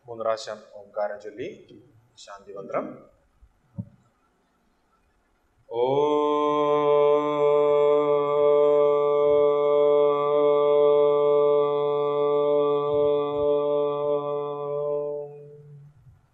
മൂന്ന് പ്രാവശ്യം ഓംകാരം ചൊല്ലി ശാന്തി മന്ത്രം ഓം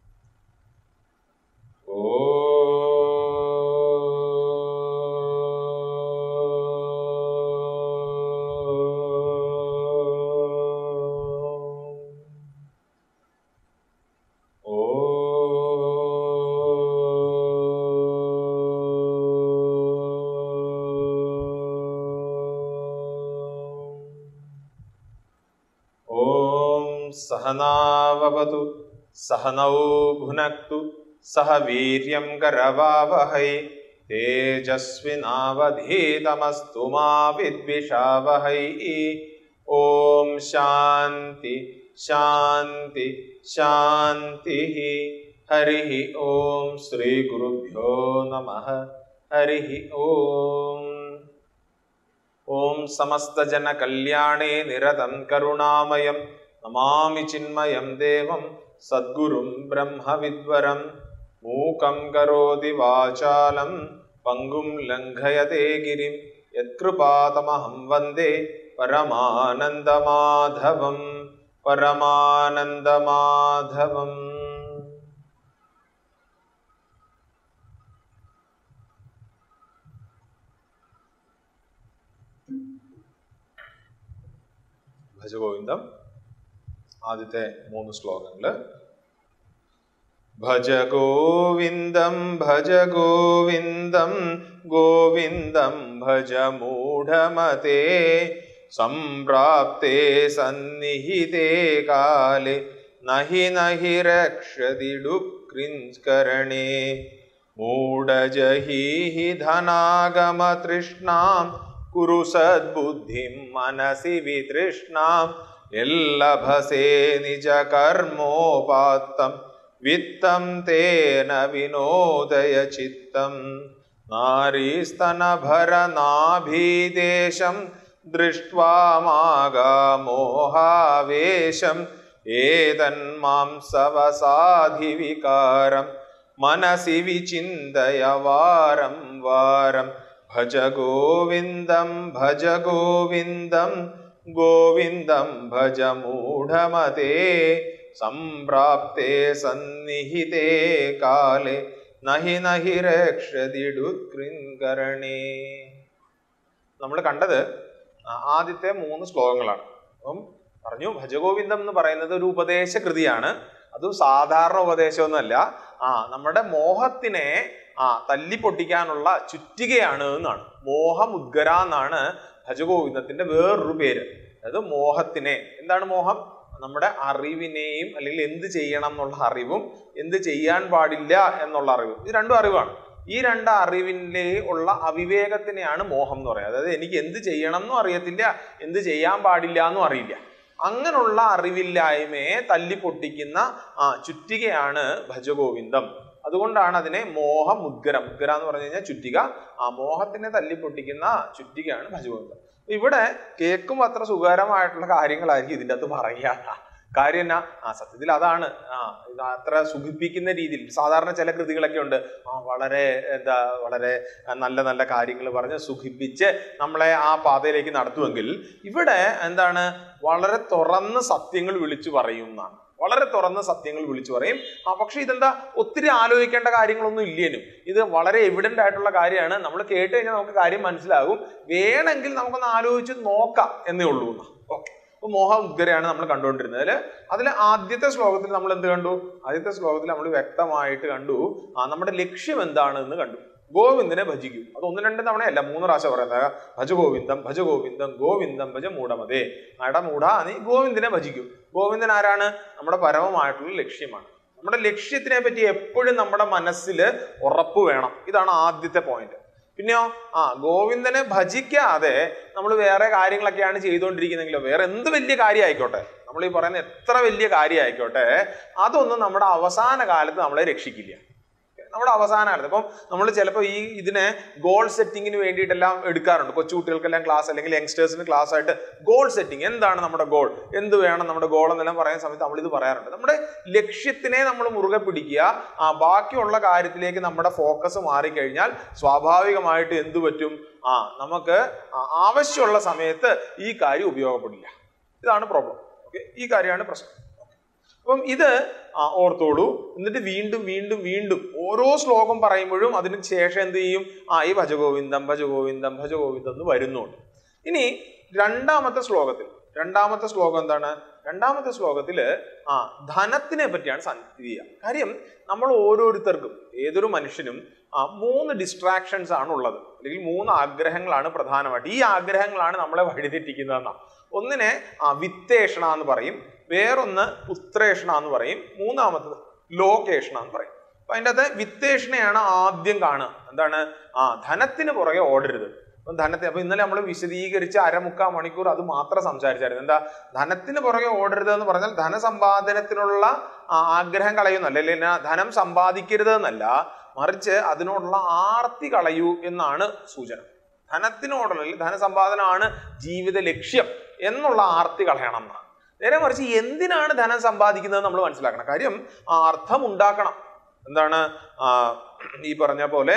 ॐ सहनाववतु सहनौ भुनक्तु सह वीर्यं करवावहै तेजस्विनावधीतमस्तु मा विद्विषावहै ॐ शान्ति शान्ति शान्तिः हरिः ॐ श्रीगुरुभ्यो नमः हरिः ॐ ॐ समस्तजनकल्याणे निरतं करुणामयं नमामि चिन्मयं देवं सद्गुरुं ब्रह्मविद्वरं मूकं करोति वाचालं पङ्गुं लङ्घयते गिरिं यत्कृपातमहं वन्दे परमानन्दमाधवं परमानन्दमाधवम् ഭജഗോവിന്ദം ആദ്യത്തെ മൂന്ന് ശ്ലോകങ്ങള് ഭജ ഗോവിന്ദം ഭജ ഗോവിന്ദം ഗോവിന്ദം ഭജ മൂഢമതേ സംപ്രാപ്തേ സന്നിഹിതേ കാലേ നഹി നഹി രക്ഷതി ഡുക്രിൻസ്കരണേ മൂഢജഹീഹി ധനാഗമതൃഷ്ണാം കുരു സദ്ബുദ്ധിം മനസി വിതൃഷ്ണാം യല്ലഭസേ നിജ കർമ്മോപാത്തം വിത്തം തേന വിനോദയ ചിത്തം നാരീസ്തനഭരനാഭീദേശം ദൃഷ്ട്വാ മാഗാമോഹാവേശം ഏതന്മാംസവസാധിവികാരം മനസി വിചിന്തയ വാരം വാരം ഭജ ഗോവിന്ദം ഭജ ഗോവിന്ദം ഗോവിന്ദം ഭജ മൂഢമതേ സംപ്രാപ്തേ സന്നിഹിതേ കാലേ നഹി നഹി രക്ഷതിടുത്കൃങ്കരണേ നമ്മൾ കണ്ടത് ആ- ആദ്യത്തെ മൂന്ന് ശ്ലോകങ്ങളാണ് അപ്പം പറഞ്ഞു ഭജഗോവിന്ദം എന്ന് പറയുന്നത് ഒരു ഉപദേശ കൃതിയാണ് അതും സാധാരണ ഉപദേശമൊന്നുമല്ല ആ നമ്മുടെ മോഹത്തിനെ ആ തല്ലിപ്പൊട്ടിക്കാനുള്ള ചുറ്റികയാണ് എന്നാണ് മോഹമുദ്ഗര എന്നാണ് ഭജഗോവിന്ദത്തിന്റെ വേറൊരു പേര് അതായത് മോഹത്തിനെ എന്താണ് മോഹം നമ്മുടെ അറിവിനെയും അല്ലെങ്കിൽ എന്ത് ചെയ്യണം എന്നുള്ള അറിവും എന്ത് ചെയ്യാൻ പാടില്ല എന്നുള്ള അറിവും ഇത് രണ്ടും അറിവാണ് ഈ രണ്ട് അറിവിൻ്റെ ഉള്ള അവിവേകത്തിനെയാണ് മോഹം എന്ന് പറയുന്നത് അതായത് എനിക്ക് എന്ത് ചെയ്യണം എന്നും അറിയത്തില്ല എന്ത് ചെയ്യാൻ പാടില്ല എന്നും അറിയില്ല അങ്ങനെയുള്ള അറിവില്ലായ്മയെ തല്ലിപ്പൊട്ടിക്കുന്ന ആ ചുറ്റികയാണ് ഭജഗോവിന്ദം അതുകൊണ്ടാണ് അതിനെ മോഹം മുദ്ഗര മുദ്ഗര എന്ന് പറഞ്ഞു കഴിഞ്ഞാൽ ചുറ്റിക ആ മോഹത്തിനെ തല്ലിപ്പൊട്ടിക്കുന്ന ചുറ്റികയാണ് ഭജഗോവിന്ദം ഇവിടെ കേൾക്കുമ്പോൾ അത്ര സുഖകരമായിട്ടുള്ള കാര്യങ്ങളായിരിക്കും ഇതിൻ്റെ അകത്ത് പറയുക കാര്യം എന്നാ ആ സത്യത്തിൽ അതാണ് ആ ഇത് അത്ര സുഖിപ്പിക്കുന്ന രീതിയിൽ സാധാരണ ചില കൃതികളൊക്കെ ഉണ്ട് ആ വളരെ എന്താ വളരെ നല്ല നല്ല കാര്യങ്ങൾ പറഞ്ഞ് സുഖിപ്പിച്ച് നമ്മളെ ആ പാതയിലേക്ക് നടത്തുമെങ്കിൽ ഇവിടെ എന്താണ് വളരെ തുറന്ന് സത്യങ്ങൾ വിളിച്ചു പറയും എന്നാണ് വളരെ തുറന്ന് സത്യങ്ങൾ വിളിച്ചു പറയും ആ പക്ഷെ ഇതെന്താ ഒത്തിരി ആലോചിക്കേണ്ട കാര്യങ്ങളൊന്നും ഇല്ലേനും ഇത് വളരെ എവിഡന്റ് ആയിട്ടുള്ള കാര്യമാണ് നമ്മൾ കേട്ട് കഴിഞ്ഞാൽ നമുക്ക് കാര്യം മനസ്സിലാകും വേണമെങ്കിൽ നമുക്കൊന്ന് ആലോചിച്ച് നോക്കാം എന്നേ ഉള്ളൂ എന്ന് ഓക്കെ അപ്പൊ മോഹ ഉദ്ഗരയാണ് നമ്മൾ കണ്ടുകൊണ്ടിരുന്നത് അതിൽ അതിൽ ആദ്യത്തെ ശ്ലോകത്തിൽ നമ്മൾ എന്ത് കണ്ടു ആദ്യത്തെ ശ്ലോകത്തിൽ നമ്മൾ വ്യക്തമായിട്ട് കണ്ടു ആ നമ്മുടെ ലക്ഷ്യം എന്താണെന്ന് കണ്ടു ഗോവിന്ദനെ ഭജിക്കൂ അത് ഒന്ന് രണ്ട് തവണയല്ല മൂന്ന് പ്രാവശ്യം പറയുന്നത് ഭജ ഗോവിന്ദം ഭജ ഗോവിന്ദം ഗോവിന്ദം ഭജ മൂഢമതേ നട മൂഢ നീ ഗോവിന്ദനെ ഭജിക്കൂ ഗോവിന്ദൻ ആരാണ് നമ്മുടെ പരമമായിട്ടുള്ള ലക്ഷ്യമാണ് നമ്മുടെ ലക്ഷ്യത്തിനെ പറ്റി എപ്പോഴും നമ്മുടെ മനസ്സിൽ ഉറപ്പ് വേണം ഇതാണ് ആദ്യത്തെ പോയിന്റ് പിന്നെയോ ആ ഗോവിന്ദനെ ഭജിക്കാതെ നമ്മൾ വേറെ കാര്യങ്ങളൊക്കെയാണ് ചെയ്തുകൊണ്ടിരിക്കുന്നെങ്കിലോ വേറെ എന്ത് വലിയ കാര്യം ആയിക്കോട്ടെ നമ്മൾ ഈ പറയുന്ന എത്ര വലിയ കാര്യം ആയിക്കോട്ടെ അതൊന്നും നമ്മുടെ അവസാന കാലത്ത് നമ്മളെ രക്ഷിക്കില്ല നമ്മുടെ അവസാന കാലത്ത് ഇപ്പം നമ്മൾ ചിലപ്പോൾ ഈ ഇതിനെ ഗോൾ സെറ്റിങ്ങിന് വേണ്ടിയിട്ടെല്ലാം എടുക്കാറുണ്ട് കൊച്ചു കുട്ടികൾക്കെല്ലാം ക്ലാസ് അല്ലെങ്കിൽ യങ്സ്റ്റേഴ്സിന് ക്ലാസ് ആയിട്ട് ഗോൾ സെറ്റിംഗ് എന്താണ് നമ്മുടെ ഗോൾ എന്ത് വേണം നമ്മുടെ ഗോൾ എന്നെല്ലാം പറയുന്ന സമയത്ത് നമ്മൾ ഇത് പറയാറുണ്ട് നമ്മുടെ ലക്ഷ്യത്തിനെ നമ്മൾ മുറുകെ പിടിക്കുക ആ ബാക്കിയുള്ള കാര്യത്തിലേക്ക് നമ്മുടെ ഫോക്കസ് മാറിക്കഴിഞ്ഞാൽ സ്വാഭാവികമായിട്ട് എന്ത് പറ്റും ആ നമുക്ക് ആ ആവശ്യമുള്ള സമയത്ത് ഈ കാര്യം ഉപയോഗപ്പെടില്ല ഇതാണ് പ്രോബ്ലം ഓക്കെ ഈ കാര്യമാണ് പ്രശ്നം അപ്പം ഇത് ആ, ഓർത്തോളൂ എന്നിട്ട് വീണ്ടും വീണ്ടും വീണ്ടും ഓരോ ശ്ലോകം പറയുമ്പോഴും അതിന് ശേഷം എന്ത് ചെയ്യും ആ ഈ ഭജഗോവിന്ദം ഭജഗോവിന്ദം ഭജഗോവിന്ദം എന്ന് വരുന്നുണ്ട് ഇനി രണ്ടാമത്തെ ശ്ലോകത്തിൽ രണ്ടാമത്തെ ശ്ലോകം എന്താണ് രണ്ടാമത്തെ ശ്ലോകത്തില് ആ ധനത്തിനെ പറ്റിയാണ് സംഗതി ചെയ്യുക കാര്യം നമ്മൾ ഓരോരുത്തർക്കും ഏതൊരു മനുഷ്യനും ആ മൂന്ന് ഡിസ്ട്രാക്ഷൻസ് ആണ് ഉള്ളത് അല്ലെങ്കിൽ മൂന്ന് ആഗ്രഹങ്ങളാണ് പ്രധാനമായിട്ട് ഈ ആഗ്രഹങ്ങളാണ് നമ്മളെ വഴിതെറ്റിക്കുന്നതെന്നാണ് ഒന്നിനെ ആ വിത്തേഷണ എന്ന് പറയും വേറൊന്ന് പുത്രേഷണ എന്ന് പറയും മൂന്നാമത്തത് ലോകേഷണ എന്ന് പറയും അപ്പൊ അതിൻ്റെ അകത്ത് വിത്തേഷണയാണ് ആദ്യം കാണുക എന്താണ് ആ ധനത്തിന് പുറകെ ഓടരുത് അപ്പം ധനത്തെ അപ്പൊ ഇന്നലെ നമ്മൾ വിശദീകരിച്ച് അരമുക്കാ മണിക്കൂർ അത് മാത്രം സംസാരിച്ചായിരുന്നു എന്താ ധനത്തിന് പുറകെ ഓടരുത് എന്ന് പറഞ്ഞാൽ ധനസമ്പാദനത്തിനുള്ള ആ, ആഗ്രഹം കളയുന്നല്ല അല്ലെങ്കിൽ എന്നാ ധനം സമ്പാദിക്കരുത് എന്നല്ല മറിച്ച് അതിനോടുള്ള ആർത്തി കളയൂ എന്നാണ് സൂചന ധനത്തിനോടുള്ള അല്ലെങ്കിൽ ധനസമ്പാദനമാണ് ജീവിത ലക്ഷ്യം എന്നുള്ള ആർത്തി കളയണം എന്നാണ് നേരെ മറിച്ച് എന്തിനാണ് ധനം സമ്പാദിക്കുന്നത് നമ്മൾ മനസ്സിലാക്കണം കാര്യം ആ അർത്ഥം ഉണ്ടാക്കണം എന്താണ് ആ, ഈ പറഞ്ഞ പോലെ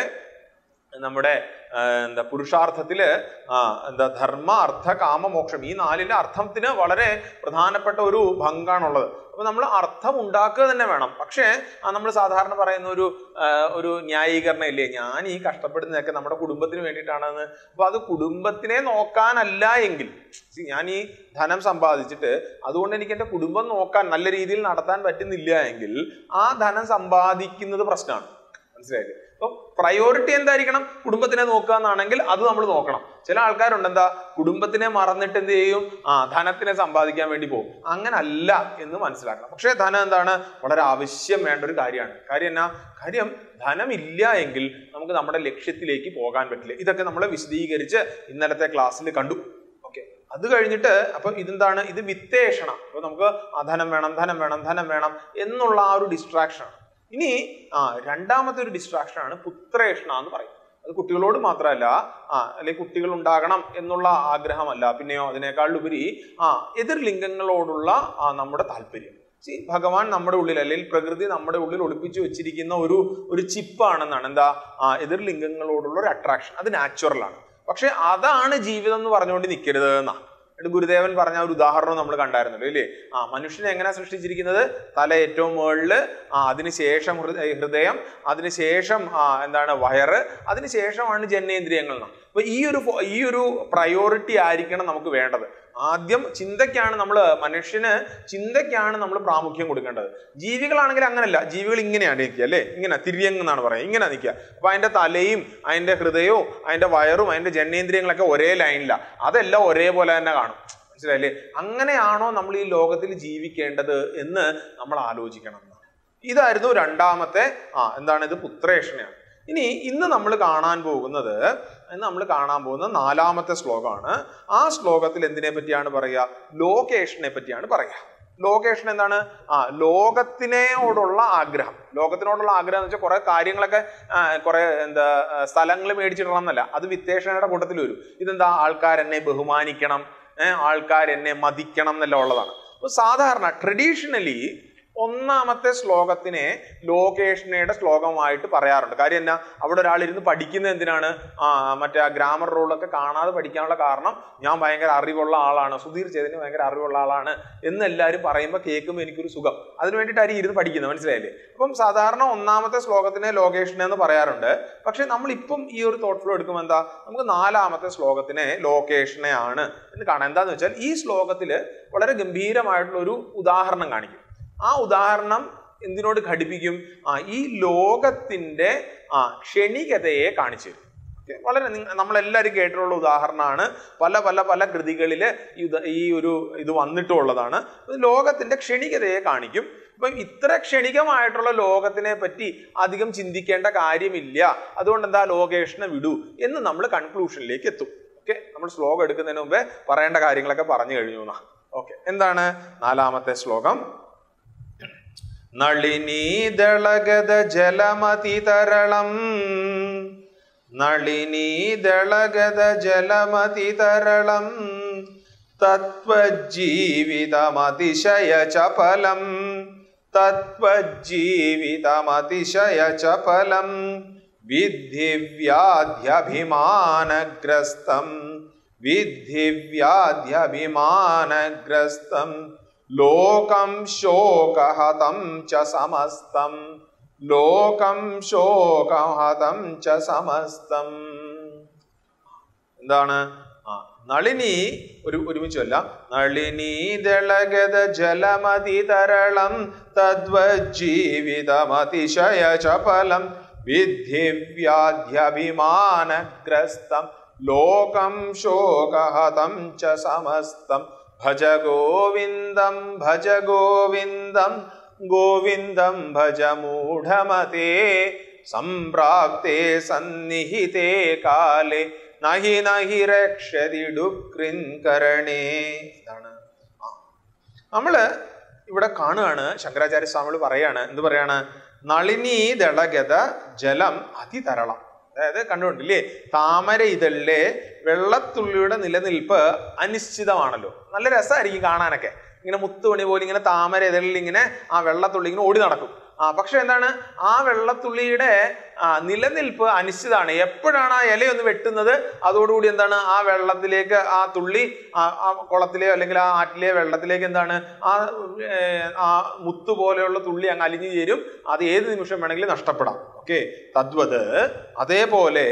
നമ്മുടെ ആ, എന്താ പുരുഷാർത്ഥത്തില് ആ, എന്താ ധർമ്മ അർത്ഥ കാമ മോക്ഷം ഈ നാലിന്റെ അർത്ഥത്തിന് വളരെ പ്രധാനപ്പെട്ട ഒരു പങ്കാണുള്ളത് അപ്പൊ നമ്മൾ അർത്ഥം ഉണ്ടാക്കുക തന്നെ വേണം പക്ഷേ നമ്മൾ സാധാരണ പറയുന്ന ഒരു ആ, ഒരു ന്യായീകരണം ഇല്ലേ ഞാൻ ഈ കഷ്ടപ്പെടുന്നതൊക്കെ നമ്മുടെ കുടുംബത്തിന് വേണ്ടിയിട്ടാണെന്ന് അപ്പൊ അത് കുടുംബത്തിനെ നോക്കാനല്ല എങ്കിൽ see, ഞാൻ ഈ ധനം സമ്പാദിച്ചിട്ട് അതുകൊണ്ട് എനിക്ക് എൻ്റെ കുടുംബം നോക്കാൻ നല്ല രീതിയിൽ നടത്താൻ പറ്റുന്നില്ല എങ്കിൽ ആ ധനം സമ്പാദിക്കുന്നത് പ്രശ്നമാണ് മനസ്സിലായില്ലേ അപ്പൊ പ്രയോറിറ്റി എന്തായിരിക്കണം കുടുംബത്തിനെ നോക്കുക എന്നാണെങ്കിൽ അത് നമ്മൾ നോക്കണം ചില ആൾക്കാരുണ്ട് എന്താ കുടുംബത്തിനെ മറന്നിട്ട് എന്ത് ചെയ്യും ആ ധനത്തിനെ സമ്പാദിക്കാൻ വേണ്ടി പോകും അങ്ങനെ അല്ല എന്ന് മനസ്സിലാക്കണം പക്ഷേ ധനം എന്താണ് വളരെ ആവശ്യം വേണ്ട ഒരു കാര്യമാണ് കാര്യം എന്നാ കാര്യം ധനമില്ല എങ്കിൽ നമുക്ക് നമ്മുടെ ലക്ഷ്യത്തിലേക്ക് പോകാൻ പറ്റില്ല ഇതൊക്കെ നമ്മൾ വിശദീകരിച്ച് ഇന്നലത്തെ ക്ലാസ്സിൽ കണ്ടു ഓക്കെ അത് കഴിഞ്ഞിട്ട് അപ്പൊ ഇതെന്താണ് ഇത് വിത്തേഷണം അപ്പൊ നമുക്ക് ആ ധനം വേണം ധനം വേണം ധനം വേണം എന്നുള്ള ആ ഒരു ഡിസ്ട്രാക്ഷൻ ആണ് ഇനി ആ രണ്ടാമത്തെ ഒരു ഡിസ്ട്രാക്ഷൻ ആണ് പുത്രേഷണ എന്ന് പറയും അത് കുട്ടികളോട് മാത്രമല്ല ആ അല്ലെങ്കിൽ കുട്ടികൾ ഉണ്ടാകണം എന്നുള്ള ആഗ്രഹമല്ല പിന്നെയോ അതിനേക്കാൾ ഉപരി ആ എതിർ ലിംഗങ്ങളോടുള്ള ആ നമ്മുടെ താല്പര്യം See, ഭഗവാൻ നമ്മുടെ ഉള്ളിൽ അല്ലെങ്കിൽ പ്രകൃതി നമ്മുടെ ഉള്ളിൽ ഒളിപ്പിച്ചു വെച്ചിരിക്കുന്ന ഒരു ഒരു ചിപ്പാണെന്നാണ് എന്താ ആ എതിർ ലിംഗങ്ങളോടുള്ള ഒരു അട്രാക്ഷൻ അത് നാച്ചുറൽ ആണ് പക്ഷെ അതാണ് ജീവിതം എന്ന് പറഞ്ഞുകൊണ്ട് നിൽക്കരുത് എന്നാ എന്നിട്ട് ഗുരുദേവൻ പറഞ്ഞ ഒരു ഉദാഹരണം നമ്മൾ കണ്ടായിരുന്നല്ലോ ഇല്ലേ ആ മനുഷ്യനെ എങ്ങനെയാ സൃഷ്ടിച്ചിരിക്കുന്നത് തല ഏറ്റവും മുകളില് ആ അതിനുശേഷം ഹൃദയ ഹൃദയം അതിനുശേഷം ആ എന്താണ് വയറ് അതിനുശേഷമാണ് ജനനേന്ദ്രിയങ്ങൾ എന്നാ അപ്പൊ ഈ ഒരു ഫോ- ഈ ഒരു പ്രയോറിറ്റി ആയിരിക്കണം നമുക്ക് വേണ്ടത് ആദ്യം ചിന്തയ്ക്കാണ് നമ്മൾ മനുഷ്യന് ചിന്തയ്ക്കാണ് നമ്മൾ പ്രാമുഖ്യം കൊടുക്കേണ്ടത് ജീവികളാണെങ്കിൽ അങ്ങനല്ല ജീവികൾ ഇങ്ങനെയാണ് നിൽക്കുക അല്ലേ ഇങ്ങനെ തിരിയങ് എന്നാണ് പറയുക ഇങ്ങനെ നിൽക്കുക അപ്പൊ അതിന്റെ തലയും അതിന്റെ ഹൃദയവും അതിന്റെ വയറും അതിന്റെ ജനനേന്ദ്രിയങ്ങളൊക്കെ ഒരേ ലൈനിലാണ് അതെല്ലാം ഒരേപോലെ തന്നെ കാണും മനസ്സിലായില്ലേ അങ്ങനെയാണോ നമ്മൾ ഈ ലോകത്തിൽ ജീവിക്കേണ്ടത് എന്ന് നമ്മൾ ആലോചിക്കണം ഇതായിരുന്നു രണ്ടാമത്തെ ആ എന്താണ് ഇത് പുത്രേഷണയാണ് ഇനി ഇന്ന് നമ്മൾ കാണാൻ പോകുന്നത് ഇന്ന് നമ്മൾ കാണാൻ പോകുന്ന നാലാമത്തെ ശ്ലോകമാണ് ആ ശ്ലോകത്തിൽ എന്തിനെ പറ്റിയാണ് പറയുക ലോകേഷനെ പറ്റിയാണ് പറയുക ലോകേഷൻ എന്താണ് ആ ലോകത്തിനോടുള്ള ആഗ്രഹം ലോകത്തിനോടുള്ള ആഗ്രഹം എന്ന് വെച്ചാൽ കുറെ കാര്യങ്ങളൊക്കെ ആ, കുറെ എന്താ സ്ഥലങ്ങൾ മേടിച്ചിടണം എന്നല്ല അത് വിത്തേഷണയുടെ കൂട്ടത്തിൽ വരും ഇതെന്താ ആൾക്കാർ എന്നെ ബഹുമാനിക്കണം ഏഹ് ആൾക്കാർ എന്നെ മതിക്കണം എന്നെല്ലാം ഉള്ളതാണ് അപ്പൊ സാധാരണ ട്രഡീഷണലി ഒന്നാമത്തെ ശ്ലോകത്തിനെ ലോകേഷണയുടെ ശ്ലോകമായിട്ട് പറയാറുണ്ട് കാര്യം എന്നാ അവിടെ ഒരാൾ ഇരുന്ന് പഠിക്കുന്നത് എന്തിനാണ് ആ മറ്റേ ആ ഗ്രാമർ റൂളൊക്കെ കാണാതെ പഠിക്കാനുള്ള കാരണം ഞാൻ ഭയങ്കര അറിവുള്ള ആളാണ് സുധീർ ചേതന് ഭയങ്കര അറിവുള്ള ആളാണ് എന്ന് എല്ലാവരും പറയുമ്പോൾ കേൾക്കുമ്പോൾ എനിക്കൊരു സുഖം അതിന് വേണ്ടിയിട്ടായിരിക്കും ഇരുന്ന് പഠിക്കുന്നത് മനസ്സിലായില്ലേ അപ്പം സാധാരണ ഒന്നാമത്തെ ശ്ലോകത്തിനെ ലോകേഷണ എന്ന് പറയാറുണ്ട് പക്ഷെ നമ്മൾ ഇപ്പം ഈ ഒരു തോട്ട് ഫ്ലോ എടുക്കുമ്പോൾ എന്താ നമുക്ക് നാലാമത്തെ ശ്ലോകത്തിനെ ലോകേഷണയാണ് എന്ന് കാണാം എന്താന്ന് വെച്ചാൽ ഈ ശ്ലോകത്തിൽ വളരെ ഗംഭീരമായിട്ടുള്ള ഒരു ഉദാഹരണം കാണിക്കും ആ ഉദാഹരണം എന്തിനോട് ഘടിപ്പിക്കും ആ ഈ ലോകത്തിന്റെ ആ ക്ഷണികതയെ കാണിച്ചു തരും Okay, വളരെ നിങ്ങ- നമ്മളെല്ലാവരും കേട്ടിട്ടുള്ള ഉദാഹരണമാണ് പല പല പല കൃതികളിൽ ഇത് ഈ ഒരു ഇത് വന്നിട്ടുള്ളതാണ് ഇത് ലോകത്തിന്റെ ക്ഷണികതയെ കാണിക്കും അപ്പം ഇത്ര ക്ഷണികമായിട്ടുള്ള ലോകത്തിനെ പറ്റി അധികം ചിന്തിക്കേണ്ട കാര്യമില്ല അതുകൊണ്ട് എന്താ ലോകേഷനെ വിടൂ എന്ന് നമ്മൾ കൺക്ലൂഷനിലേക്ക് എത്തും ഓക്കെ നമ്മൾ ശ്ലോകം എടുക്കുന്നതിന് മുമ്പേ പറയേണ്ട കാര്യങ്ങളൊക്കെ പറഞ്ഞു കഴിഞ്ഞു എന്നാ ഓക്കെ എന്താണ് നാലാമത്തെ ശ്ലോകം നളിനീദളഗത ജലമതിതരളം നളിനീദളഗത ജലമതിതരളം തത്വജീവിതമതിശയ ചപലം തത്വജീവിതമതിശയ ചപലം വിദ്ധി വ്യാധ്യഭിമാനഗ്രസ്തം വിദ്ധി വ്യാധ്യഭിമാനഗ്രസ്തം ലോകം ശോകഹതം ച സമസ്തം ലോകം ശോകഹതം ച സമസ്തം എന്താണ് ആ നളിനി ഒരു ഒരുമിച്ചല്ല നളിനി ദളഗത ജലമതി തരളം തദ്വജീവിതമതിശയ ചപലം വിദ്ധി വ്യാധ്യഭിമാനഗ്രസ്തം ലോകം ശോകഹതം ച സമസ്തം ഭജ ഗോവിന്ദം ഭജ ഗോവിന്ദം ഗോവിന്ദം ഭജ മൂഢമതേ സംപ്രാപ്തേ സന്നിഹിതേ കാലേ നഹി നഹി രക്ഷതി ഡുക്രിൻകരണേ ഇതാണ് ആ. നമ്മള് ഇവിടെ കാണുകയാണ് ശങ്കരാചാര്യ സ്വാമികൾ പറയാണ് എന്ത് പറയാണ് നളിനി ദളഗത ജലം അതിതരളം അതായത് കണ്ടുകൊണ്ടില്ലേ താമര ഇതളിലെ വെള്ളത്തുള്ളിയുടെ നിലനിൽപ്പ് അനിശ്ചിതമാണല്ലോ നല്ല രസമായിരിക്കും കാണാനൊക്കെ ഇങ്ങനെ മുത്തുമണി പോലെ ഇങ്ങനെ താമര ഇതളിൽ ഇങ്ങനെ ആ വെള്ളത്തുള്ളി ഇങ്ങനെ ഓടി നടക്കും ആ പക്ഷെ എന്താണ് ആ വെള്ളത്തുള്ളിയുടെ ആ, നിലനിൽപ്പ് അനിശ്ചിതമാണ് എപ്പോഴാണ് ആ ഇലയൊന്ന് വെട്ടുന്നത് അതോടുകൂടി എന്താണ് ആ വെള്ളത്തിലേക്ക് ആ തുള്ളി ആ ആ കുളത്തിലെയോ അല്ലെങ്കിൽ ആ ആറ്റിലെ വെള്ളത്തിലേക്ക് എന്താണ് ആ ഏ, ആ മുത്ത് പോലെയുള്ള തുള്ളി അങ്ങ് അലിഞ്ഞു ചേരും അത് ഏത് നിമിഷം വേണമെങ്കിലും നഷ്ടപ്പെടാം ഓക്കെ തദ്വത് അതേപോലെ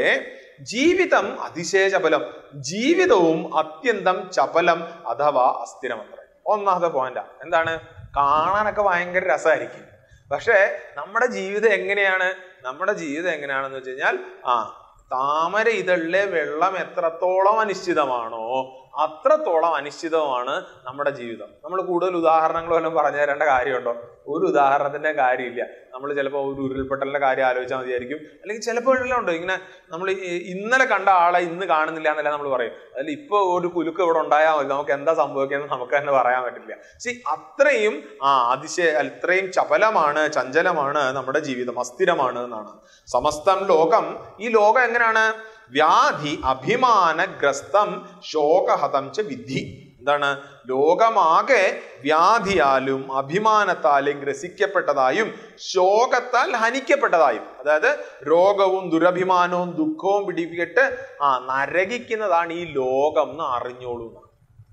ജീവിതം അതിശയ ചപലം ജീവിതവും അത്യന്തം ചപലം അഥവാ അസ്ഥിരമത്ര ഒന്നാമത്തെ പോയിന്റാ എന്താണ് കാണാനൊക്കെ ഭയങ്കര രസമായിരിക്കും പക്ഷേ നമ്മുടെ ജീവിതം എങ്ങനെയാണ് നമ്മുടെ ജീവിതം എങ്ങനെയാണെന്ന് വെച്ച് കഴിഞ്ഞാൽ ആ താമര ഇതളിലെ വെള്ളം എത്രത്തോളം അനിശ്ചിതമാണോ അത്രത്തോളം അനിശ്ചിതമാണ് നമ്മുടെ ജീവിതം നമ്മൾ കൂടുതൽ ഉദാഹരണങ്ങൾ വല്ലതും പറഞ്ഞു തരേണ്ട കാര്യമുണ്ടോ ഒരു ഉദാഹരണത്തിന്റെ കാര്യമില്ല നമ്മൾ ചിലപ്പോൾ ഒരു ഉരുൾപൊട്ടലിന്റെ കാര്യം ആലോചിച്ചാൽ മതിയായിരിക്കും അല്ലെങ്കിൽ ചിലപ്പോൾ ഉണ്ട് ഇങ്ങനെ നമ്മൾ ഇന്നലെ കണ്ട ആളെ ഇന്ന് കാണുന്നില്ല എന്നല്ല നമ്മൾ പറയും അതിൽ ഇപ്പൊ ഒരു കുലുക്ക് ഇവിടെ ഉണ്ടായാൽ മതി നമുക്ക് എന്താ സംഭവിക്കുന്നത് നമുക്ക് തന്നെ പറയാൻ പറ്റില്ല സി അത്രയും ആ അതിശയ അത്രയും ചപലമാണ് ചഞ്ചലമാണ് നമ്മുടെ ജീവിതം അസ്ഥിരമാണ് എന്നാണ് സമസ്തം ലോകം ഈ ലോകം എങ്ങനെയാണ് വ്യാധി അഭിമാനഗ്രസ്തം ശോകഹതം ച വിധി എന്താണ് ലോകമാകെ വ്യാധിയാലും അഭിമാനത്താലും ഗ്രസിക്കപ്പെട്ടതായും ശോകത്താൽ ഹനിക്കപ്പെട്ടതായും അതായത് രോഗവും ദുരഭിമാനവും ദുഃഖവും പിടിപ്പിക്കട്ട് ആ നരകിക്കുന്നതാണ് ഈ ലോകം എന്ന് അറിഞ്ഞോളൂ എന്നാണ്.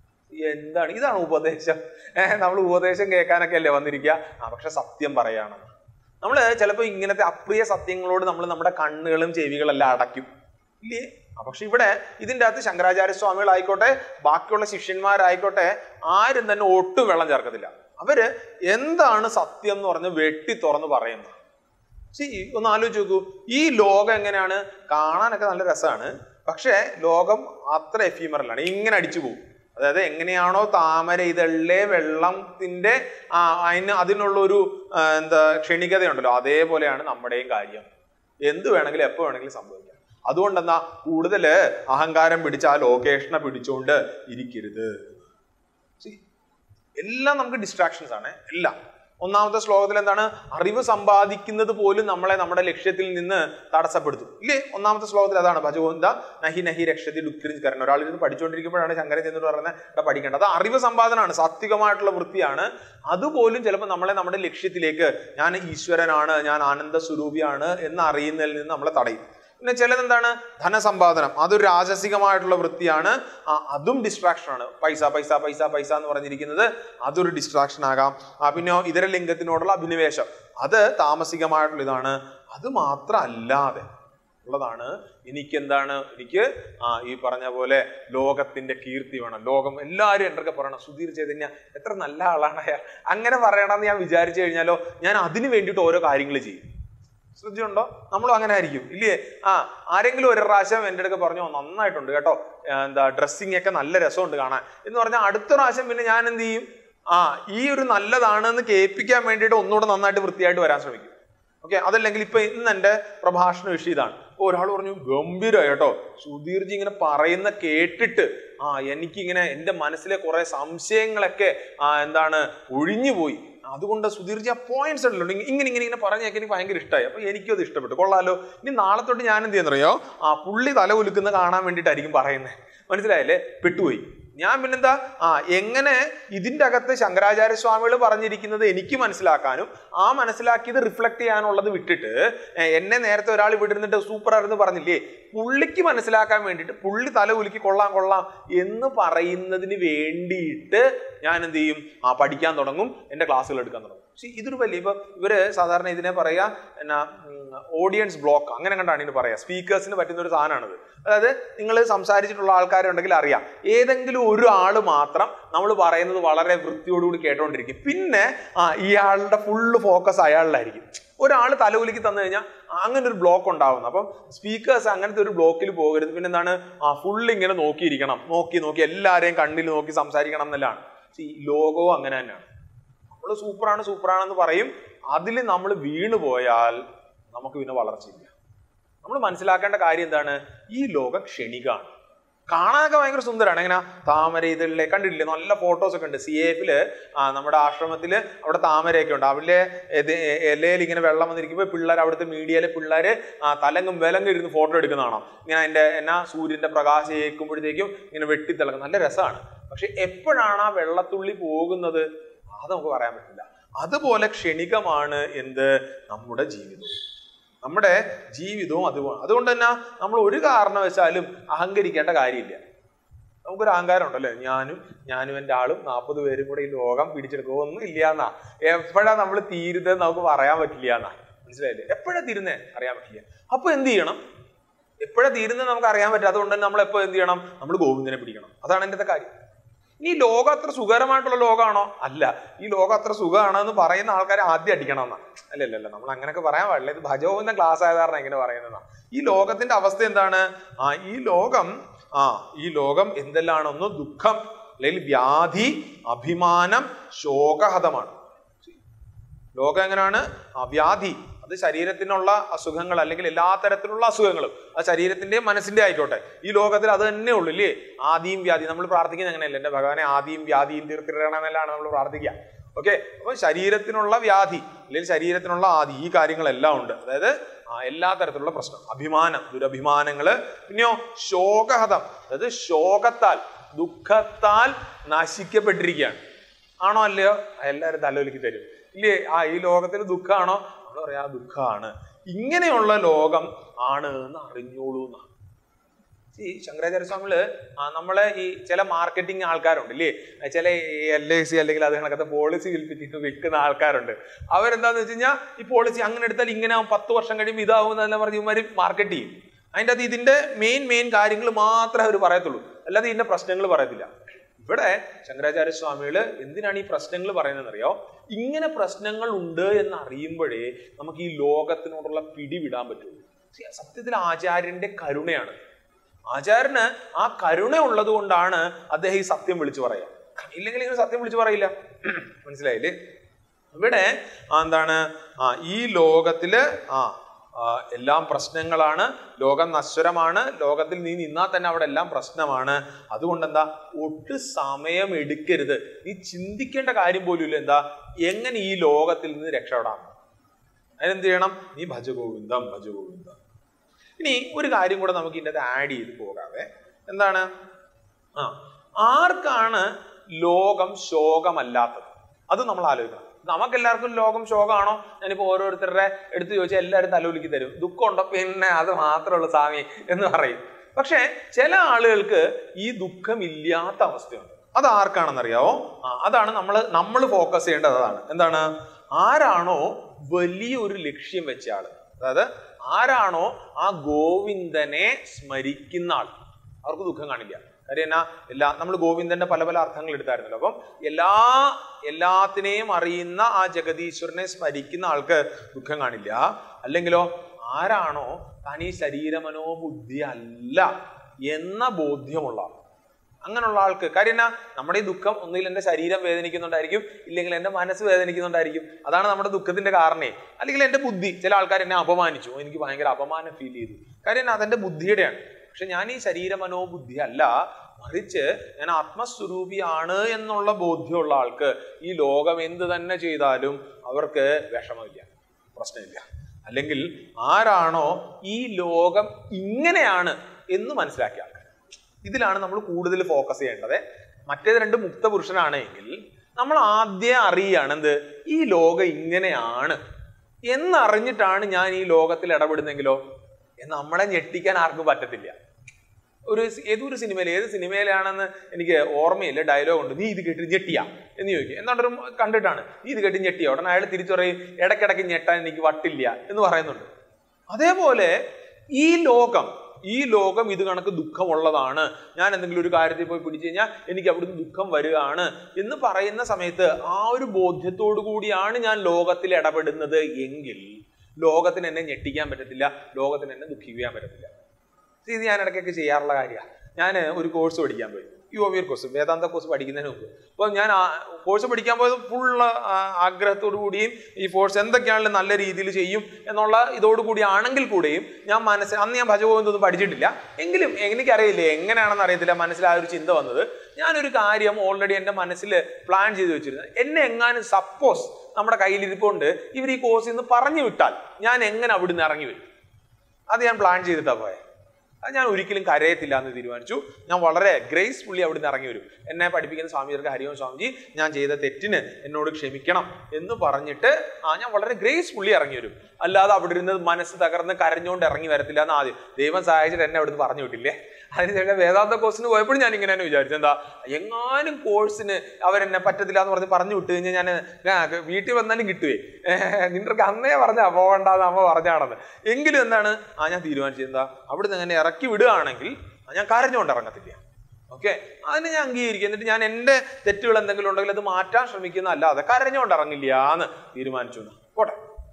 എന്താണ് ഇതാണ് ഉപദേശം ഏഹ് നമ്മൾ ഉപദേശം കേൾക്കാനൊക്കെ അല്ലേ വന്നിരിക്കുക ആ പക്ഷെ സത്യം പറയാണെന്ന് നമ്മൾ ചിലപ്പോൾ ഇങ്ങനത്തെ അപ്രിയ സത്യങ്ങളോട് നമ്മൾ നമ്മുടെ കണ്ണുകളും ചെവികളെല്ലാം അടയ്ക്കും ഇല്ലേ ആ പക്ഷെ ഇവിടെ ഇതിൻ്റെ അകത്ത് ശങ്കരാചാര്യ സ്വാമികളായിക്കോട്ടെ ബാക്കിയുള്ള ശിഷ്യന്മാരായിക്കോട്ടെ ആരും തന്നെ ഒട്ടും വെള്ളം ചേർക്കത്തില്ല അവര് എന്താണ് സത്യം എന്ന് പറഞ്ഞ് വെട്ടി തുറന്ന് പറയുന്നത് See, ഒന്ന് ആലോചിച്ച് നോക്കൂ ഈ ലോകം എങ്ങനെയാണ് കാണാനൊക്കെ നല്ല രസമാണ് പക്ഷേ ലോകം അത്ര എഫീമറലാണ് ഇങ്ങനെ അടിച്ചു പോകും അതായത് എങ്ങനെയാണോ താമര ഇതളിലെ വെള്ളത്തിന്റെ ആ അതിന് അതിനുള്ള ഒരു ആ, എന്താ ക്ഷണികതയുണ്ടല്ലോ അതേപോലെയാണ് നമ്മുടെയും കാര്യം എന്ത് വേണമെങ്കിലും എപ്പോ വേണമെങ്കിലും സംഭവിക്കാം അതുകൊണ്ട് എന്നാ കൂടുതൽ അഹങ്കാരം പിടിച്ച് ആ ലൊക്കേഷനെ പിടിച്ചുകൊണ്ട് ഇരിക്കരുത് See, എല്ലാം നമുക്ക് ഡിസ്ട്രാക്ഷൻസ് ആണ് എല്ലാം ഒന്നാമത്തെ ശ്ലോകത്തിൽ എന്താണ് അറിവ് സമ്പാദിക്കുന്നത് പോലും നമ്മളെ നമ്മുടെ ലക്ഷ്യത്തിൽ നിന്ന് തടസ്സപ്പെടുത്തും ഇല്ലേ ഒന്നാമത്തെ ശ്ലോകത്തിൽ അതാണ് ഭജഗോന്ത നഹി നഹി രക്ഷതി ഡുക്രിസ്കരണം ഒരാൾ ഇരുന്ന് പഠിച്ചുകൊണ്ടിരിക്കുമ്പോഴാണ് ശങ്കരൻ ചെന്നിട്ട് പറയുന്നത് "എടാ, പഠിക്കേണ്ടത് അത് അറിവ് സമ്പാദനമാണ് സാത്വികമായിട്ടുള്ള വൃത്തിയാണ് അതുപോലും ചിലപ്പോൾ നമ്മളെ നമ്മുടെ ലക്ഷ്യത്തിലേക്ക് ഞാൻ ഈശ്വരനാണ് ഞാൻ ആനന്ദ സ്വരൂപിയാണ് എന്ന് അറിയുന്നതിൽ നിന്ന് നമ്മളെ തടയും പിന്നെ ചിലതെന്താണ് ധനസമ്പാദനം അതൊരു രാജസികമായിട്ടുള്ള വൃത്തിയാണ് ആ, അതും ഡിസ്ട്രാക്ഷൻ ആണ് പൈസ പൈസ പൈസ പൈസ എന്ന് പറഞ്ഞിരിക്കുന്നത് അതൊരു ഡിസ്ട്രാക്ഷൻ ആകാം ആ പിന്നെ ഇതര ലിംഗത്തിനോടുള്ള അഭിനിവേശം അത് താമസികമായിട്ടുള്ള ഇതാണ് അത് മാത്രമല്ലാതെ ഉള്ളതാണ് എനിക്ക് എന്താണ് എനിക്ക് ആ ഈ പറഞ്ഞ പോലെ ലോകത്തിന്റെ കീർത്തി വേണം ലോകം എല്ലാവരും എന്തൊക്കെ പറയണം സുധീർ ചൈതന്യ എത്ര നല്ല ആളാണ് അയാൾ അങ്ങനെ പറയണമെന്ന് ഞാൻ വിചാരിച്ചു കഴിഞ്ഞാലോ ഞാൻ അതിന് വേണ്ടിയിട്ട് ഓരോ കാര്യങ്ങൾ ചെയ്യും ശ്രദ്ധയുണ്ടോ നമ്മളും അങ്ങനെ ആയിരിക്കും ഇല്ലേ ആ ആരെങ്കിലും ഒരു പ്രാവശ്യം എൻ്റെ അടുക്ക പറഞ്ഞു "ഓ, നന്നായിട്ടുണ്ട് കേട്ടോ ആ, എന്താ ഡ്രസ്സിങ് ഒക്കെ നല്ല രസമുണ്ട് കാണാൻ എന്ന് പറഞ്ഞാൽ അടുത്ത പ്രാവശ്യം പിന്നെ ഞാൻ എന്ത് ചെയ്യും ആ ഈ ഒരു നല്ലതാണെന്ന് കേൾപ്പിക്കാൻ വേണ്ടിയിട്ട് ഒന്നുകൂടെ നന്നായിട്ട് വൃത്തിയായിട്ട് വരാൻ ശ്രമിക്കും ഓക്കെ അതല്ലെങ്കിൽ ഇപ്പൊ ഇന്ന് എൻ്റെ പ്രഭാഷണ വിഷയം ഇതാണ് ഇപ്പൊ ഒരാൾ പറഞ്ഞു ഗംഭീരമായി കേട്ടോ സുധീർജി ഇങ്ങനെ പറയുന്ന കേട്ടിട്ട് ആ എനിക്കിങ്ങനെ എൻ്റെ മനസ്സിലെ കുറെ സംശയങ്ങളൊക്കെ ആ എന്താണ് ഒഴിഞ്ഞു പോയി അതുകൊണ്ട് സുധീർജി ആ പോയിന്റ്സ് ഉണ്ടല്ലോ ഇങ്ങ- ഇങ്ങനെ ഇങ്ങനെ ഇങ്ങനെ പറഞ്ഞേക്ക് എനിക്ക് ഭയങ്കര ഇഷ്ടമായി അപ്പൊ എനിക്കും അത് ഇഷ്ടപ്പെട്ടു കൊള്ളാലോ ഇനി നാളെ തൊട്ട് ഞാൻ എന്ത് ചെയ്യുന്നറിയോ ആ പുള്ളി തല ഉലുക്കുന്ന കാണാൻ വേണ്ടിയിട്ടായിരിക്കും പറയുന്നത് മനസ്സിലായല്ലേ പെട്ടുപോയി ഞാൻ പിന്നെന്താ ആ എങ്ങനെ ഇതിന്റെ അകത്ത് ശങ്കരാചാര്യ സ്വാമികൾ പറഞ്ഞിരിക്കുന്നത് എനിക്ക് മനസ്സിലാക്കാനും ആ മനസ്സിലാക്കിയത് റിഫ്ലക്ട് ചെയ്യാനുള്ളത് വിട്ടിട്ട് ഏ, എന്നെ നേരത്തെ ഒരാൾ ഇവിടെ ഇരുന്നിട്ട് സൂപ്പർ ആയിരുന്നു പറഞ്ഞില്ലേ പുള്ളിക്ക് മനസ്സിലാക്കാൻ വേണ്ടിയിട്ട് പുള്ളി തല ഉലുക്കി കൊള്ളാം കൊള്ളാം എന്ന് പറയുന്നതിന് വേണ്ടിയിട്ട് ഞാൻ എന്ത് ചെയ്യും ആ പഠിക്കാൻ തുടങ്ങും എൻ്റെ ക്ലാസ്സുകൾ എടുക്കാൻ തുടങ്ങും പക്ഷേ ഇതൊരു വലിയ ഇപ്പൊ ഇവര് സാധാരണ ഇതിനെ പറയാ എന്നാ ഓഡിയൻസ് ബ്ലോക്ക് അങ്ങനെ കണ്ടാണ് ഇതിന് പറയാ സ്പീക്കേഴ്സിന് പറ്റുന്ന ഒരു സാധനമാണിത് അതായത് നിങ്ങൾ സംസാരിച്ചിട്ടുള്ള ആൾക്കാരുണ്ടെങ്കിൽ അറിയാം ഏതെങ്കിലും ഒരു ആള് മാത്രം നമ്മൾ പറയുന്നത് വളരെ വൃത്തിയോടുകൂടി കേട്ടോണ്ടിരിക്കും പിന്നെ ആ ഇയാളുടെ ഫുള്ള് ഫോക്കസ് അയാളിലായിരിക്കും ഒരാൾ തലകുലിക്ക് തന്നു കഴിഞ്ഞാൽ അങ്ങനെ ഒരു ബ്ലോക്ക് ഉണ്ടാവുന്നു അപ്പം സ്പീക്കേഴ്സ് അങ്ങനത്തെ ഒരു ബ്ലോക്കിൽ പോകരുത് പിന്നെ എന്താണ് ആ ഫുള്ള് ഇങ്ങനെ നോക്കിയിരിക്കണം നോക്കി നോക്കി എല്ലാവരെയും കണ്ണിൽ നോക്കി സംസാരിക്കണം എന്നെല്ലാണ് പക്ഷേ ഈ ലോകവും അങ്ങനെ തന്നെയാണ് നമ്മൾ സൂപ്പറാണ് സൂപ്പറാണെന്ന് പറയും അതിൽ നമ്മൾ വീണു പോയാൽ നമുക്ക് പിന്നെ വളർച്ചയില്ല നമ്മൾ മനസ്സിലാക്കേണ്ട കാര്യം എന്താണ് ഈ ലോകം ക്ഷണികമാണ് കാണാനൊക്കെ ഭയങ്കര സുന്ദരമാണ് എങ്ങനെ താമര ഇതിലെ കണ്ടിട്ടില്ലേ നല്ല ഫോട്ടോസ് ഒക്കെ ഉണ്ട് സി എഫില് നമ്മുടെ ആശ്രമത്തിൽ അവിടെ താമരയൊക്കെ ഉണ്ട് അവിടെ ഇലയിൽ ഇങ്ങനെ വെള്ളം വന്നിരിക്കുമ്പോൾ പിള്ളേർ അവിടുത്തെ മീഡിയയിലെ പിള്ളേർ തലങ്ങും വിലങ്ങും ഇരുന്ന് ഫോട്ടോ എടുക്കുന്നതാണോ ഇങ്ങനെ അതിന്റെ എന്നാ സൂര്യന്റെ പ്രകാശം ഏൽക്കുമ്പോഴത്തേക്കും ഇങ്ങനെ വെട്ടിത്തിളങ്ങും നല്ല രസമാണ് പക്ഷെ എപ്പോഴാണ് ആ വെള്ളത്തുള്ളി പോകുന്നത് അത് നമുക്ക് പറയാൻ പറ്റില്ല അതുപോലെ ക്ഷണികമാണ് എന്ത് നമ്മുടെ ജീവിതം നമ്മുടെ ജീവിതവും അതുപോലെ അതുകൊണ്ട് തന്നെ നമ്മൾ ഒരു കാരണവശാലും അഹങ്കരിക്കേണ്ട കാര്യമില്ല നമുക്കൊരു അഹങ്കാരം ഉണ്ടല്ലേ ഞാനും ഞാനും എൻ്റെ ആളും നാൽപ്പത് പേരും കൂടെ ഈ ലോകം പിടിച്ചെടുക്കുക ഒന്നും ഇല്ല എന്നാ എപ്പോഴാ നമ്മൾ തീരുന്നത് നമുക്ക് പറയാൻ പറ്റില്ല എന്നാ മനസ്സിലായില്ലേ എപ്പോഴാ തീരുന്നേ അറിയാൻ പറ്റില്ല അപ്പൊ എന്ത് ചെയ്യണം എപ്പോഴാ തീരുന്നത് നമുക്ക് അറിയാൻ പറ്റില്ല അതുകൊണ്ട് തന്നെ നമ്മൾ എപ്പോൾ എന്ത് ചെയ്യണം നമ്മൾ ഗോവിന്ദനെ പിടിക്കണം അതാണ് എൻ്റെ കാര്യം ഇനി ഈ ലോകം അത്ര സുഖകരമായിട്ടുള്ള ലോകമാണോ അല്ല ഈ ലോകം അത്ര സുഖമാണോ എന്ന് പറയുന്ന ആൾക്കാരെ ആദ്യം അടിക്കണം എന്നാ അല്ല അല്ല അല്ല നമ്മൾ അങ്ങനെയൊക്കെ പറയാൻ പാടില്ല ഇത് ഭജോന്ന ക്ലാസ് ആയ കാരണം ഇങ്ങനെ പറയുന്നതാ ഈ ലോകത്തിന്റെ അവസ്ഥ എന്താണ് ആ ഈ ലോകം ആ ഈ ലോകം എന്തെല്ലാണൊന്ന് ദുഃഖം അല്ലെങ്കിൽ വ്യാധി അഭിമാനം ശോകഹതമാണ് ലോകം എങ്ങനെയാണ് ആ വ്യാധി അത് ശരീരത്തിനുള്ള അസുഖങ്ങൾ അല്ലെങ്കിൽ എല്ലാ തരത്തിലുള്ള അസുഖങ്ങളും ആ ശരീരത്തിന്റെയും മനസ്സിന്റെ ആയിക്കോട്ടെ ഈ ലോകത്തിൽ അത് തന്നെ ഉള്ളൂ ഇല്ലേ ആദിയും വ്യാധി നമ്മൾ പ്രാർത്ഥിക്കുന്നത് അങ്ങനെയല്ല എന്റെ ഭഗവാനെ ആദിയും വ്യാധിയും തീർത്തിടണമെന്നല്ലാണ് നമ്മൾ പ്രാർത്ഥിക്കുക ഓക്കെ അപ്പൊ ശരീരത്തിനുള്ള വ്യാധി അല്ലെങ്കിൽ ശരീരത്തിനുള്ള ആദി ഈ കാര്യങ്ങളെല്ലാം ഉണ്ട് അതായത് ആ എല്ലാ തരത്തിലുള്ള പ്രശ്നം അഭിമാനം ദുരഭിമാനങ്ങള് പിന്നെയോ ശോകഹതം അതായത് ശോകത്താൽ ദുഃഖത്താൽ നശിക്കപ്പെട്ടിരിക്കുകയാണ് ആണോ അല്ലയോ എല്ലാവരും തലൊലിക്ക് തരും ഇല്ലേ ആ ഈ ലോകത്തിൽ ദുഃഖമാണോ നമ്മൾ പറയാ ആ ദുഃഖമാണ് ഇങ്ങനെയുള്ള ലോകം ആണ് എന്ന് അറിഞ്ഞോളൂ എന്നാണ് ഈ ശങ്കരാചാര്യ സ്വാമികള് ആ, നമ്മളെ ഈ ചില മാർക്കറ്റിംഗ് ആൾക്കാരുണ്ട് ഇല്ലേ ചില എൽ ഐ സി അല്ലെങ്കിൽ അത് കണക്കത്തെ പോളിസി വിൽപ്പിച്ചിട്ട് വിൽക്കുന്ന ആൾക്കാരുണ്ട് അവരെന്താന്ന് വെച്ച് കഴിഞ്ഞാൽ ഈ പോളിസി അങ്ങനെ എടുത്താൽ ഇങ്ങനെ ആവും പത്ത് വർഷം കഴിയുമ്പോൾ ഇതാവും എന്നെല്ലാം പറഞ്ഞ് ഇവന്മാർ മാർക്കറ്റ് ചെയ്യും അതിൻ്റെ അത് ഇതിന്റെ മെയിൻ മെയിൻ കാര്യങ്ങൾ മാത്രമേ അവർ പറയത്തുള്ളൂ അല്ലാതെ ഇതിന്റെ പ്രശ്നങ്ങൾ പറയത്തില്ല ഇവിടെ ശങ്കരാചാര്യ സ്വാമികള് എന്തിനാണ് ഈ പ്രശ്നങ്ങൾ പറയുന്നതെന്ന് അറിയോ ഇങ്ങനെ പ്രശ്നങ്ങൾ ഉണ്ട് എന്ന് അറിയുമ്പോഴേ നമുക്ക് ഈ ലോകത്തിനോടുള്ള പിടി വിടാൻ പറ്റുള്ളൂ See, സത്യത്തിൽ ആചാര്യന്റെ കരുണയാണ് ആചാര്യന് ആ കരുണ ഉള്ളത് കൊണ്ടാണ് അദ്ദേഹം ഈ സത്യം വിളിച്ചു പറയാ ഇല്ലെങ്കിൽ ഇങ്ങനെ സത്യം വിളിച്ചു പറയില്ല മനസ്സിലായില്ലേ ഇവിടെ ആ, എന്താണ് ആ ഈ ലോകത്തില് ആ ആ, എല്ലാം പ്രശ്നങ്ങളാണ് ലോകം നശ്വരമാണ് ലോകത്തിൽ നീ നിന്നാൽ തന്നെ അവിടെ എല്ലാം പ്രശ്നമാണ് അതുകൊണ്ട് എന്താ ഒട്ട് സമയം എടുക്കരുത് നീ ചിന്തിക്കേണ്ട കാര്യം പോലും ഇല്ല എന്താ എങ്ങനെ ഈ ലോകത്തിൽ നിന്ന് രക്ഷപ്പെടാം അതിനെന്ത് ചെയ്യണം നീ ഭജഗോവിന്ദം ഭജഗോവിന്ദം ഇനി ഒരു കാര്യം കൂടെ നമുക്ക് ഇതിൻ്റെ ആഡ് ചെയ്ത് പോകാവേ എന്താണ് ആ ആർക്കാണ് ലോകം ശോകമല്ലാത്തത് അത് നമ്മൾ ആലോചിക്കണം നമുക്കെല്ലാവർക്കും ലോകം ശോകമാണോ ഞാനിപ്പോ ഓരോരുത്തരുടെ എടുത്ത് ചോദിച്ചാൽ എല്ലാവരും തലൊലിക്ക് തരും ദുഃഖമുണ്ടോ പിന്നെ അത് മാത്രമേ ഉള്ളൂ സ്വാമി എന്ന് പറയും പക്ഷേ ചില ആളുകൾക്ക് ഈ ദുഃഖമില്ലാത്ത അവസ്ഥയുണ്ട് അത് ആർക്കാണെന്നറിയാവോ ആ അതാണ് നമ്മൾ നമ്മൾ ഫോക്കസ് ചെയ്യേണ്ടത് അതാണ് എന്താണ് ആരാണോ വലിയൊരു ലക്ഷ്യം വെച്ച ആള് അതായത് ആരാണോ ആ ഗോവിന്ദനെ സ്മരിക്കുന്ന ആൾ അവർക്ക് ദുഃഖം കാണില്ല കാര്യം എന്നാ എല്ലാ നമ്മൾ ഗോവിന്ദന്റെ പല പല അർത്ഥങ്ങൾ എടുത്തായിരുന്നല്ലോ അപ്പം എല്ലാ എല്ലാത്തിനെയും അറിയുന്ന ആ ജഗദീശ്വരനെ സ്മരിക്കുന്ന ആൾക്ക് ദുഃഖം കാണില്ല അല്ലെങ്കിലോ ആരാണോ താൻ ഈ ശരീരമനോബുദ്ധി അല്ല എന്ന ബോധ്യമുള്ള ആൾ അങ്ങനെയുള്ള ആൾക്ക് കാര്യം എന്നാ നമ്മുടെ ഈ ദുഃഖം ഒന്നുകിൽ എൻ്റെ ശരീരം വേദനിക്കുന്നുണ്ടായിരിക്കും ഇല്ലെങ്കിൽ എൻ്റെ മനസ്സ് വേദനിക്കുന്നുണ്ടായിരിക്കും അതാണ് നമ്മുടെ ദുഃഖത്തിന്റെ കാരണേ അല്ലെങ്കിൽ എൻ്റെ ബുദ്ധി ചില ആൾക്കാർ എന്നെ അപമാനിച്ചു ഓ, എനിക്ക് ഭയങ്കര അപമാനം ഫീൽ ചെയ്തു കാര്യം എന്നാ അതെന്റെ ബുദ്ധിയുടെയാണ് പക്ഷെ ഞാൻ ഈ ശരീര മനോബുദ്ധി അല്ല മറിച്ച് ഞാൻ ആത്മസ്വരൂപിയാണ് എന്നുള്ള ബോധ്യമുള്ള ആൾക്ക് ഈ ലോകം എന്ത് തന്നെ ചെയ്താലും അവർക്ക് വിഷമമില്ല പ്രശ്നമില്ല അല്ലെങ്കിൽ ആരാണോ ഈ ലോകം ഇങ്ങനെയാണ് എന്ന് മനസ്സിലാക്കിയ ആൾക്കാർ ഇതിലാണ് നമ്മൾ കൂടുതൽ ഫോക്കസ് ചെയ്യേണ്ടത് മറ്റേത് രണ്ട് മുക്ത പുരുഷനാണ് എങ്കിൽ നമ്മൾ ആദ്യം അറിയാണ് എന്ത് ഈ ലോകം ഇങ്ങനെയാണ് എന്നറിഞ്ഞിട്ടാണ് ഞാൻ ഈ ലോകത്തിൽ ഇടപെടുന്നെങ്കിലോ എന്ന് നമ്മളെ ഞെട്ടിക്കാൻ ആർക്കും പറ്റത്തില്ല ഒരു സി- ഏതൊരു സിനിമയിൽ ഏത് സിനിമയിലാണെന്ന് എനിക്ക് ഓർമ്മയില്ല ഡയലോഗ് ഉണ്ട് നീ ഇത് കേട്ട് ഞെട്ടിയാ എന്ന് ചോദിക്കും എന്താണ്ടൊരു കണ്ടിട്ടാണ് നീ ഇത് കേട്ട് ഞെട്ടിയ ഉടനെ അയാൾ തിരിച്ചു പറയും ഇടയ്ക്കിടയ്ക്ക് ഞെട്ടാൻ എനിക്ക് വട്ടില്ല എന്ന് പറയുന്നുണ്ട് അതേപോലെ ഈ ലോകം ഈ ലോകം ഇത് കണക്ക് ദുഃഖമുള്ളതാണ് ഞാൻ എന്തെങ്കിലും ഒരു കാര്യത്തിൽ പോയി പിടിച്ചു കഴിഞ്ഞാൽ എനിക്ക് അവിടുന്ന് ദുഃഖം വരികയാണ് എന്ന് പറയുന്ന സമയത്ത് ആ ഒരു ബോധ്യത്തോടു കൂടിയാണ് ഞാൻ ലോകത്തിൽ ഇടപെടുന്നത് എങ്കിൽ ലോകത്തിന് എന്നെ ഞെട്ടിക്കാൻ പറ്റത്തില്ല ലോകത്തിന് എന്നെ ദുഃഖിക്കാൻ പറ്റത്തില്ല ഇത് ഞാൻ ഇടയ്ക്കൊക്കെ ചെയ്യാറുള്ള കാര്യമാണ് ഞാൻ ഒരു കോഴ്സ് പഠിക്കാൻ പോയി U O course Vedanta course പഠിക്കുന്നതിന് മുമ്പ് അപ്പോൾ ഞാൻ ആ കോഴ്സ് പഠിക്കാൻ പോയത് ഫുൾ ആഗ്രഹത്തോടു കൂടിയും ഈ കോഴ്സ് എന്തൊക്കെയാണെങ്കിലും നല്ല രീതിയിൽ ചെയ്യും എന്നുള്ള ഇതോടു കൂടി ആണെങ്കിൽ കൂടെയും ഞാൻ മനസ്സിൽ അന്ന് ഞാൻ ഭജഗോവിന്ദൊന്നും പഠിച്ചിട്ടില്ല എങ്കിലും എനിക്കറിയില്ല എങ്ങനെയാണെന്ന് അറിയത്തില്ല മനസ്സിൽ ആ ഒരു ചിന്ത വന്നത് ഞാനൊരു കാര്യം ഓൾറെഡി എൻ്റെ മനസ്സിൽ പ്ലാൻ ചെയ്ത് വെച്ചിരുന്നു എന്നെ എങ്ങാനും സപ്പോസ് നമ്മുടെ കയ്യിലിരിപ്പുണ്ട് ഇവർ ഈ കോഴ്സിൽ നിന്ന് പറഞ്ഞു വിട്ടാൽ ഞാൻ എങ്ങനെ അവിടുന്ന് ഇറങ്ങി വരും അത് ഞാൻ പ്ലാൻ ചെയ്തിട്ടാണ് പോയത് അത് ഞാൻ ഒരിക്കലും കരയത്തില്ല എന്ന് തീരുമാനിച്ചു ഞാൻ വളരെ ഗ്രേസ്ഫുള്ളി അവിടുന്ന് ഇറങ്ങി വരും എന്നെ പഠിപ്പിക്കുന്ന സ്വാമിജർക്ക് ഹരിയോം സ്വാമിജി ഞാൻ ചെയ്ത തെറ്റിന് എന്നോട് ക്ഷമിക്കണം എന്ന് പറഞ്ഞിട്ട് ആ ഞാൻ വളരെ ഗ്രേസ്ഫുള്ളി ഇറങ്ങി വരും അല്ലാതെ അവിടെ ഇരുന്ന് മനസ്സ് തകർന്ന് കരഞ്ഞുകൊണ്ട് ഇറങ്ങി വരത്തില്ല എന്ന് ആദ്യം ദൈവം സഹായിച്ചിട്ട് എന്നെ അവിടുന്ന് പറഞ്ഞു വിട്ടില്ലേ അതിനുശേഷം വേദാന്ത കോഴ്സിന് പോയപ്പോഴും ഞാൻ ഇങ്ങനെ തന്നെ വിചാരിച്ചു എന്താ എങ്ങാനും കോഴ്സിന് അവരെന്നെ പറ്റത്തില്ല എന്ന് പറഞ്ഞ് പറഞ്ഞു വിട്ട് കഴിഞ്ഞാൽ ഞാൻ ഞാൻ വീട്ടിൽ വന്നാലും കിട്ടുവേ നിന്റെ അന്നേ പറഞ്ഞാ പോകണ്ടെന്ന് അമ്മ പറഞ്ഞാണെന്ന് എങ്കിലും എന്താണ് ആ ഞാൻ തീരുമാനിച്ചത് എന്താ അവിടുന്ന് അങ്ങനെ ഇറക്കി വിടുകയാണെങ്കിൽ ആ ഞാൻ കരഞ്ഞുകൊണ്ട് ഇറങ്ങത്തില്ല ഓക്കെ അതിന് ഞാൻ അംഗീകരിക്കും എന്നിട്ട് ഞാൻ എൻ്റെ തെറ്റുകൾ എന്തെങ്കിലും ഉണ്ടെങ്കിൽ അത് മാറ്റാൻ ശ്രമിക്കുന്ന അല്ലാതെ കരഞ്ഞുകൊണ്ട് ഇറങ്ങില്ല എന്ന് തീരുമാനിച്ചു എന്ന്. പോട്ടെ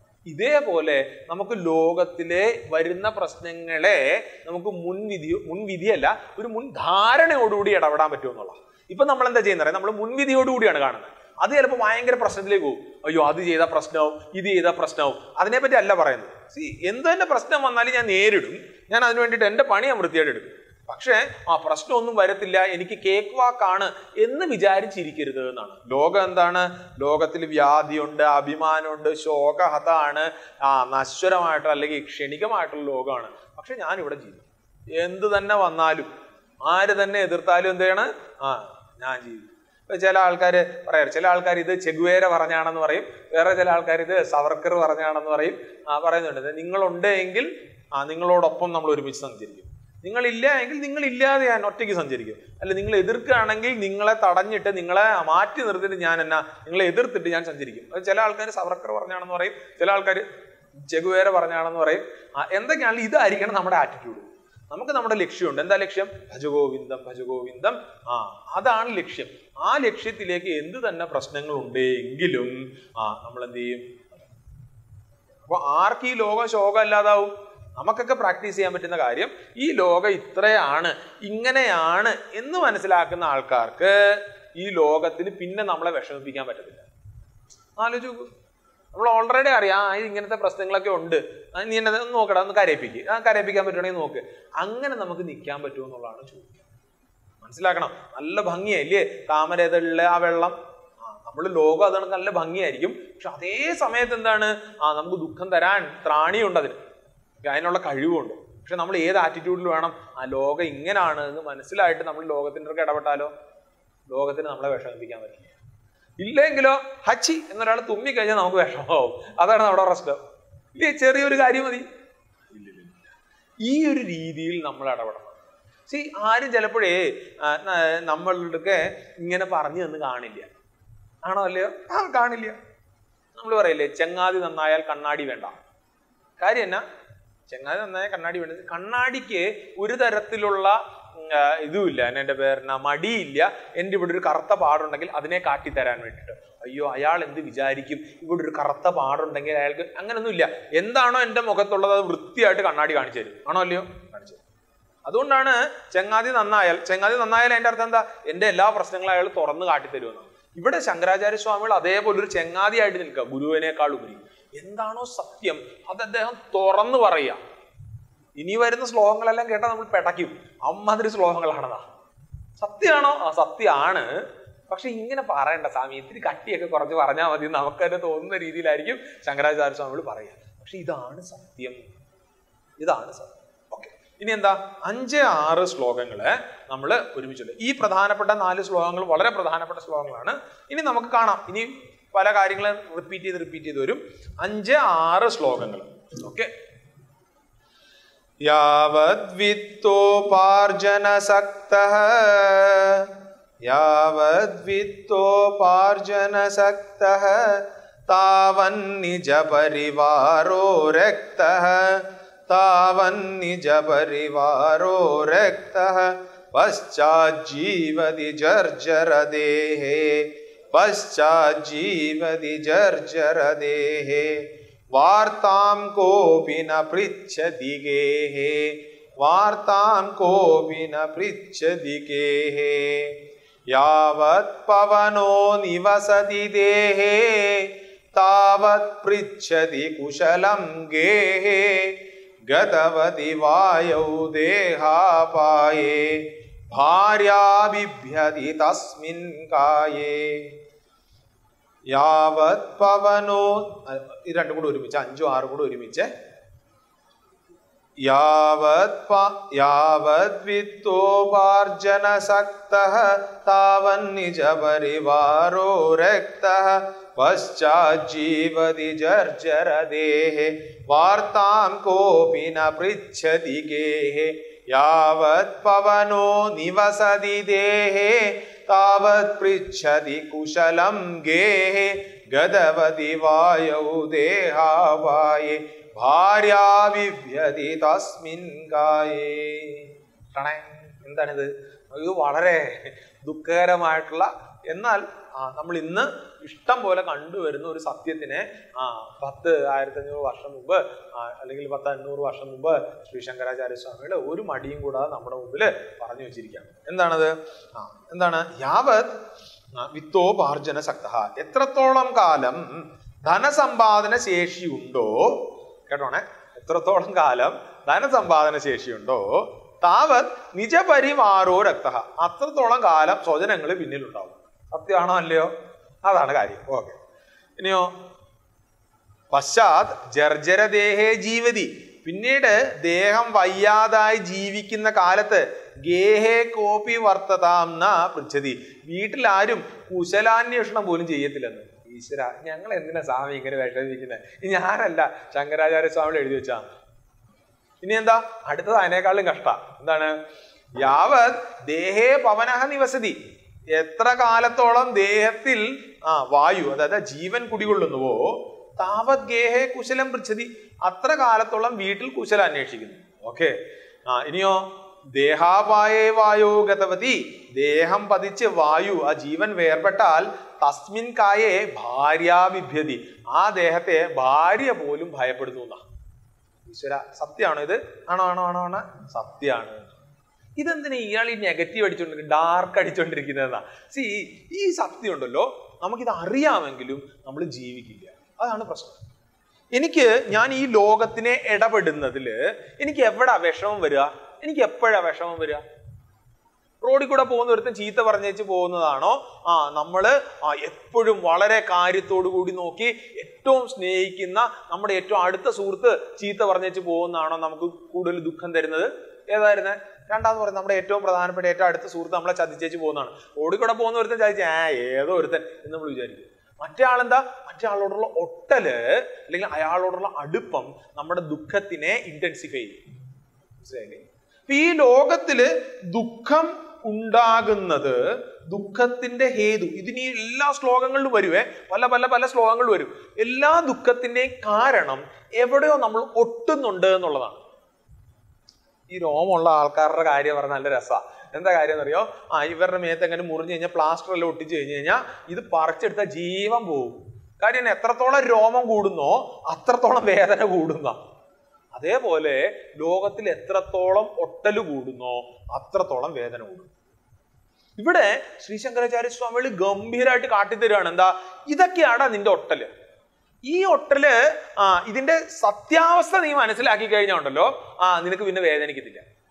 ഇതേപോലെ നമുക്ക് ലോകത്തിലെ വരുന്ന പ്രശ്നങ്ങളെ നമുക്ക് മുൻവിധി മുൻവിധിയല്ല ഒരു മുൻധാരണയോടുകൂടി ഇടപെടാൻ പറ്റുമെന്നുള്ള ഇപ്പൊ നമ്മൾ എന്താ ചെയ്യുന്നത് നമ്മൾ മുൻവിധിയോടുകൂടിയാണ് കാണുന്നത് അത് ചിലപ്പോൾ ഭയങ്കര പ്രശ്നത്തിലേക്ക് പോകും അയ്യോ അത് ചെയ്താൽ പ്രശ്നവും ഇത് ചെയ്താൽ പ്രശ്നവും അതിനെപ്പറ്റി അല്ല പറയുന്നത് സി എന്ത് തന്നെ പ്രശ്നം വന്നാലും ഞാൻ നേരിടും ഞാൻ അതിന് വേണ്ടിയിട്ട് എൻ്റെ പണി ഞാൻ വൃത്തിയായിട്ട് എടുക്കും പക്ഷേ ആ പ്രശ്നമൊന്നും വരത്തില്ല എനിക്ക് കേക്ക് വാക്കാണ് എന്ന് വിചാരിച്ചിരിക്കരുത് എന്നാണ് ലോകം എന്താണ് ലോകത്തിൽ വ്യാധിയുണ്ട് അഭിമാനമുണ്ട് ശോകഹതാണ് ആ നശ്വരമായിട്ടുള്ള അല്ലെങ്കിൽ ക്ഷണികമായിട്ടുള്ള ലോകമാണ് പക്ഷെ ഞാൻ ഇവിടെ ജീവിക്കും എന്ത് തന്നെ വന്നാലും ആര് തന്നെ എതിർത്താലും എന്ത് ചെയ്യണം ആ ഞാൻ ജീവിക്കും ഇപ്പൊ ചില ആൾക്കാർ പറയാറ് ചില ആൾക്കാർ ഇത് ചെഗുവേര പറഞ്ഞാണെന്ന് പറയും വേറെ ചില ആൾക്കാർ ഇത് സവർക്കർ പറഞ്ഞാണെന്ന് പറയും ആ പറയുന്നുണ്ട് നിങ്ങളുണ്ട് എങ്കിൽ ആ നിങ്ങളോടൊപ്പം നമ്മൾ ഒരുമിച്ച് സഞ്ചരിക്കും നിങ്ങളില്ല എങ്കിൽ നിങ്ങൾ ഇല്ലാതെ ഞാൻ ഒറ്റയ്ക്ക് സഞ്ചരിക്കും അല്ല നിങ്ങൾ എതിർക്കുകയാണെങ്കിൽ നിങ്ങളെ തടഞ്ഞിട്ട് നിങ്ങളെ മാറ്റി നിർത്തിയിട്ട് ഞാൻ എന്നാ നിങ്ങളെ എതിർത്തിട്ട് ഞാൻ സഞ്ചരിക്കും അത് ചില ആൾക്കാർ സവർക്കർ പറഞ്ഞാണെന്ന് പറയും ചില ആൾക്കാർ ചെഗുവേര പറഞ്ഞാണെന്ന് പറയും ആ, എന്തൊക്കെയാണെങ്കിലും ഇതായിരിക്കണം നമ്മുടെ ആറ്റിറ്റ്യൂഡ് നമുക്ക് നമ്മുടെ ലക്ഷ്യമുണ്ട് എന്താ ലക്ഷ്യം ഭജഗോവിന്ദം ഭജഗോവിന്ദം ആ അതാണ് ലക്ഷ്യം ആ ലക്ഷ്യത്തിലേക്ക് എന്ത് തന്നെ പ്രശ്നങ്ങൾ ഉണ്ടെങ്കിലും ആ നമ്മൾ എന്ത് ചെയ്യും അപ്പൊ ആർക്ക് ഈ ലോകം ശോകം അല്ലാതാവും നമുക്കൊക്കെ പ്രാക്ടീസ് ചെയ്യാൻ പറ്റുന്ന കാര്യം ഈ ലോകം ഇത്രയാണ് ഇങ്ങനെയാണ് എന്ന് മനസ്സിലാക്കുന്ന ആൾക്കാർക്ക് ഈ ലോകത്തിന് പിന്നെ നമ്മളെ വിഷമിപ്പിക്കാൻ പറ്റത്തില്ല ആലോചിച്ച് നോക്കൂ നമ്മൾ ഓൾറെഡി അറിയാം ആ ഇത് ഇങ്ങനത്തെ പ്രശ്നങ്ങളൊക്കെ ഉണ്ട് ആ, നീ എന്നെ ഒന്ന് നോക്കടാ ഒന്ന് കരയിപ്പിക്കുക ആ കരയിപ്പിക്കാൻ പറ്റുവാണെങ്കിൽ നോക്ക് അങ്ങനെ നമുക്ക് നിൽക്കാൻ പറ്റുമോ എന്നുള്ളതാണ് ചോദ്യം മനസ്സിലാക്കണം നല്ല ഭംഗിയല്ലേ താമരതളിലെ ആ വെള്ളം ആ നമ്മൾ ലോകം അതാണ് നല്ല ഭംഗിയായിരിക്കും പക്ഷെ അതേ സമയത്ത് എന്താണ് ആ നമുക്ക് ദുഃഖം തരാൻ ത്രാണിയുണ്ട് അതിന് അതിനുള്ള കഴിവുണ്ട് പക്ഷെ നമ്മൾ ഏത് ആറ്റിറ്റ്യൂഡിൽ വേണം ആ ലോകം ഇങ്ങനാണ് എന്ന് മനസ്സിലായിട്ട് നമ്മൾ ലോകത്തിൻ്റെ ഒക്കെ ഇടപെട്ടാലോ ലോകത്തിന് നമ്മളെ വിഷമിപ്പിക്കാൻ പറ്റില്ല ഇല്ലെങ്കിലോ ഹച്ചി എന്നൊരാൾ തുമ്മി കഴിഞ്ഞാൽ നമുക്ക് വിഷമമാവും അതാണ് നമ്മുടെ പ്രശ്നം ഇല്ലേ ചെറിയൊരു കാര്യം മതി ഇല്ലില്ല ഈ ഒരു രീതിയിൽ നമ്മൾ ഇടപെടണം സി ആരും ചിലപ്പോഴേ ആ, ന- നമ്മളുടെ ഇങ്ങനെ പറഞ്ഞു തന്ന് കാണില്ല ആണോ അല്ലയോ ആ കാണില്ല നമ്മൾ പറയില്ലേ ചെങ്ങാതി നന്നായാൽ കണ്ണാടി വേണ്ട കാര്യം എന്നാ ചെങ്ങാതി നന്നായ കണ്ണാടി വേണ്ടത് കണ്ണാടിക്ക് ഒരു തരത്തിലുള്ള ഉം, ആ, ഇതുമില്ല എന്നെ പേരിന മടിയില്ല എൻ്റെ ഇവിടെ ഒരു കറുത്ത പാടുണ്ടെങ്കിൽ അതിനെ കാട്ടിത്തരാൻ വേണ്ടിയിട്ട് അയ്യോ അയാൾ എന്ത് വിചാരിക്കും ഇവിടെ ഒരു കറുത്ത പാടുണ്ടെങ്കിൽ അയാൾക്ക് അങ്ങനൊന്നുമില്ല എന്താണോ എൻ്റെ മുഖത്തുള്ളത് അത് വൃത്തിയായിട്ട് കണ്ണാടി കാണിച്ചു തരും ആണോ അല്ലയോ കാണിച്ചു തരും അതുകൊണ്ടാണ് ചെങ്ങാതി നന്നായാൽ ചെങ്ങാതി നന്നായാൽ എൻ്റെ അർത്ഥം എന്താ എൻ്റെ എല്ലാ പ്രശ്നങ്ങളും അയാൾ തുറന്ന് കാട്ടിത്തരുമെന്നാണ് ഇവിടെ ശങ്കരാചാര്യ സ്വാമികൾ അതേപോലെ ഒരു ചെങ്ങാതിയായിട്ട് നിൽക്കുക ഗുരുവിനേക്കാൾ ഉപരി എന്താണോ സത്യം അത് അദ്ദേഹം തുറന്നു പറയുക ഇനി വരുന്ന ശ്ലോകങ്ങളെല്ലാം കേട്ടാൽ നമ്മൾ പെടയ്ക്കും അമ്മാതിരി ശ്ലോകങ്ങളാണതാ സത്യമാണോ ആ സത്യമാണ് പക്ഷെ ഇങ്ങനെ പറയണ്ട സ്വാമി ഇത്തിരി കട്ടിയൊക്കെ കുറച്ച് പറഞ്ഞാൽ മതി നമുക്ക് തന്നെ തോന്നുന്ന രീതിയിലായിരിക്കും ശങ്കരാചാര്യ സ്വാമികൾ പറയുക പക്ഷെ ഇതാണ് സത്യം ഇതാണ് സത്യം ഓക്കെ ഇനി എന്താ അഞ്ച് ആറ് ശ്ലോകങ്ങള് നമ്മൾ ഒരുമിച്ചുണ്ട് ഈ പ്രധാനപ്പെട്ട നാല് ശ്ലോകങ്ങൾ വളരെ പ്രധാനപ്പെട്ട ശ്ലോകങ്ങളാണ് ഇനി നമുക്ക് കാണാം ഇനി പല കാര്യങ്ങളും റിപ്പീറ്റ് ചെയ്ത് റിപ്പീറ്റ് ചെയ്ത് വരും അഞ്ച് ആറ് ശ്ലോകങ്ങൾ ഓക്കെ യാവദ്വിത്തോപാർജനസക്തഃ യാവദ്വിത്തോപാർജനസക്തഃ താവന്നിജപരിവാരോ രക്തഃ താവന്നിജപരിവാരോ രക്തഃ പശ്ചാജ്ജീവതി ജർജരദേഹേ പശ്ചാജ്ജീവതി ജർജരദേഹേ വാർത്താം കോപി ന പൃച്ഛതി ഗേഹേ വാർത്താം കോപി ന പൃച്ഛതി ഗേഹേ യാവത് പവനോ നിവസതി ദേഹേ താവത് പൃച്ഛതി കുശലം ഗേഹേ ഗതവതി വായൗ ദേഹാപായേ ഭാര്യാ ബിഭ്യതി തസ്മിൻ കായേ യാവത് പവനോ അഹ് ഇത് രണ്ടും കൂടെ ഒരുമിച്ച് അഞ്ചും ആറും കൂടെ ഒരുമിച്ച് യാവത് പ- യാവത് വിത്തോപാർജനസക്തഃ താവന്നിജ പരിവാരോ രക്തഃ പശ്ചാജ്ജീവതി ജർജരദേഹേ വാർത്താം കോപി ന പൃച്ഛതി ഗേഹേ യാവത് പവനോ നിവസതി ദേഹേ താവത് പൃച്ഛതി കുശലം ഗേഹേ ഗതവതി വായൗ ദേഹാവായേ ഭാര്യാ വിഭ്യതി തസ്മിൻ കായേ ടണേ എന്താണിത് ഇത് വളരെ ദുഃഖകരമായിട്ടുള്ള എന്നാൽ ആ, നമ്മൾ ഇന്ന് ഇഷ്ടം പോലെ കണ്ടുവരുന്ന ഒരു സത്യത്തിനെ ആ പത്ത് ആയിരത്തി അഞ്ഞൂറ് വർഷം മുമ്പ് ആ, അല്ലെങ്കിൽ പത്ത് അഞ്ഞൂറ് വർഷം മുമ്പ് ശ്രീ ശങ്കരാചാര്യ സ്വാമികൾ ഒരു മടിയും കൂടാതെ നമ്മുടെ മുമ്പിൽ പറഞ്ഞു വെച്ചിരിക്കുകയാണ് എന്താണത് ആ എന്താണ് യാവത് ആ, വിത്തോപാർജന സക്ത എത്രത്തോളം കാലം ധനസമ്പാദന ശേഷിയുണ്ടോ കേട്ടോണേ എത്രത്തോളം കാലം ധനസമ്പാദന ശേഷിയുണ്ടോ താവത് നിജപരിവാരോ രക്ത അത്രത്തോളം കാലം സ്വജനങ്ങൾ പിന്നിലുണ്ടാവും സത്യമാണോ അല്ലയോ അതാണ് കാര്യം ഓക്കെ ഇനിയോ പശ്ചാത് ജർജരദേഹേ ജീവതി പിന്നീട് ദേഹം വയ്യാതായി ജീവിക്കുന്ന കാലത്ത് ഗേഹേ കോപ്പി വർത്തതാം ന പൃച്ഛതി വീട്ടിൽ ആരും കുശലാന്വേഷണം പോലും ചെയ്യത്തില്ലെന്ന് ഈശ്വര ഞങ്ങൾ എന്തിനാ സ്വാമി ഇങ്ങനെ വിഷമിക്കുന്നത് ഞാനല്ല ശങ്കരാചാര്യ സ്വാമിയുടെ എഴുതി വെച്ചാ ഇനി എന്താ അടുത്തത് അതിനേക്കാളും കഷ്ട എന്താണ് യാവത് ദേഹേ പവനഹ നിവസതി എത്ര കാലത്തോളം ദേഹത്തിൽ ആ വായു അതായത് ജീവൻ കുടികൊള്ളുന്നുവോ താവത് ഗേഹേ കുശലം പൃച്ഛതി അത്ര കാലത്തോളം വീട്ടിൽ കുശലം അന്വേഷിക്കുന്നു ഓക്കെ ആ ഇനിയോ ദേഹാപായേ വായോ ഗതവതി ദേഹം പതിച്ച് വായു ആ ജീവൻ വേർപെട്ടാൽ തസ്മിൻ കായേ ഭാര്യാവിഭ്യതി ആ ദേഹത്തെ ഭാര്യ പോലും ഭയപ്പെടുന്നു എന്നാ ഈശ്വര സത്യമാണോ ഇത് ആണോ ആണോ ആണോ ആണോ സത്യമാണ് ഇതെന്തിനാ ഇയാൾ ഈ നെഗറ്റീവ് അടിച്ചോണ്ടിരിക്കുന്നത് ഡാർക്ക് അടിച്ചോണ്ടിരിക്കുന്നതെന്നാ സി ഈ സത്യം ഉണ്ടല്ലോ നമുക്കിത് അറിയാമെങ്കിലും നമ്മൾ ജീവിക്കില്ല അതാണ് പ്രശ്നം എനിക്ക് ഞാൻ ഈ ലോകത്തിനെ ഇടപെടുന്നതിൽ എനിക്ക് എവിടാ വിഷമം വരിക എനിക്ക് എപ്പോഴാ വിഷമം വരിക റോഡിൽ കൂടെ പോകുന്ന ഒരുത്തൻ ചീത്ത പറഞ്ഞേച്ച് പോകുന്നതാണോ ആ നമ്മള് ആ എപ്പോഴും വളരെ കാര്യത്തോടു കൂടി നോക്കി ഏറ്റവും സ്നേഹിക്കുന്ന നമ്മുടെ ഏറ്റവും അടുത്ത സുഹൃത്ത് ചീത്ത പറഞ്ഞേച്ച് പോകുന്നതാണോ നമുക്ക് കൂടുതൽ ദുഃഖം തരുന്നത് ഏതായിരുന്നേ രണ്ടാമത് പറയുന്നത് നമ്മുടെ ഏറ്റവും പ്രധാനപ്പെട്ട ഏറ്റവും അടുത്ത സുഹൃത്ത് നമ്മളെ ചതിച്ചേച്ച് പോകുന്നതാണ് റോഡിൽ കൂടെ പോകുന്ന ഒരുത്തൻ ചതിച്ച് ആ ഏതോ ഒരുത്തൻ എന്ന് നമ്മൾ വിചാരിക്കും മറ്റേ ആളെന്താ മറ്റേ ആളോടുള്ള ഒട്ടല് അല്ലെങ്കിൽ അയാളോടുള്ള അടുപ്പം നമ്മുടെ ദുഃഖത്തിനെ ഇന്റൻസിഫൈ ചെയ്യും മനസ്സിലായില്ലേ അപ്പൊ ഈ ലോകത്തില് ദുഃഖം ഉണ്ടാകുന്നത് ദുഃഖത്തിന്റെ ഹേതു ഇതിന് ഈ എല്ലാ ശ്ലോകങ്ങളിലും വരുവേ പല പല പല ശ്ലോകങ്ങൾ വരും എല്ലാ ദുഃഖത്തിന്റെയും കാരണം എവിടെയോ നമ്മൾ ഒട്ടുന്നുണ്ട് എന്നുള്ളതാണ് ഈ രോമമുള്ള ആൾക്കാരുടെ കാര്യം പറഞ്ഞാൽ നല്ല രസമാണ് എന്താ കാര്യം എന്നറിയോ ആ ഇവരുടെ മേത്ത് എങ്ങനെ മുറിഞ്ഞു കഴിഞ്ഞാൽ പ്ലാസ്റ്റർ എല്ലാം ഒട്ടിച്ചു കഴിഞ്ഞു കഴിഞ്ഞാൽ ഇത് പറിച്ചെടുത്ത ജീവൻ പോകും കാര്യം എന്നാ? എത്രത്തോളം രോമം കൂടുന്നോ അത്രത്തോളം വേദന കൂടുന്ന അതേപോലെ ലോകത്തിൽ എത്രത്തോളം ഒട്ടല് കൂടുന്നോ അത്രത്തോളം വേദന കൂടും ഇവിടെ ശ്രീ ശങ്കരാചാര്യ സ്വാമികൾ ഗംഭീരമായിട്ട് കാട്ടിത്തരുകയാണ് എന്താ ഇതൊക്കെയാണ് നിന്റെ ഒട്ടല് ഈ ഒട്ടല് ആ ഇതിന്റെ സത്യാവസ്ഥ നീ മനസ്സിലാക്കി കഴിഞ്ഞാൽ ഉണ്ടല്ലോ ആ നിനക്ക് പിന്നെ വേദനിക്കത്തില്ല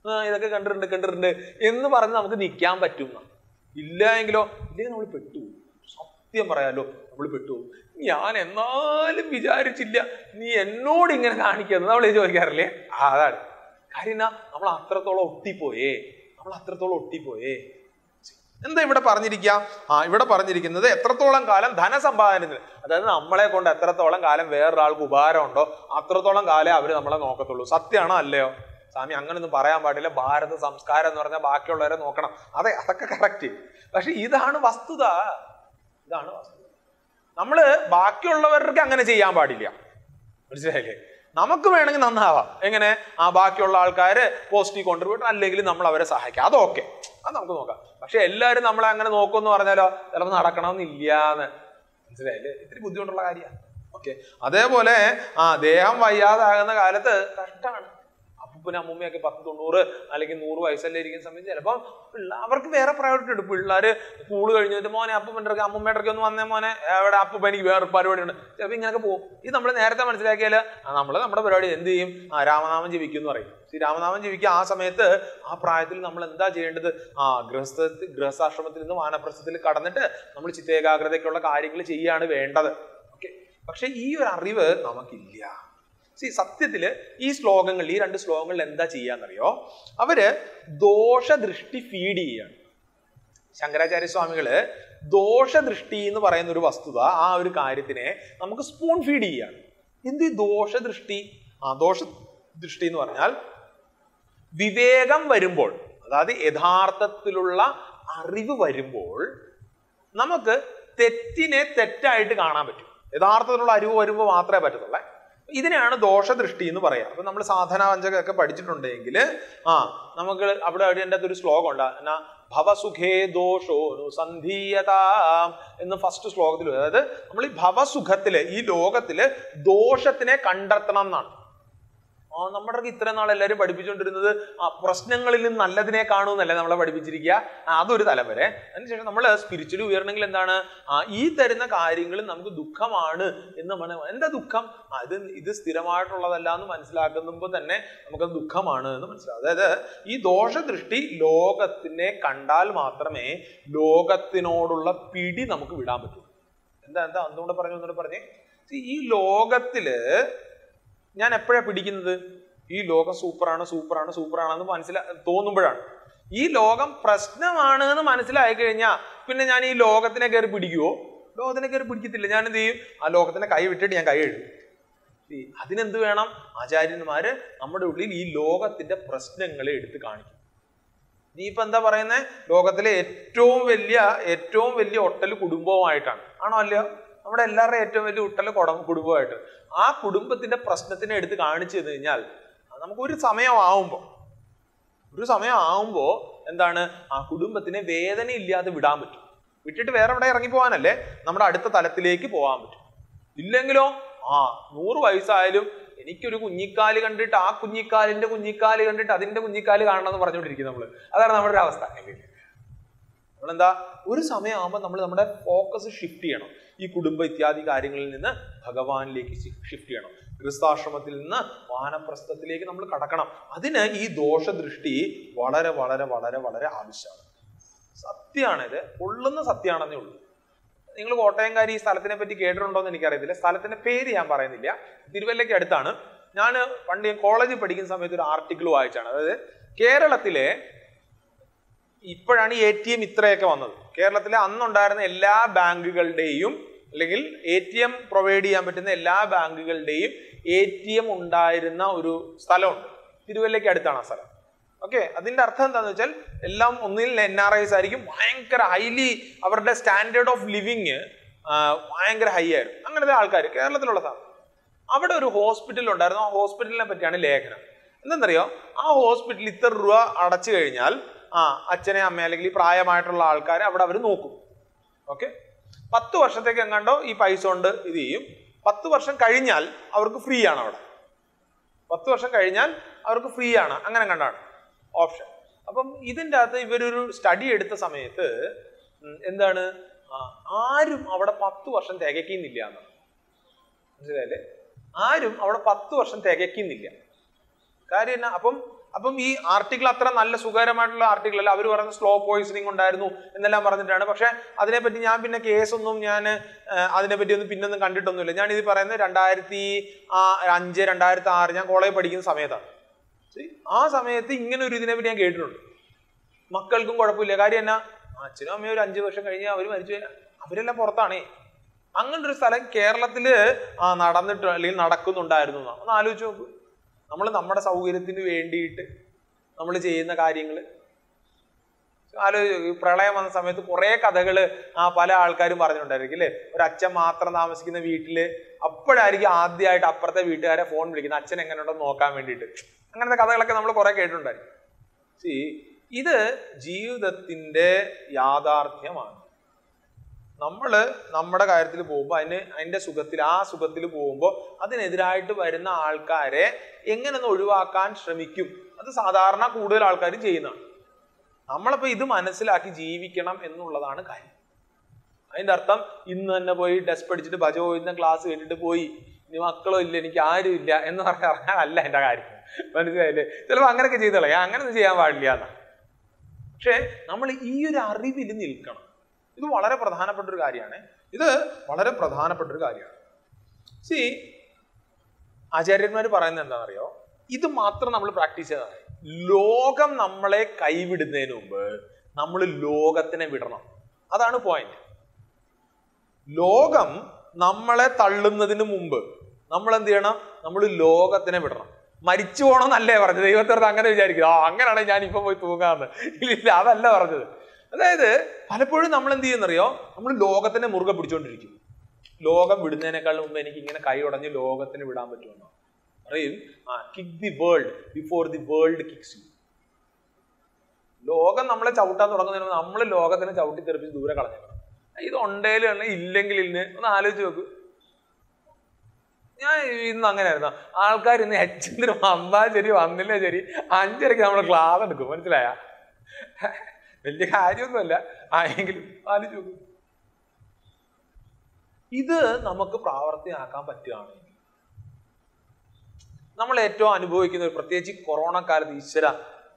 ആ, ഇതൊക്കെ കണ്ടിട്ടുണ്ട് കണ്ടിട്ടുണ്ട് എന്ന് പറഞ്ഞ് നമുക്ക് നിൽക്കാൻ പറ്റും എന്നാ. ഇല്ല എങ്കിലോ ഇല്ലെങ്കിൽ നമ്മൾ പെട്ടുപോകും സത്യം പറയാലോ നമ്മൾ പെട്ടുപോകും ഞാൻ എന്നാലും വിചാരിച്ചില്ല നീ എന്നോട് ഇങ്ങനെ കാണിക്കുന്നത് നമ്മൾ ചോദിക്കാറില്ലേ ആ, അതാണ് കാര്യം എന്നാ നമ്മൾ അത്രത്തോളം ഒട്ടിപ്പോയേ നമ്മൾ അത്രത്തോളം ഒട്ടിപ്പോയേ എന്താ ഇവിടെ പറഞ്ഞിരിക്കുക ആ ഇവിടെ പറഞ്ഞിരിക്കുന്നത് എത്രത്തോളം കാലം ധനസമ്പാദനത്തിന് അതായത് നമ്മളെ കൊണ്ട് എത്രത്തോളം കാലം വേറൊരാൾക്ക് ഉപകാരമുണ്ടോ അത്രത്തോളം കാലം അവർ നമ്മളെ നോക്കത്തുള്ളൂ സത്യമാണോ അല്ലയോ സ്വാമി അങ്ങനൊന്നും പറയാൻ പാടില്ല ഭാരത സംസ്കാരം എന്ന് പറഞ്ഞാൽ ബാക്കിയുള്ളവരെ നോക്കണം അതെ അതൊക്കെ കറക്റ്റ് പക്ഷെ ഇതാണ് വസ്തുത ഇതാണ് വസ്തുത നമ്മള് ബാക്കിയുള്ളവർക്ക് അങ്ങനെ ചെയ്യാൻ പാടില്ല മനസ്സിലായില്ലേ നമുക്ക് വേണമെങ്കിൽ നന്നാവാം എങ്ങനെ ആ ബാക്കിയുള്ള ആൾക്കാര് പോസിറ്റീവ് കോൺട്രിബ്യൂട്ട് അല്ലെങ്കിൽ നമ്മൾ അവരെ സഹായിക്കാം അതൊക്കെ അത് നമുക്ക് നോക്കാം പക്ഷെ എല്ലാവരും നമ്മളെ അങ്ങനെ നോക്കുമെന്ന് പറഞ്ഞാലോ ചിലപ്പോൾ നടക്കണമെന്നില്ലാന്ന് മനസ്സിലായില്ലേ ഇത്തിരി ബുദ്ധിമുട്ടുള്ള കാര്യമാണ് ഓക്കെ അതേപോലെ ആ ദേഹം വയ്യാതാകുന്ന കാലത്ത് കഷ്ടമാണ് അപ്പൂപ്പനും അമ്മൂമ്മയൊക്കെ പത്ത് തൊണ്ണൂറ് അല്ലെങ്കിൽ നൂറ് വയസ്സല്ലേ ഇരിക്കുന്ന സമയത്ത് ചിലപ്പോൾ അവർക്ക് വേറെ പ്രയോറിറ്റി ഉണ്ട് പിള്ളേര് സ്കൂൾ കഴിഞ്ഞിട്ട് മോനെ അപ്പൂപ്പൻ്റെ അടുക്ക അമ്മൂമ്മയുടെ അടുക്ക ഒന്ന് വന്നേ മോനെ എവിടെ അപ്പൂപ്പ എനിക്ക് വേറെ പരിപാടി ഉണ്ട് ചിലപ്പോൾ ഇങ്ങനെയൊക്കെ പോകും ഇത് നമ്മൾ നേരത്തെ മനസ്സിലാക്കിയാൽ നമ്മൾ നമ്മുടെ പരിപാടി എന്ത് ചെയ്യും ആ രാമനാമം ജപിക്കും എന്ന് പറയും ഈ രാമനാമം ജപിക്കുക ആ സമയത്ത് ആ പ്രായത്തിൽ നമ്മൾ എന്താ ചെയ്യേണ്ടത് ആ ഗൃഹസ്ഥ ഗൃഹസ്ഥാശ്രമത്തിൽ നിന്ന് വാനപ്രസ്ഥത്തിൽ കടന്നിട്ട് നമ്മൾ ചിത്തേകാഗ്രതയ്ക്കുള്ള കാര്യങ്ങൾ ചെയ്യാണ് വേണ്ടത് ഓക്കെ പക്ഷെ ഈ ഒരു അറിവ് നമുക്കില്ല സി സത്യത്തില് ഈ ശ്ലോകങ്ങളിൽ ഈ രണ്ട് ശ്ലോകങ്ങളിൽ എന്താ ചെയ്യാന്നറിയോ അവര് ദോഷദൃഷ്ടി ഫീഡ് ചെയ്യാണ് ശങ്കരാചാര്യ സ്വാമികള് ദോഷദൃഷ്ടി എന്ന് പറയുന്ന ഒരു വസ്തുത ആ ഒരു കാര്യത്തിനെ നമുക്ക് സ്പൂൺ ഫീഡ് ചെയ്യാണ് എന്ത് ഈ ദോഷദൃഷ്ടി ആ ദോഷ ദൃഷ്ടി എന്ന് പറഞ്ഞാൽ വിവേകം വരുമ്പോൾ അതായത് യഥാർത്ഥത്തിലുള്ള അറിവ് വരുമ്പോൾ നമുക്ക് തെറ്റിനെ തെറ്റായിട്ട് കാണാൻ പറ്റും യഥാർത്ഥത്തിലുള്ള അറിവ് വരുമ്പോൾ മാത്രമേ പറ്റത്തുള്ളേ ഇതിനെയാണ് ദോഷദൃഷ്ടി എന്ന് പറയാം അപ്പൊ നമ്മൾ സാധന വഞ്ചകൊക്കെ പഠിച്ചിട്ടുണ്ടെങ്കിൽ ആ നമുക്ക് അവിടെ അതിൻ്റെ അകത്ത് ഒരു ശ്ലോകം ഉണ്ട് എന്നാ ഭവസുഖേ ദോഷോ സന്ധീയതാം എന്ന് ഫസ്റ്റ് ശ്ലോകത്തിൽ വരും. അതായത് നമ്മൾ ഈ ഭവസുഖത്തില് ഈ ലോകത്തില് ദോഷത്തിനെ കണ്ടെത്തണം എന്നാണ് ആ നമ്മുടെ ഇത്ര നാൾ എല്ലാവരും പഠിപ്പിച്ചുകൊണ്ടിരുന്നത് ആ പ്രശ്നങ്ങളിൽ നിന്ന് നല്ലതിനെ കാണുമെന്നല്ലേ നമ്മളെ പഠിപ്പിച്ചിരിക്കുക ആ, അതൊരു തലം വരെ അതിനുശേഷം നമ്മൾ സ്പിരിച്വലി ഉയരണമെങ്കിൽ എന്താണ് ആ ഈ തരുന്ന കാര്യങ്ങൾ നമുക്ക് ദുഃഖമാണ് എന്ന് മന എന്താ ദുഃഖം ആ, ഇത് ഇത് സ്ഥിരമായിട്ടുള്ളതല്ല എന്ന് മനസ്സിലാക്കുമ്പോൾ തന്നെ നമുക്കത് ദുഃഖമാണ് എന്ന് മനസ്സിലാവും അതായത് ഈ ദോഷദൃഷ്ടി ലോകത്തിനെ കണ്ടാൽ മാത്രമേ ലോകത്തിനോടുള്ള പിടി നമുക്ക് വിടാൻ പറ്റൂ എന്താ എന്താ ഒന്നുകൂടെ പറഞ്ഞു ഒന്നുകൂടെ പറഞ്ഞേ See, ഈ ലോകത്തില് ഞാൻ എപ്പോഴാ പിടിക്കുന്നത് ഈ ലോകം സൂപ്പറാണ് സൂപ്പറാണ് സൂപ്പറാണെന്ന് മനസ്സിലാ തോന്നുമ്പോഴാണ് ഈ ലോകം പ്രശ്നമാണ് എന്ന് മനസ്സിലായി കഴിഞ്ഞാൽ പിന്നെ ഞാൻ ഈ ലോകത്തിനെ കയറി പിടിക്കുവോ ലോകത്തിനെ കയറി പിടിക്കത്തില്ല ഞാൻ എന്ത് ചെയ്യും ആ ലോകത്തിനെ കൈ വിട്ടിട്ട് ഞാൻ കൈ എഴുതും ഈ അതിനെന്ത് വേണം ആചാര്യന്മാര് നമ്മുടെ ഉള്ളിൽ ഈ ലോകത്തിന്റെ പ്രശ്നങ്ങളെ എടുത്ത് കാണിക്കും നീ ഇപ്പൊ എന്താ പറയുന്നത് ലോകത്തിലെ ഏറ്റവും വലിയ ഏറ്റവും വലിയ ഒട്ടൽ കുടുംബവുമായിട്ടാണ് ആണോ അല്ലയോ നമ്മുടെ എല്ലാവരുടെയും ഏറ്റവും വലിയ ഒട്ടൽ കുടം കുടുംബമായിട്ട് ആ കുടുംബത്തിന്റെ പ്രശ്നത്തിനെ എടുത്ത് കാണിച്ചു തന്നു കഴിഞ്ഞാൽ അത് നമുക്ക് ഒരു സമയമാവുമ്പോൾ ഒരു സമയം ആവുമ്പോൾ എന്താണ് ആ കുടുംബത്തിനെ വേദന ഇല്ലാതെ വിടാൻ പറ്റും വിട്ടിട്ട് വേറെ എവിടെ ഇറങ്ങി പോകാനല്ലേ നമ്മുടെ അടുത്ത തലത്തിലേക്ക് പോകാൻ പറ്റും ഇല്ലെങ്കിലോ ആ നൂറ് വയസ്സായാലും എനിക്കൊരു കുഞ്ഞിക്കാല് കണ്ടിട്ട് ആ കുഞ്ഞിക്കാലിന്റെ കുഞ്ഞിക്കാല് കണ്ടിട്ട് അതിന്റെ കുഞ്ഞിക്കാല് കാണണം എന്ന് പറഞ്ഞുകൊണ്ടിരിക്കും നമ്മള് അതാണ് നമ്മുടെ ഒരു അവസ്ഥ നമ്മളെന്താ ഒരു സമയമാകുമ്പോൾ നമ്മൾ നമ്മുടെ ഫോക്കസ് ഷിഫ്റ്റ് ചെയ്യണം ഈ കുടുംബ ഇത്യാദി കാര്യങ്ങളിൽ നിന്ന് ഭഗവാനിലേക്ക് ഷിഫ്റ്റ് ചെയ്യണം ക്രിസ്താശ്രമത്തിൽ നിന്ന് വാനപ്രസ്ഥത്തിലേക്ക് നമ്മൾ കടക്കണം അതിന് ഈ ദോഷദൃഷ്ടി വളരെ വളരെ വളരെ വളരെ ആവശ്യമാണ് സത്യമാണിത് ഉള്ളുന്ന സത്യമാണെന്നേ ഉള്ളൂ നിങ്ങൾ കോട്ടയംകാരി ഈ സ്ഥലത്തിനെ പറ്റി കേട്ടിട്ടുണ്ടോ എന്ന് എനിക്കറിയത്തില്ല സ്ഥലത്തിന്റെ പേര് ഞാൻ പറയുന്നില്ല തിരുവല്ലയ്ക്ക് അടുത്താണ് ഞാൻ പണ്ട് ഞാൻ കോളേജിൽ പഠിക്കുന്ന സമയത്ത് ഒരു ആർട്ടിക്കിൾ വായിച്ചാണ് അതായത് കേരളത്തിലെ ഇപ്പോഴാണ് എ ടി എം ഇത്രയൊക്കെ വന്നത് കേരളത്തിലെ അന്നുണ്ടായിരുന്ന എല്ലാ ബാങ്കുകളുടെയും അല്ലെങ്കിൽ എ ടി എം പ്രൊവൈഡ് ചെയ്യാൻ പറ്റുന്ന എല്ലാ ബാങ്കുകളുടെയും എ ടി എം ഉണ്ടായിരുന്ന ഒരു സ്ഥലമുണ്ട് തിരുവല്ലയ്ക്ക് അടുത്താണ് ആ സ്ഥലം ഓക്കെ അതിന്റെ അർത്ഥം എന്താണെന്ന് വെച്ചാൽ എല്ലാം ഒന്നിൽ എൻ ആർ ഐസ് ആയിരിക്കും ഭയങ്കര ഹൈലി അവരുടെ സ്റ്റാൻഡേർഡ് ഓഫ് ലിവിങ് ഭയങ്കര ഹൈ ആയിരുന്നു അങ്ങനത്തെ ആൾക്കാർ കേരളത്തിലുള്ള സാധനം അവിടെ ഒരു ഹോസ്പിറ്റൽ ഉണ്ടായിരുന്നു ആ ഹോസ്പിറ്റലിനെ പറ്റിയാണ് ലേഖനം എന്തെന്നറിയോ ആ ഹോസ്പിറ്റലിൽ ഇത്ര രൂപ അടച്ചു കഴിഞ്ഞാൽ ആ അച്ഛനെ അമ്മ അല്ലെങ്കിൽ ഈ പ്രായമായിട്ടുള്ള ആൾക്കാരെ അവിടെ അവർ നോക്കും ഓക്കെ പത്ത് വർഷത്തേക്ക് എങ്ങാണ്ടോ ഈ പൈസ കൊണ്ട് ഇത് ചെയ്യും പത്ത് വർഷം കഴിഞ്ഞാൽ അവർക്ക് ഫ്രീ ആണ് അവിടെ പത്ത് വർഷം കഴിഞ്ഞാൽ അവർക്ക് ഫ്രീ ആണ് അങ്ങനെ കണ്ടാണ് ഓപ്ഷൻ അപ്പം ഇതിൻ്റെ അകത്ത് ഇവരൊരു സ്റ്റഡി എടുത്ത സമയത്ത് ഉം, എന്താണ് ആ, ആരും അവിടെ പത്ത് വർഷം തികയ്ക്കുന്നില്ല എന്നാണ് മനസ്സിലായില്ലേ ആരും അവിടെ പത്ത് വർഷം തികയ്ക്കുന്നില്ല കാര്യം എന്നാ അപ്പം അപ്പം ഈ ആർട്ടിക്കിൾ അത്ര നല്ല സുഖകരമായിട്ടുള്ള ആർട്ടിക്കിൾ അല്ല അവർ പറയുന്ന സ്ലോ പോയിസണിങ് ഉണ്ടായിരുന്നു എന്നെല്ലാം പറഞ്ഞിട്ടാണ് പക്ഷെ അതിനെപ്പറ്റി ഞാൻ പിന്നെ കേസൊന്നും ഞാൻ അതിനെപ്പറ്റി ഒന്നും പിന്നൊന്നും കണ്ടിട്ടൊന്നുമില്ല ഞാൻ ഇത് പറയുന്നത് രണ്ടായിരത്തി ആ, അഞ്ച് രണ്ടായിരത്തി ആറ് ഞാൻ കോളേജ് പഠിക്കുന്ന സമയത്താണ് See, ആ സമയത്ത് ഇങ്ങനെ ഒരു ഇതിനെപ്പറ്റി ഞാൻ കേട്ടിട്ടുണ്ട് മക്കൾക്കും കുഴപ്പമില്ല കാര്യം എന്നാ അച്ഛനും അമ്മയും ഒരു അഞ്ചു വർഷം കഴിഞ്ഞ് അവർ മരിച്ചു കഴിഞ്ഞാൽ അവരെല്ലാം പുറത്താണേ അങ്ങനൊരു സ്ഥലം കേരളത്തില് ആ നടന്നിട്ട് അല്ലെങ്കിൽ നടക്കുന്നുണ്ടായിരുന്നു എന്നാ. ഒന്ന് ആലോചിച്ച് നോക്കൂ നമ്മൾ നമ്മുടെ സൗകര്യത്തിന് വേണ്ടിയിട്ട് നമ്മൾ ചെയ്യുന്ന കാര്യങ്ങൾ ആലോചിച്ച് പ്രളയം വന്ന സമയത്ത് കുറെ കഥകള് ആ പല ആൾക്കാരും പറഞ്ഞിട്ടുണ്ടായിരിക്കും അല്ലേ ഒരു അച്ഛൻ മാത്രം താമസിക്കുന്ന വീട്ടില് അപ്പോഴായിരിക്കും ആദ്യമായിട്ട് അപ്പുറത്തെ വീട്ടുകാരെ ഫോൺ വിളിക്കുന്നത് അച്ഛൻ എങ്ങനെയുണ്ടെന്ന് നോക്കാൻ വേണ്ടിയിട്ട് അങ്ങനത്തെ കഥകളൊക്കെ നമ്മൾ കുറെ കേട്ടിട്ടുണ്ടായിരുന്നു See, ഇത് ജീവിതത്തിന്റെ യാഥാർത്ഥ്യമാണ് നമ്മൾ നമ്മുടെ കാര്യത്തിൽ പോകുമ്പോൾ അതിന് അതിന്റെ സുഖത്തിൽ ആ സുഖത്തിൽ പോകുമ്പോൾ അതിനെതിരായിട്ട് വരുന്ന ആൾക്കാരെ എങ്ങനെ ഒന്ന് ഒഴിവാക്കാൻ ശ്രമിക്കും അത് സാധാരണ കൂടുതൽ ആൾക്കാർ ചെയ്യുന്നതാണ് നമ്മളപ്പോൾ ഇത് മനസ്സിലാക്കി ജീവിക്കണം എന്നുള്ളതാണ് കാര്യം അതിന്റെ അർത്ഥം ഇന്ന് തന്നെ പോയി ഡെസ്ക് പഠിച്ചിട്ട് ഭജോ ഇന്ന ക്ലാസ് കേട്ടിട്ട് പോയി ഇനി മക്കളോ ഇല്ല എനിക്ക് ആരും ഇല്ല എന്ന് പറഞ്ഞ ഇറങ്ങാനല്ല എന്റെ കാര്യം മനസ്സിലായില്ലേ ചിലപ്പോൾ അങ്ങനെയൊക്കെ ചെയ്ത് കളയാം അങ്ങനെയൊന്നും ചെയ്യാൻ പാടില്ല എന്നാ പക്ഷേ നമ്മൾ ഈ ഒരു അറിവിൽ നിൽക്കണം ഇത് വളരെ പ്രധാനപ്പെട്ട ഒരു കാര്യമാണ് ഇത് വളരെ പ്രധാനപ്പെട്ട ഒരു കാര്യമാണ് സി ആചാര്യന്മാർ പറയുന്നത് എന്താണെന്നറിയോ ഇത് മാത്രം നമ്മൾ പ്രാക്ടീസ് ചെയ്താൽ മതി ലോകം നമ്മളെ കൈവിടുന്നതിന് മുമ്പ് നമ്മൾ ലോകത്തിനെ വിടണം അതാണ് പോയിന്റ് ലോകം നമ്മളെ തള്ളുന്നതിന് മുമ്പ് നമ്മൾ എന്ത് ചെയ്യണം നമ്മൾ ലോകത്തിനെ വിടണം മരിച്ചു പോകണമെന്നല്ലേ പറഞ്ഞത് ദൈവത്തോട് അങ്ങനെ വിചാരിക്കും ആ അങ്ങനെയാണെങ്കിൽ ഞാൻ ഇപ്പൊ പോയി തൂങ്ങാന്ന് ഇല്ല ഇല്ല അതല്ല പറഞ്ഞത് അതായത് പലപ്പോഴും നമ്മൾ എന്ത് ചെയ്യുന്നറിയോ നമ്മൾ ലോകത്തിനെ മുറുകെ പിടിച്ചോണ്ടിരിക്കും ലോകം വിടുന്നതിനേക്കാൾ മുമ്പ് എനിക്ക് ഇങ്ങനെ കൈ ഉടഞ്ഞ് ലോകത്തിന് വിടാൻ പറ്റുമെന്നോ പറയും ആ kick the world before the world kicks you ലോകം നമ്മളെ ചവിട്ടാൻ തുടങ്ങുന്നതിന് മുമ്പ് നമ്മൾ ലോകത്തിനെ ചവിട്ടി തെറിപ്പിച്ച് ദൂരെ കളഞ്ഞേക്കണം ഇത് ഉണ്ടേലും അല്ല ഇല്ലെങ്കിൽ ഇന്ന് ഒന്ന് ആലോചിച്ച് നോക്കൂ ഞാൻ ഇന്ന് അങ്ങനെയായിരുന്നു ആൾക്കാർ ഇന്ന് എച്ചന്തിന് വന്നാൽ ശരി വന്നില്ല ശരി അഞ്ചരക്ക് നമ്മൾ ക്ലാസ് എടുക്കും മനസ്സിലായ വലിയ കാര്യമൊന്നുമല്ല ആ എങ്കിലും ആലോചിച്ച് നോക്കൂ ഇത് നമുക്ക് പ്രാവർത്തികമാക്കാൻ പറ്റുകയാണെങ്കിൽ നമ്മൾ ഏറ്റവും അനുഭവിക്കുന്ന ഒരു പ്രത്യേകിച്ച് ഈ കൊറോണ കാലത്ത് ഈശ്വര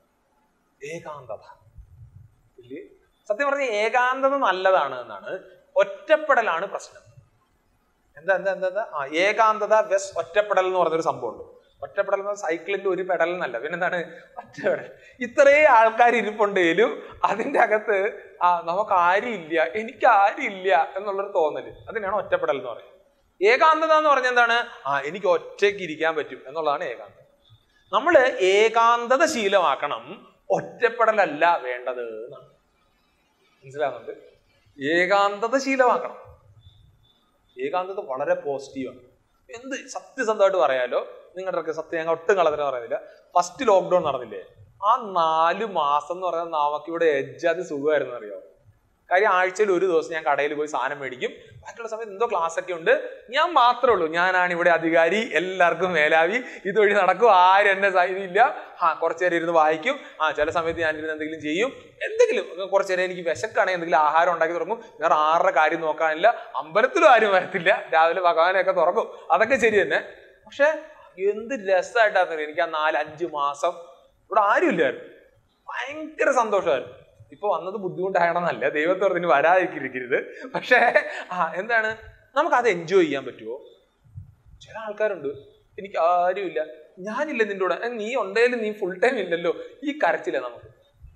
ഏകാന്തത ഇല്ലേ സത്യം പറഞ്ഞ ഏകാന്തത നല്ലതാണ് എന്നാണ് ഒറ്റപ്പെടലാണ് പ്രശ്നം എന്താ എന്താ എന്താ എന്താ ആ ഏകാന്തത വെസ് ഒറ്റപ്പെടൽ എന്ന് പറഞ്ഞൊരു സംഭവമുണ്ട് ഒറ്റപ്പെടൽ എന്ന് സൈക്കിളിന്റെ ഒരു പെടൽ എന്നല്ല പിന്നെന്താണ് ഒറ്റപ്പെടൽ ഇത്രയും ആൾക്കാർ ഇരിപ്പുണ്ടെങ്കിലും അതിന്റെ അകത്ത് ആ നമുക്ക് ആരുമില്ല എനിക്ക് ആരുമില്ല എന്നുള്ളൊരു തോന്നല് അതിനാണ് ഒറ്റപ്പെടൽ എന്ന് പറയുന്നത് ഏകാന്തത എന്ന് പറഞ്ഞാൽ എന്താണ് ആ എനിക്ക് ഒറ്റയ്ക്ക് ഇരിക്കാൻ പറ്റും എന്നുള്ളതാണ് ഏകാന്തത നമ്മൾ ഏകാന്തത ശീലമാക്കണം ഒറ്റപ്പെടലല്ല വേണ്ടത് എന്നാണ് മനസ്സിലാകുന്നുണ്ട് ഏകാന്തത ശീലമാക്കണം ഏകാന്തത വളരെ പോസിറ്റീവാണ് എന്ത് സത്യസന്ധമായിട്ട് പറയാലോ നിങ്ങളുടെ സത്യം ഞങ്ങൾ ഒട്ടും കളത്തിന് പറയുന്നില്ല ഫസ്റ്റ് ലോക്ക്ഡൌൺ നടന്നില്ലേ ആ നാല് മാസം എന്ന് പറയുന്നത് നമുക്ക് ഇവിടെ എജ്ജാതി സുഖമായിരുന്നു അറിയോ കാര്യം ആഴ്ചയിൽ ഒരു ദിവസം ഞാൻ കടയിൽ പോയി സാധനം മേടിക്കും ബാക്കിയുള്ള സമയത്ത് എന്തോ ക്ലാസ് ഒക്കെ ഉണ്ട് ഞാൻ മാത്രമേ ഉള്ളൂ ഞാനാണ് ഇവിടെ അധികാരി എല്ലാവർക്കും മേലാവി ഇതുവഴി നടക്കും ആരും എന്നെ ഇതില്ല ആ കുറച്ചു നേരം ഇരുന്ന് വായിക്കും ആ ചില സമയത്ത് ഞാൻ ഇരുന്ന് എന്തെങ്കിലും ചെയ്യും എന്തെങ്കിലും കുറച്ചു നേരം എനിക്ക് വിശക്കാണെങ്കിൽ എന്തെങ്കിലും ആഹാരം ഉണ്ടാക്കി തുടങ്ങും വേറെ ആരുടെ കാര്യം നോക്കാനില്ല അമ്പലത്തിലും ആരും വരത്തില്ല രാവിലെ ഭഗവാനെയൊക്കെ തുറക്കും അതൊക്കെ ശരി തന്നെ പക്ഷെ എന്ത് രസമായിട്ടായിരുന്നു എനിക്ക് ആ നാല് അഞ്ച് മാസം ഇവിടെ ആരും ഇല്ലായിരുന്നു ഭയങ്കര സന്തോഷമായിരുന്നു ഇപ്പൊ വന്നത് ബുദ്ധിമുട്ടായണമെന്നല്ല ദൈവത്തെ പറഞ്ഞ് വരാതിരിക്കരുത് പക്ഷേ ആ എന്താണ് നമുക്ക് അത് എൻജോയ് ചെയ്യാൻ പറ്റുമോ ചില ആൾക്കാരുണ്ട് എനിക്ക് ആരുമില്ല ഞാനില്ല നിന്റെ കൂടെ ഏ, നീ ഉണ്ടെങ്കിലും നീ ഫുൾ ടൈം ഇല്ലല്ലോ ഈ കരച്ചില്ല നമുക്ക്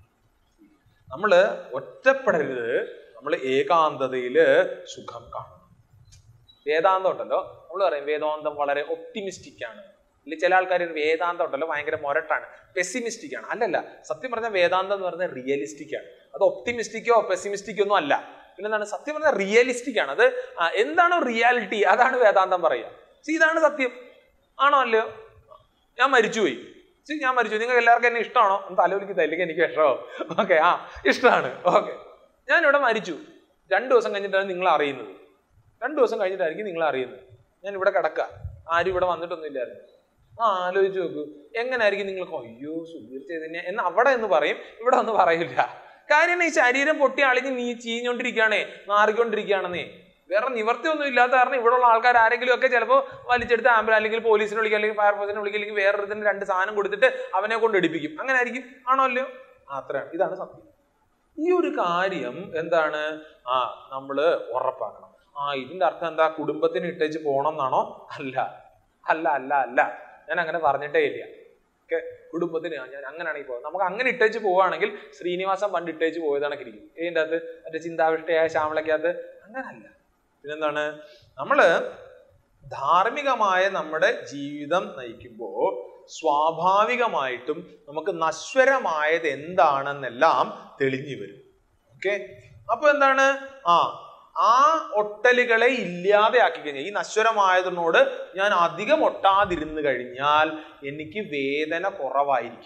നമ്മള് ഒറ്റപ്പെടരുത് നമ്മൾ ഏകാന്തതയില് സുഖം കാണണം വേദാന്തം ഉണ്ടല്ലോ നമ്മൾ പറയും വേദാന്തം വളരെ ഒപ്റ്റിമിസ്റ്റിക് ആണ് ഇല്ല ചില ആൾക്കാർ വേദാന്തം ഉണ്ടല്ലോ ഭയങ്കര മൊരട്ടാണ് പെസിമിസ്റ്റിക് ആണ് അല്ലല്ല സത്യം പറഞ്ഞാൽ വേദാന്തം എന്ന് പറഞ്ഞാൽ റിയലിസ്റ്റിക് ആണ് അത് ഒപ്റ്റിമിസ്റ്റിക്കോ പെസിമിസ്റ്റിക്കോ ഒന്നും അല്ല പിന്നെ എന്താണ് സത്യം പറഞ്ഞാൽ റിയലിസ്റ്റിക് ആണ് അത് ആ, എന്താണോ റിയാലിറ്റി അതാണ് വേദാന്തം പറയുക See, ഇതാണ് സത്യം ആണോ അല്ലയോ ഞാൻ മരിച്ചുപോയി See, ഞാൻ മരിച്ചു നിങ്ങൾക്ക് എല്ലാവർക്കും എന്നെ ഇഷ്ടമാണോ ഒന്ന് തലവലിക്ക് തല്ലിക്ക് എനിക്ക് വിഷമോ ഓക്കെ ആ ഇഷ്ടമാണ് ഓക്കെ ഞാനിവിടെ മരിച്ചു രണ്ടു ദിവസം കഴിഞ്ഞിട്ടാണ് നിങ്ങൾ അറിയുന്നത് രണ്ടു ദിവസം കഴിഞ്ഞിട്ടായിരിക്കും നിങ്ങൾ അറിയുന്നത് ഞാൻ ഇവിടെ കിടക്കുക ആരും ഇവിടെ വന്നിട്ടൊന്നും ഇല്ലായിരുന്നു ആ ആലോചിച്ച് നോക്കൂ എങ്ങനെയായിരിക്കും നിങ്ങൾക്ക് അയ്യോ സുധീർ ചൈതന്യ എന്ന് അവിടെ എന്ന് പറയും ഇവിടെ ഒന്നും പറയില്ല കാര്യം ഈ ശരീരം പൊട്ടി അളിഞ്ഞ് നീ ചീഞ്ഞോണ്ടിരിക്കുകയാണേ നാറിക്കൊണ്ടിരിക്കുകയാണെന്നേ വേറെ നിവർത്തിയൊന്നും ഇല്ലാത്ത കാരണം ഇവിടെയുള്ള ആൾക്കാർ ആരെങ്കിലും ഒക്കെ ചിലപ്പോൾ വലിച്ചെടുത്ത് ആംബുലൻസ് അല്ലെങ്കിൽ പോലീസിനെ വിളിക്കും അല്ലെങ്കിൽ ഫയർഫോഴ്സിനെ വിളിക്കും അല്ലെങ്കിൽ വേറെ ഇതിന് രണ്ട് സാധനം കൊടുത്തിട്ട് അവനെ കൊണ്ട് എടുപ്പിക്കും അങ്ങനെ ആയിരിക്കും ആണോ അല്ലയോ ആ, അത്രയാണ് ഇതാണ് സത്യം ഈ ഒരു കാര്യം എന്താണ് ആ നമ്മള് ഉറപ്പാക്കണം ആ ഇതിന്റെ അർത്ഥം എന്താ കുടുംബത്തിന് ഇട്ടേച്ച് പോണം എന്നാണോ അല്ല അല്ല അല്ല അല്ല ഞാൻ അങ്ങനെ പറഞ്ഞിട്ടേ ഇല്ല ഓക്കെ കുടുംബത്തിന് ആ, ഞാൻ അങ്ങനെയാണെങ്കിൽ പോകുന്നത് നമുക്ക് അങ്ങനെ ഇട്ടേച്ച് പോവുകയാണെങ്കിൽ ശ്രീനിവാസൻ പണ്ട് ഇട്ടേച്ച് പോയതാണൊക്കെ ഇരിക്കും ഇതിൻ്റെ അകത്ത് മറ്റേ ചിന്താവിഷ്ടയായ ശ്യാമളക്കകത്ത് അങ്ങനല്ല പിന്നെന്താണ് നമ്മള് ധാർമ്മികമായ നമ്മുടെ ജീവിതം നയിക്കുമ്പോൾ സ്വാഭാവികമായിട്ടും നമുക്ക് നശ്വരമായത് എന്താണെന്നെല്ലാം തെളിഞ്ഞു വരും ഓക്കെ അപ്പൊ എന്താണ് ആ ആ ഒട്ടലുകളെ ഇല്ലാതെയാക്കി കഴിഞ്ഞാൽ ഈ നശ്വരമായതിനോട് ഞാൻ അധികം ഒട്ടാതിരുന്നു കഴിഞ്ഞാൽ എനിക്ക് വേദന കുറവായിരിക്കും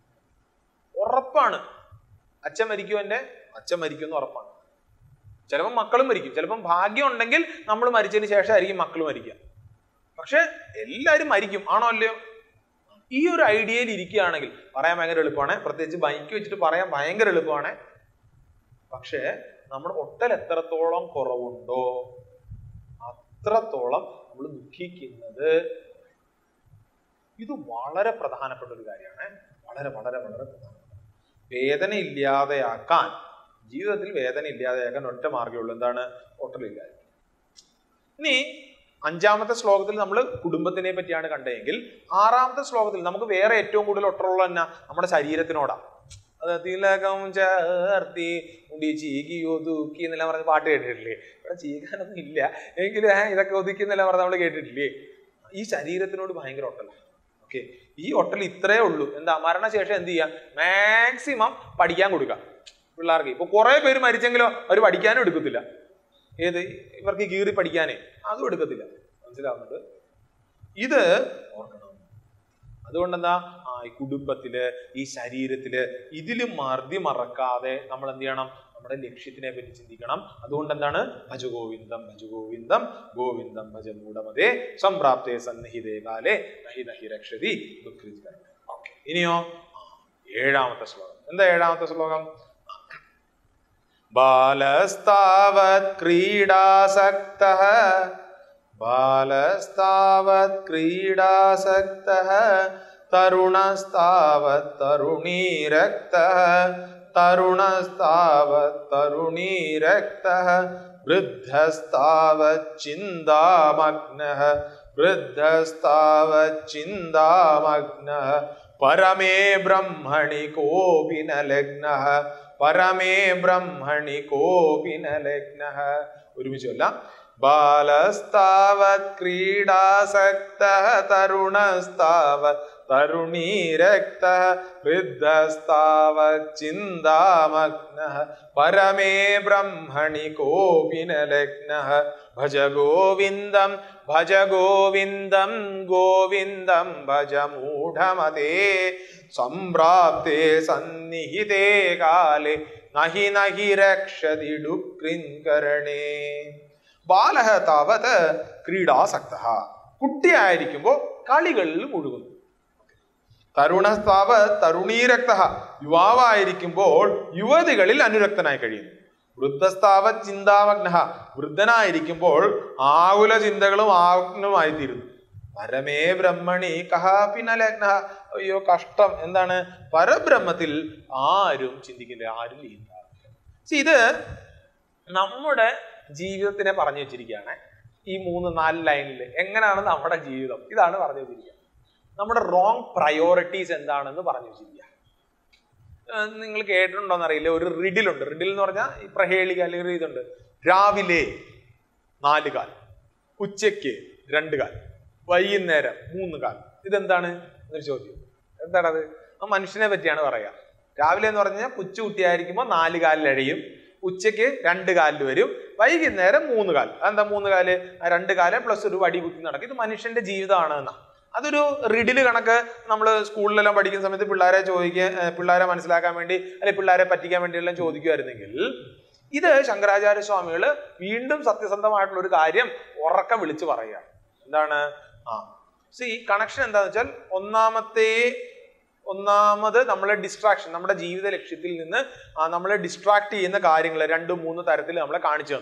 ഉറപ്പാണ് അച്ഛൻ മരിക്കും എൻ്റെ അച്ഛൻ മരിക്കും എന്ന് ഉറപ്പാണ് ചിലപ്പം മക്കളും മരിക്കും ചിലപ്പം ഭാഗ്യം ഉണ്ടെങ്കിൽ നമ്മൾ മരിച്ചതിന് ശേഷമായിരിക്കും മക്കൾ മരിക്കുക പക്ഷെ എല്ലാവരും മരിക്കും ആണോ അല്ലയോ ഈ ഒരു ഐഡിയയിൽ ഇരിക്കുകയാണെങ്കിൽ പറയാൻ ഭയങ്കര എളുപ്പമാണ് പ്രത്യേകിച്ച് ബൈക്ക് വെച്ചിട്ട് പറയാൻ ഭയങ്കര എളുപ്പമാണ് പക്ഷേ നമ്മുടെ ഒട്ടൽ എത്രത്തോളം കുറവുണ്ടോ അത്രത്തോളം നമ്മൾ ദുഃഖിക്കുന്നത് ഇത് വളരെ പ്രധാനപ്പെട്ട ഒരു കാര്യമാണ് വളരെ വളരെ വളരെ പ്രധാനപ്പെട്ട വേദന ഇല്ലാതെയാക്കാൻ ജീവിതത്തിൽ വേദന ഇല്ലാതെയാക്കാൻ ഒറ്റ മാർഗ്ഗമേ ഉള്ളൂ എന്താണ് ഒട്ടലില്ലാതെ ഇനി അഞ്ചാമത്തെ ശ്ലോകത്തിൽ നമ്മൾ കുടുംബത്തിനെ പറ്റിയാണ് കണ്ടതെങ്കിൽ ആറാമത്തെ ശ്ലോകത്തിൽ നമുക്ക് വേറെ ഏറ്റവും കൂടുതൽ ഒട്ടലുള്ള തന്നെ നമ്മുടെ ശരീരത്തിനോടാ അത് തിലകം ചേർത്തി മുടി ചീകി ഒതുക്കി എന്നെല്ലാം പറഞ്ഞ പാട്ട് കേട്ടിട്ടില്ലേ ഇവിടെ ചീകാനൊന്നും ഇല്ല എങ്കിലും ഏ, ഇതൊക്കെ ഒതുക്കി എന്നെല്ലാം പറഞ്ഞ് നമ്മൾ കേട്ടിട്ടില്ലേ ഈ ശരീരത്തിനോട് ഭയങ്കര ഒട്ടല ഓക്കെ ഈ ഒട്ടൽ ഇത്രേ ഉള്ളൂ എന്താ മരണശേഷം എന്ത് ചെയ്യാം മാക്സിമം പഠിക്കാൻ കൊടുക്കാം പിള്ളേർക്ക് ഇപ്പൊ കുറെ പേര് മരിച്ചെങ്കിലോ അവർ പഠിക്കാനും എടുക്കത്തില്ല ഏത് ഇവർക്ക് കീറി പഠിക്കാനേ അതും എടുക്കത്തില്ല മനസ്സിലാവുന്നുണ്ട് ഇത് ഓർക്കണം അതുകൊണ്ട് എന്താ ആ ഈ കുടുംബത്തില് ഈ ശരീരത്തില് ഇതിലും മർദ്ദി മറക്കാതെ നമ്മൾ എന്ത് ചെയ്യണം നമ്മുടെ ലക്ഷ്യത്തിനെ പറ്റി ചിന്തിക്കണം അതുകൊണ്ട് എന്താണ് ഭജഗോവിന്ദം ഭജഗോവിന്ദം ഗോവിന്ദം ഭജ മൂഢമതേ സംപ്രാപ്തേ സന്നിഹിതേ കാലേ നഹി നഹി രക്ഷതി ദുഃഖിതം ഓക്കെ ഇനിയോ ആ, ഏഴാമത്തെ ശ്ലോകം എന്താ ഏഴാമത്തെ ശ്ലോകം ബാലസ്താവത് ക്രീഡാസക്തഃ ബാലസ്താവത് ക്രീഡാസക്തഃ തരുണസ്താവത് തരുണീരക്തഃ തരുണസ്താവത് തരുണീരക്തഃ വൃദ്ധസ്താവത് ചിന്താമഗ്നഃ വൃദ്ധസ്താവത് ചിന്താമഗ്നഃ പരമേ ബ്രഹ്മണി കോപി ന ലഗ്നഃ പരമേ ബ്രഹ്മണി കോപി ന ലഗ്നഃ ഒരുമിച്ച് കൊല്ലാം ബാലസ്താവത് ക്രീഡാസക്തഃ തരുണസ്താവത് തരുണീരക്തഃ വൃദ്ധസ്താവത് ചിന്താമഗ്നഃ പരമേ ബ്രഹ്മണി കോപി ന ലഗ്നഃ ഭജ ഗോവിന്ദം ഭജ ഗോവിന്ദം ഗോവിന്ദം ഭജ മൂഢമതേ സംപ്രാപ്തേ സന്നിഹിതേ കാലേ നഹി നഹി രക്ഷതി ഡുക്രിങ്കരണേ ബാലഹ താവത് ക്രീഡാസക്ത കുട്ടിയായിരിക്കുമ്പോൾ കളികളിൽ മുഴുകുന്നു തരുണസ്താവ തരുണീരക്ത യുവാവായിരിക്കുമ്പോൾ യുവതികളിൽ അനുരക്തനായി കഴിയുന്നു വൃദ്ധസ്താവ ചിന്താമഗ്ന വൃദ്ധനായിരിക്കുമ്പോൾ ആകുല ചിന്തകളും ആഗ്നമായി തീരുന്നു പരമേ ബ്രഹ്മണി കഹാപിനലഗ്ന അയ്യോ കഷ്ടം എന്താണ് പരബ്രഹ്മത്തിൽ ആരും ചിന്തിക്കില്ല ആരും ലീനില്ല See, ഇത് നമ്മുടെ ജീവിതത്തിനെ പറഞ്ഞു വെച്ചിരിക്കുകയാണ് ഈ മൂന്ന് നാല് ലൈനിൽ എങ്ങനെയാണ് നമ്മുടെ ജീവിതം ഇതാണ് പറഞ്ഞു വെച്ചിരിക്കുക നമ്മുടെ റോങ് പ്രയോറിറ്റീസ് എന്താണെന്ന് പറഞ്ഞു വെച്ചിരിക്കുക ഏഹ് നിങ്ങൾ കേട്ടിട്ടുണ്ടോന്ന് അറിയില്ല ഒരു റിഡിലുണ്ട് റിഡിൽ എന്ന് പറഞ്ഞാൽ ഈ പ്രഹേളിക അല്ലെങ്കിൽ ഒരു ഇതുണ്ട് രാവിലെ നാല് കാൽ ഉച്ചയ്ക്ക് രണ്ട് കാൽ വൈകുന്നേരം മൂന്ന് കാൽ ഇതെന്താണ് എന്നൊരു ചോദ്യം എന്താണത് ആ മനുഷ്യനെ പറ്റിയാണ് പറയുക രാവിലെ എന്ന് പറഞ്ഞാൽ കൊച്ചു കുട്ടിയായിരിക്കുമ്പോൾ നാല് കാലിൽ അഴയും ഉച്ചയ്ക്ക് രണ്ട് കാലിൽ വരും വൈകുന്നേരം മൂന്ന് കാൽ അതെന്താ മൂന്ന് കാല് ആ രണ്ട് കാല് പ്ലസ് ഒരു വടി കുത്തി നടക്കും ഇത് മനുഷ്യന്റെ ജീവിതമാണ് എന്നാ അതൊരു റിഡില് കണക്ക് നമ്മൾ സ്കൂളിലെല്ലാം പഠിക്കുന്ന സമയത്ത് പിള്ളേരെ ചോദിക്കുക ഏർ പിള്ളേരെ മനസ്സിലാക്കാൻ വേണ്ടി അല്ലെങ്കിൽ പിള്ളേരെ പറ്റിക്കാൻ വേണ്ടിയെല്ലാം ചോദിക്കുമായിരുന്നെങ്കിൽ ഇത് ശങ്കരാചാര്യ സ്വാമികൾ വീണ്ടും സത്യസന്ധമായിട്ടുള്ള ഒരു കാര്യം ഉറക്കം വിളിച്ചു പറയുകയാണ് എന്താണ് ആ സി കണക്ഷൻ എന്താന്ന് വെച്ചാൽ ഒന്നാമത്തെ ഒന്നാമത് നമ്മളെ ഡിസ്ട്രാക്ഷൻ നമ്മുടെ ജീവിത ലക്ഷ്യത്തിൽ നിന്ന് ആ, നമ്മളെ ഡിസ്ട്രാക്ട് ചെയ്യുന്ന കാര്യങ്ങൾ രണ്ട് മൂന്ന് തരത്തിൽ നമ്മളെ കാണിച്ചു തന്നു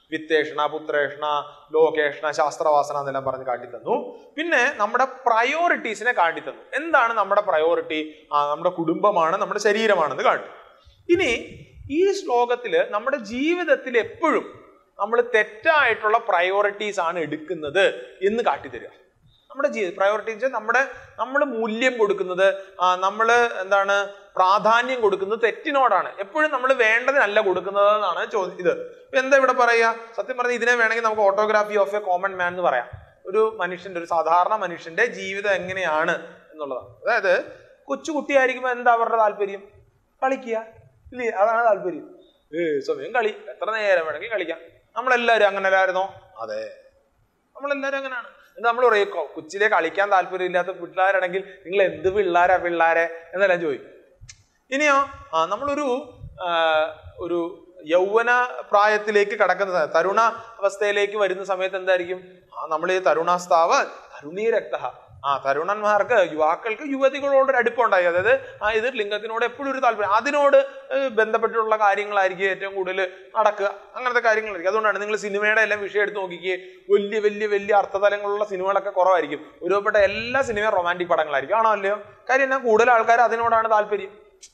വിത്തേഷണ പുത്രേഷണ ലോകേഷണ ശാസ്ത്രവാസന എന്നെല്ലാം പറഞ്ഞ് കാട്ടിത്തന്നു പിന്നെ നമ്മുടെ പ്രയോറിറ്റീസിനെ കാട്ടിത്തന്നു എന്താണ് നമ്മുടെ പ്രയോറിറ്റി ആ നമ്മുടെ കുടുംബമാണ് നമ്മുടെ ശരീരമാണെന്ന് കാട്ടി ഇനി ഈ ശ്ലോകത്തില് നമ്മുടെ ജീവിതത്തിൽ എപ്പോഴും നമ്മൾ തെറ്റായിട്ടുള്ള പ്രയോറിറ്റീസ് ആണ് എടുക്കുന്നത് എന്ന് കാട്ടിത്തരിക നമ്മുടെ ജീവിത പ്രയോറിറ്റീസ് നമ്മുടെ നമ്മൾ മൂല്യം കൊടുക്കുന്നത് നമ്മൾ എന്താണ് പ്രാധാന്യം കൊടുക്കുന്നത് തെറ്റിനോടാണ് എപ്പോഴും നമ്മൾ വേണ്ടതിനല്ല കൊടുക്കുന്നത് എന്നാണ് ചോദ്യം ഇത് ഇപ്പൊ എന്താ ഇവിടെ പറയുക സത്യം പറഞ്ഞാൽ ഇതിനെ വേണമെങ്കിൽ നമുക്ക് autobiography of a common man എന്ന് പറയാം ഒരു മനുഷ്യന്റെ ഒരു സാധാരണ മനുഷ്യന്റെ ജീവിതം എങ്ങനെയാണ് എന്നുള്ളതാണ് അതായത് കൊച്ചു കുട്ടിയായിരിക്കുമ്പോൾ എന്താ അവരുടെ താല്പര്യം കളിക്കുക ഇല്ലേ അതാണ് താല്പര്യം ഏ സമയം കളി എത്ര നേരം വേണമെങ്കിൽ കളിക്കാം നമ്മളെല്ലാവരും അങ്ങനെ അല്ലായിരുന്നോ അതെ നമ്മളെല്ലാവരും അങ്ങനെയാണ് എന്നിട്ട് നമ്മൾ പറയും "കൊ- കൊച്ചിലെ കളിക്കാൻ താല്പര്യമില്ലാത്ത പിള്ളേരാണെങ്കിൽ നിങ്ങൾ എന്ത് പിള്ളേരാ പിള്ളേരെ എന്നെല്ലാം ചോദിക്കും ഇനിയോ ആ നമ്മളൊരു ആ, ഒരു യൗവന പ്രായത്തിലേക്ക് കടക്കുന്ന സമയം തരുണ അവസ്ഥയിലേക്ക് വരുന്ന സമയത്ത് എന്തായിരിക്കും ആ നമ്മൾ ഈ തരുണാസ്താവ് തരുണീ രക്ത ആ തരുണന്മാർക്ക് യുവാക്കൾക്ക് യുവതികളോട് ഒരു അടുപ്പമുണ്ടായി അതായത് ആ ഇത് ലിംഗത്തിനോട് എപ്പോഴും ഒരു താല്പര്യം അതിനോട് ഏഹ്, ബന്ധപ്പെട്ടുള്ള കാര്യങ്ങളായിരിക്കും ഏറ്റവും കൂടുതൽ നടക്കുക അങ്ങനത്തെ കാര്യങ്ങളായിരിക്കും അതുകൊണ്ടാണ് നിങ്ങൾ സിനിമയുടെ എല്ലാം വിഷയം എടുത്ത് നോക്കിക്കേ വലിയ വലിയ വലിയ അർത്ഥതലങ്ങളുള്ള സിനിമകളൊക്കെ കുറവായിരിക്കും ഒരുപെട്ട എല്ലാ സിനിമയും റൊമാൻറ്റിക് പടങ്ങളായിരിക്കും ആണോ അല്ലയോ കാര്യം എന്നാ കൂടുതൽ ആൾക്കാർ അതിനോടാണ് താല്പര്യം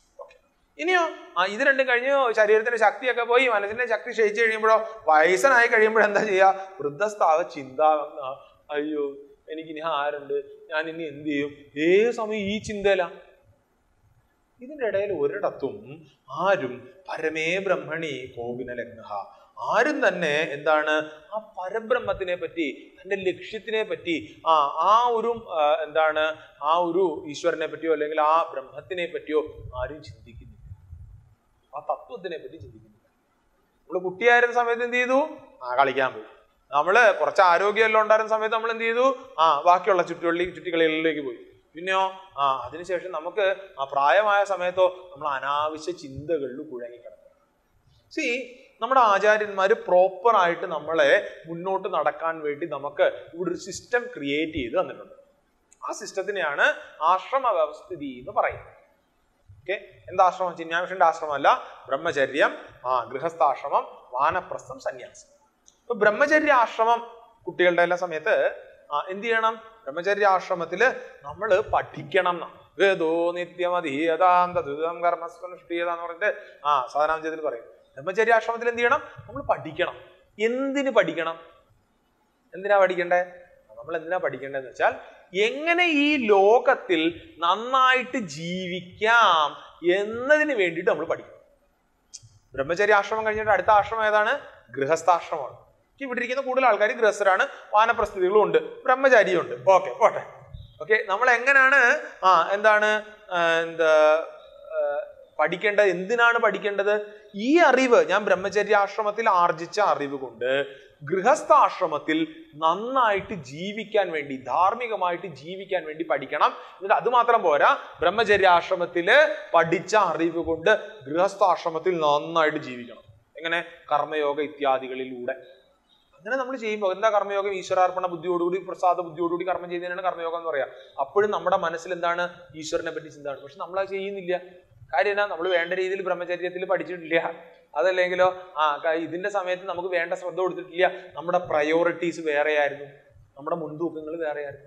ഇനിയോ ആ ഇത് രണ്ടും കഴിഞ്ഞു ശരീരത്തിന്റെ ശക്തിയൊക്കെ പോയി മനസ്സിന്റെ ശക്തി ക്ഷയിച്ചു കഴിയുമ്പോഴോ വയസ്സനായി കഴിയുമ്പോഴോ എന്താ ചെയ്യുക വൃദ്ധസ്ഥാവ ചിന്ത ആ, അയ്യോ എനിക്കിനി ആരുണ്ട് ഞാൻ ഇനി എന്ത് ചെയ്യും ഏത് സമയം ഈ ചിന്തയില ഇതിന്റെ ഇടയിൽ ഒരിടത്തും ആരും പരമേ ബ്രഹ്മണി കോപിന ലഗ്ന ആരും തന്നെ എന്താണ് ആ പരബ്രഹ്മത്തിനെ പറ്റി തന്റെ ലക്ഷ്യത്തിനെ പറ്റി ആ ആ ഒരു ആ, എന്താണ് ആ ഒരു ഈശ്വരനെ പറ്റിയോ അല്ലെങ്കിൽ ആ ബ്രഹ്മത്തിനെ പറ്റിയോ ആരും ചിന്തിക്കുന്നില്ല ആ തത്വത്തിനെ പറ്റി ചിന്തിക്കുന്നില്ല നമ്മള് കുട്ടിയായിരുന്ന സമയത്ത് എന്ത് ചെയ്തു ആ കളിക്കാൻ പോയി നമ്മള് കുറച്ച് ആരോഗ്യമെല്ലാം ഉണ്ടായിരുന്ന സമയത്ത് നമ്മൾ എന്ത് ചെയ്തു ആ ബാക്കിയുള്ള ചുറ്റുകളി ചുറ്റിക്കളികളിലേക്ക് പോയി പിന്നെയോ ആ അതിനുശേഷം നമുക്ക് ആ പ്രായമായ സമയത്തോ നമ്മൾ അനാവശ്യ ചിന്തകളിൽ കുഴങ്ങിക്കിടക്കും സി നമ്മുടെ ആചാര്യന്മാർ പ്രോപ്പർ ആയിട്ട് നമ്മളെ മുന്നോട്ട് നടക്കാൻ വേണ്ടി നമുക്ക് ഇവിടെ ഒരു സിസ്റ്റം ക്രിയേറ്റ് ചെയ്ത് തന്നിട്ടുണ്ട് ആ സിസ്റ്റത്തിനെയാണ് ആശ്രമ വ്യവസ്ഥിതി എന്ന് പറയുന്നത് ഓക്കെ എന്താ ആശ്രമം ചിന്യാമിഷന്റെ ആശ്രമമല്ല ബ്രഹ്മചര്യം ആ ഗൃഹസ്ഥാശ്രമം വാനപ്രസ്ഥം സന്യാസം ഇപ്പൊ ബ്രഹ്മചര്യ ആശ്രമം കുട്ടികളുടെ എല്ലാ സമയത്ത് ആ, എന്ത് ചെയ്യണം ബ്രഹ്മചര്യ ആശ്രമത്തില് നമ്മൾ പഠിക്കണം എന്നാ വേദോ നിത്യമധീയതാന്തം കർമ്മസ്വനുഷ്ഠീയത എന്ന് പറഞ്ഞിട്ട് ആ സാധനാംജത്തിൽ പറയും ബ്രഹ്മചര്യ ആശ്രമത്തിൽ എന്ത് ചെയ്യണം നമ്മൾ പഠിക്കണം എന്തിന് പഠിക്കണം എന്തിനാ പഠിക്കണ്ടേ നമ്മൾ എന്തിനാ പഠിക്കേണ്ടതെന്ന് വെച്ചാൽ എങ്ങനെ ഈ ലോകത്തിൽ നന്നായിട്ട് ജീവിക്കാം എന്നതിന് വേണ്ടിയിട്ട് നമ്മൾ പഠിക്കണം ബ്രഹ്മചര്യ ആശ്രമം കഴിഞ്ഞിട്ട് അടുത്ത ആശ്രമം ഏതാണ് ഗൃഹസ്ഥാശ്രമമാണ് ഇവിടെ ഇരിക്കുന്ന കൂടുതൽ ആൾക്കാർ ഗൃഹസ്ഥരാണ് വാനപ്രസ്ഥിതികളും ഉണ്ട് ബ്രഹ്മചാരിയും ഉണ്ട് ഓക്കെ പോട്ടെ ഓക്കെ നമ്മൾ എങ്ങനെയാണ് ആ എന്താണ് ആ, എന്താ ആ, പഠിക്കേണ്ടത് എന്തിനാണ് പഠിക്കേണ്ടത് ഈ അറിവ് ഞാൻ ബ്രഹ്മചര്യ ആശ്രമത്തിൽ ആർജിച്ച അറിവ് കൊണ്ട് ഗൃഹസ്ഥാശ്രമത്തിൽ നന്നായിട്ട് ജീവിക്കാൻ വേണ്ടി ധാർമ്മികമായിട്ട് ജീവിക്കാൻ വേണ്ടി പഠിക്കണം എന്നിട്ട് അത് മാത്രം പോരാ ബ്രഹ്മചര്യാശ്രമത്തില് പഠിച്ച അറിവ് കൊണ്ട് ഗൃഹസ്ഥാശ്രമത്തിൽ നന്നായിട്ട് ജീവിക്കണം എങ്ങനെ കർമ്മയോഗ ഇത്യാദികളിലൂടെ അങ്ങനെ നമ്മൾ ചെയ്യുമ്പോൾ എന്താ കർമ്മയോഗം ഈശ്വരാർപ്പണ ബുദ്ധിയോടുകൂടി പ്രസാദ ബുദ്ധിയോടുകൂടി കർമ്മം ചെയ്യുന്നതിനാണ് കർമ്മയോഗം എന്ന് പറയാം അപ്പോഴും നമ്മുടെ മനസ്സിൽ എന്താണ് ഈശ്വരനെ പറ്റി ചിന്തയാണ് പക്ഷെ നമ്മൾ അത് ചെയ്യുന്നില്ല കാര്യം എന്നാ നമ്മൾ വേണ്ട രീതിയിൽ ബ്രഹ്മചര്യത്തിൽ പഠിച്ചിട്ടില്ല അതല്ലെങ്കിലോ ആ ക- ഇതിന്റെ സമയത്ത് നമുക്ക് വേണ്ട ശ്രദ്ധ കൊടുത്തിട്ടില്ല നമ്മുടെ പ്രയോറിറ്റീസ് വേറെയായിരുന്നു നമ്മുടെ മുൻതൂക്കങ്ങൾ വേറെയായിരുന്നു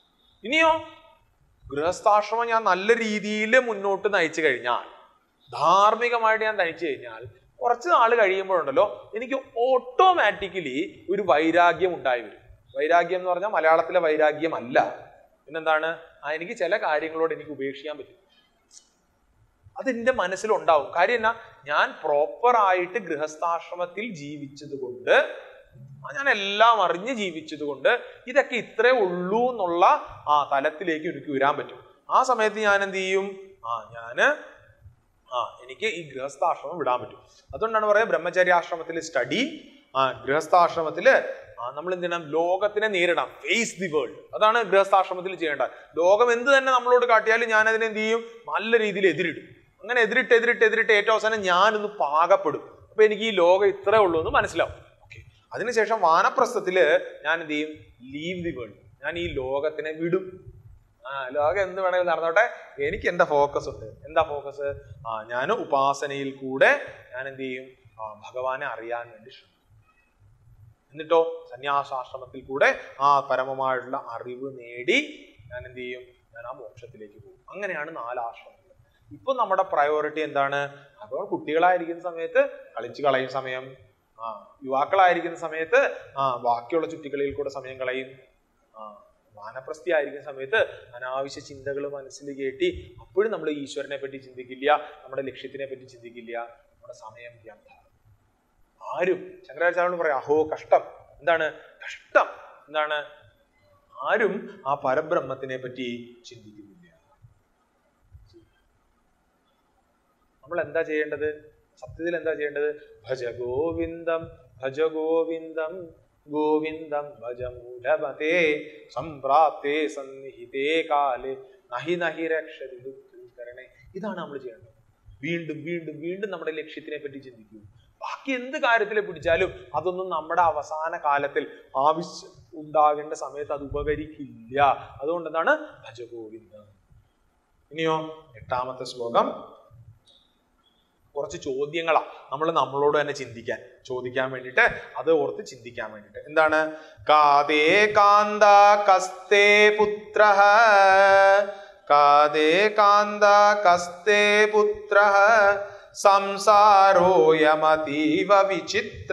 ഇനിയോ ഗൃഹസ്ഥാശ്രമം ഞാൻ നല്ല രീതിയിൽ മുന്നോട്ട് നയിച്ചു കഴിഞ്ഞാൽ ധാർമ്മികമായിട്ട് ഞാൻ നയിച്ചു കഴിഞ്ഞാൽ കുറച്ച് നാൾ കഴിയുമ്പോഴുണ്ടല്ലോ എനിക്ക് ഓട്ടോമാറ്റിക്കലി ഒരു വൈരാഗ്യം ഉണ്ടായി വരും വൈരാഗ്യം എന്ന് പറഞ്ഞാൽ മലയാളത്തിലെ വൈരാഗ്യം അല്ല പിന്നെന്താണ് ആ എനിക്ക് ചില കാര്യങ്ങളോട് എനിക്ക് ഉപേക്ഷിക്കാൻ പറ്റും അതെന്റെ മനസ്സിലുണ്ടാവും കാര്യം എന്നാ ഞാൻ പ്രോപ്പർ ആയിട്ട് ഗൃഹസ്ഥാശ്രമത്തിൽ ജീവിച്ചത് കൊണ്ട് ആ ഞാൻ എല്ലാം അറിഞ്ഞ് ജീവിച്ചത് കൊണ്ട് ഇതൊക്കെ ഇത്രേ ഉള്ളൂ എന്നുള്ള ആ തലത്തിലേക്ക് എനിക്ക് വരാൻ പറ്റും ആ സമയത്ത് ഞാൻ എന്ത് ചെയ്യും ആ ഞാന് ആ എനിക്ക് ഈ ഗൃഹസ്ഥാശ്രമം വിടാൻ പറ്റും അതുകൊണ്ടാണ് പറയുക ബ്രഹ്മചര്യാശ്രമത്തിൽ സ്റ്റഡി ആ ഗൃഹസ്ഥാശ്രമത്തില് ആ നമ്മൾ എന്ത് ചെയ്യണം ലോകത്തിനെ നേരിടാം ഫേസ് ദി വേൾഡ് അതാണ് ഗൃഹസ്ഥാശ്രമത്തിൽ ചെയ്യേണ്ടത് ലോകം എന്ത് തന്നെ നമ്മളോട് കാട്ടിയാലും ഞാൻ അതിനെ എന്ത് ചെയ്യും നല്ല രീതിയിൽ എതിരിടും അങ്ങനെ എതിരിട്ട് എതിരിട്ട് എതിരിട്ട് ഏറ്റവും അവസാനം ഞാനൊന്ന് പാകപ്പെടും അപ്പൊ എനിക്ക് ഈ ലോകം ഇത്രേ ഉള്ളൂ എന്ന് മനസ്സിലാവും ഓക്കെ അതിനുശേഷം വാനപ്രസ്ഥത്തില് ഞാൻ എന്ത് ചെയ്യും ലീവ് ദി വേൾഡ് ഞാൻ ഈ ലോകത്തിനെ വിടും ആ ലോകം എന്ത് വേണമെങ്കിലും നടന്നോട്ടെ എനിക്ക് എന്റെ ഫോക്കസ് ഉണ്ട് എന്താ ഫോക്കസ് ആ ഞാൻ ഉപാസനയിൽ കൂടെ ഞാൻ എന്ത് ചെയ്യും ആ ഭഗവാനെ അറിയാൻ വേണ്ടി ശ്രമിക്കും എന്നിട്ടോ സന്യാസാശ്രമത്തിൽ കൂടെ ആ പരമമായിട്ടുള്ള അറിവ് നേടി ഞാൻ എന്ത് ചെയ്യും ഞാൻ ആ മോക്ഷത്തിലേക്ക് പോകും അങ്ങനെയാണ് നാല് ആശ്രമങ്ങൾ ഇപ്പൊ നമ്മുടെ പ്രയോറിറ്റി എന്താണ് അപ്പോൾ കുട്ടികളായിരിക്കുന്ന സമയത്ത് കളിച്ചു കളയും സമയം ആ യുവാക്കളായിരിക്കുന്ന സമയത്ത് ആ ബാക്കിയുള്ള ചുറ്റിക്കളിയിൽ കൂടെ സമയം കളയും ആ വാനപ്രസ്ഥി ആയിരിക്കുന്ന സമയത്ത് അനാവശ്യ ചിന്തകൾ മനസ്സിൽ കയറ്റി അപ്പോഴും നമ്മൾ ഈശ്വരനെ പറ്റി ചിന്തിക്കില്ല നമ്മുടെ ലക്ഷ്യത്തിനെ പറ്റി ചിന്തിക്കില്ല നമ്മുടെ സമയം വ്യർത്ഥ ആരും ശങ്കരാചാര്യോട് പറയാം അഹോ കഷ്ടം എന്താണ് കഷ്ടം എന്താണ് ആരും ആ പരബ്രഹ്മത്തിനെ പറ്റി ചിന്തിക്കുന്നില്ല നമ്മൾ എന്താ ചെയ്യേണ്ടത് സത്യത്തിൽ എന്താ ചെയ്യേണ്ടത് ഭജ ഗോവിന്ദം ഭജ ഗോവിന്ദം ഗോവിന്ദം ഭജ മൂഢമതേ സംപ്രാപ്തേ സന്നിഹിതേ കാലേ നഹി നഹി രക്ഷതി ദുഃഖകരണേ ഇതാണ് നമ്മൾ ചെയ്യേണ്ടത് വീണ്ടും വീണ്ടും വീണ്ടും നമ്മുടെ ലക്ഷ്യത്തിനെ പറ്റി ചിന്തിക്കൂ ബാക്കി എന്ത് കാര്യത്തിൽ പിടിച്ചാലും അതൊന്നും നമ്മുടെ അവസാന കാലത്തിൽ ആവശ്യം ഉണ്ടാകേണ്ട സമയത്ത് അത് ഉപകരിക്കില്ല അതുകൊണ്ട് എന്താണ് ഭജഗോവിന്ദം ഇനിയോ എട്ടാമത്തെ ശ്ലോകം കുറച്ച് ചോദ്യങ്ങളാ നമ്മൾ നമ്മളോട് തന്നെ ചിന്തിക്കാൻ ചോദിക്കാൻ വേണ്ടിയിട്ട് അത് ഓർത്ത് ചിന്തിക്കാൻ വേണ്ടിയിട്ട് എന്താണ് കാതേ കാന്ത കസ്തേ പുത്ര കാതേ കാന്ത കസ്തേ പുത്ര സംസാരോയമതീവ വിചിത്ര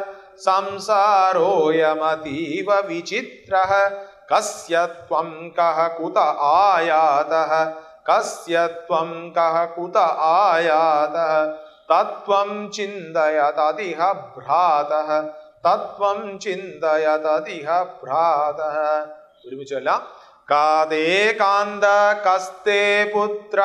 സംസാരോയമതീവ വിചിത്ര കസ്യ ത്വം കഹ കുത ആയാതഃ കസ്യ ത്വം കഹ കുത ആയാതഃ തത്വം ചിന്തയതതിഹ ഭ്രാതഃ തത്വം ചിന്തയതതിഹ ഭ്രാതഃ ഒരുമിച്ചല്ല കാതേ കാന്ത കസ്തേ പുത്ര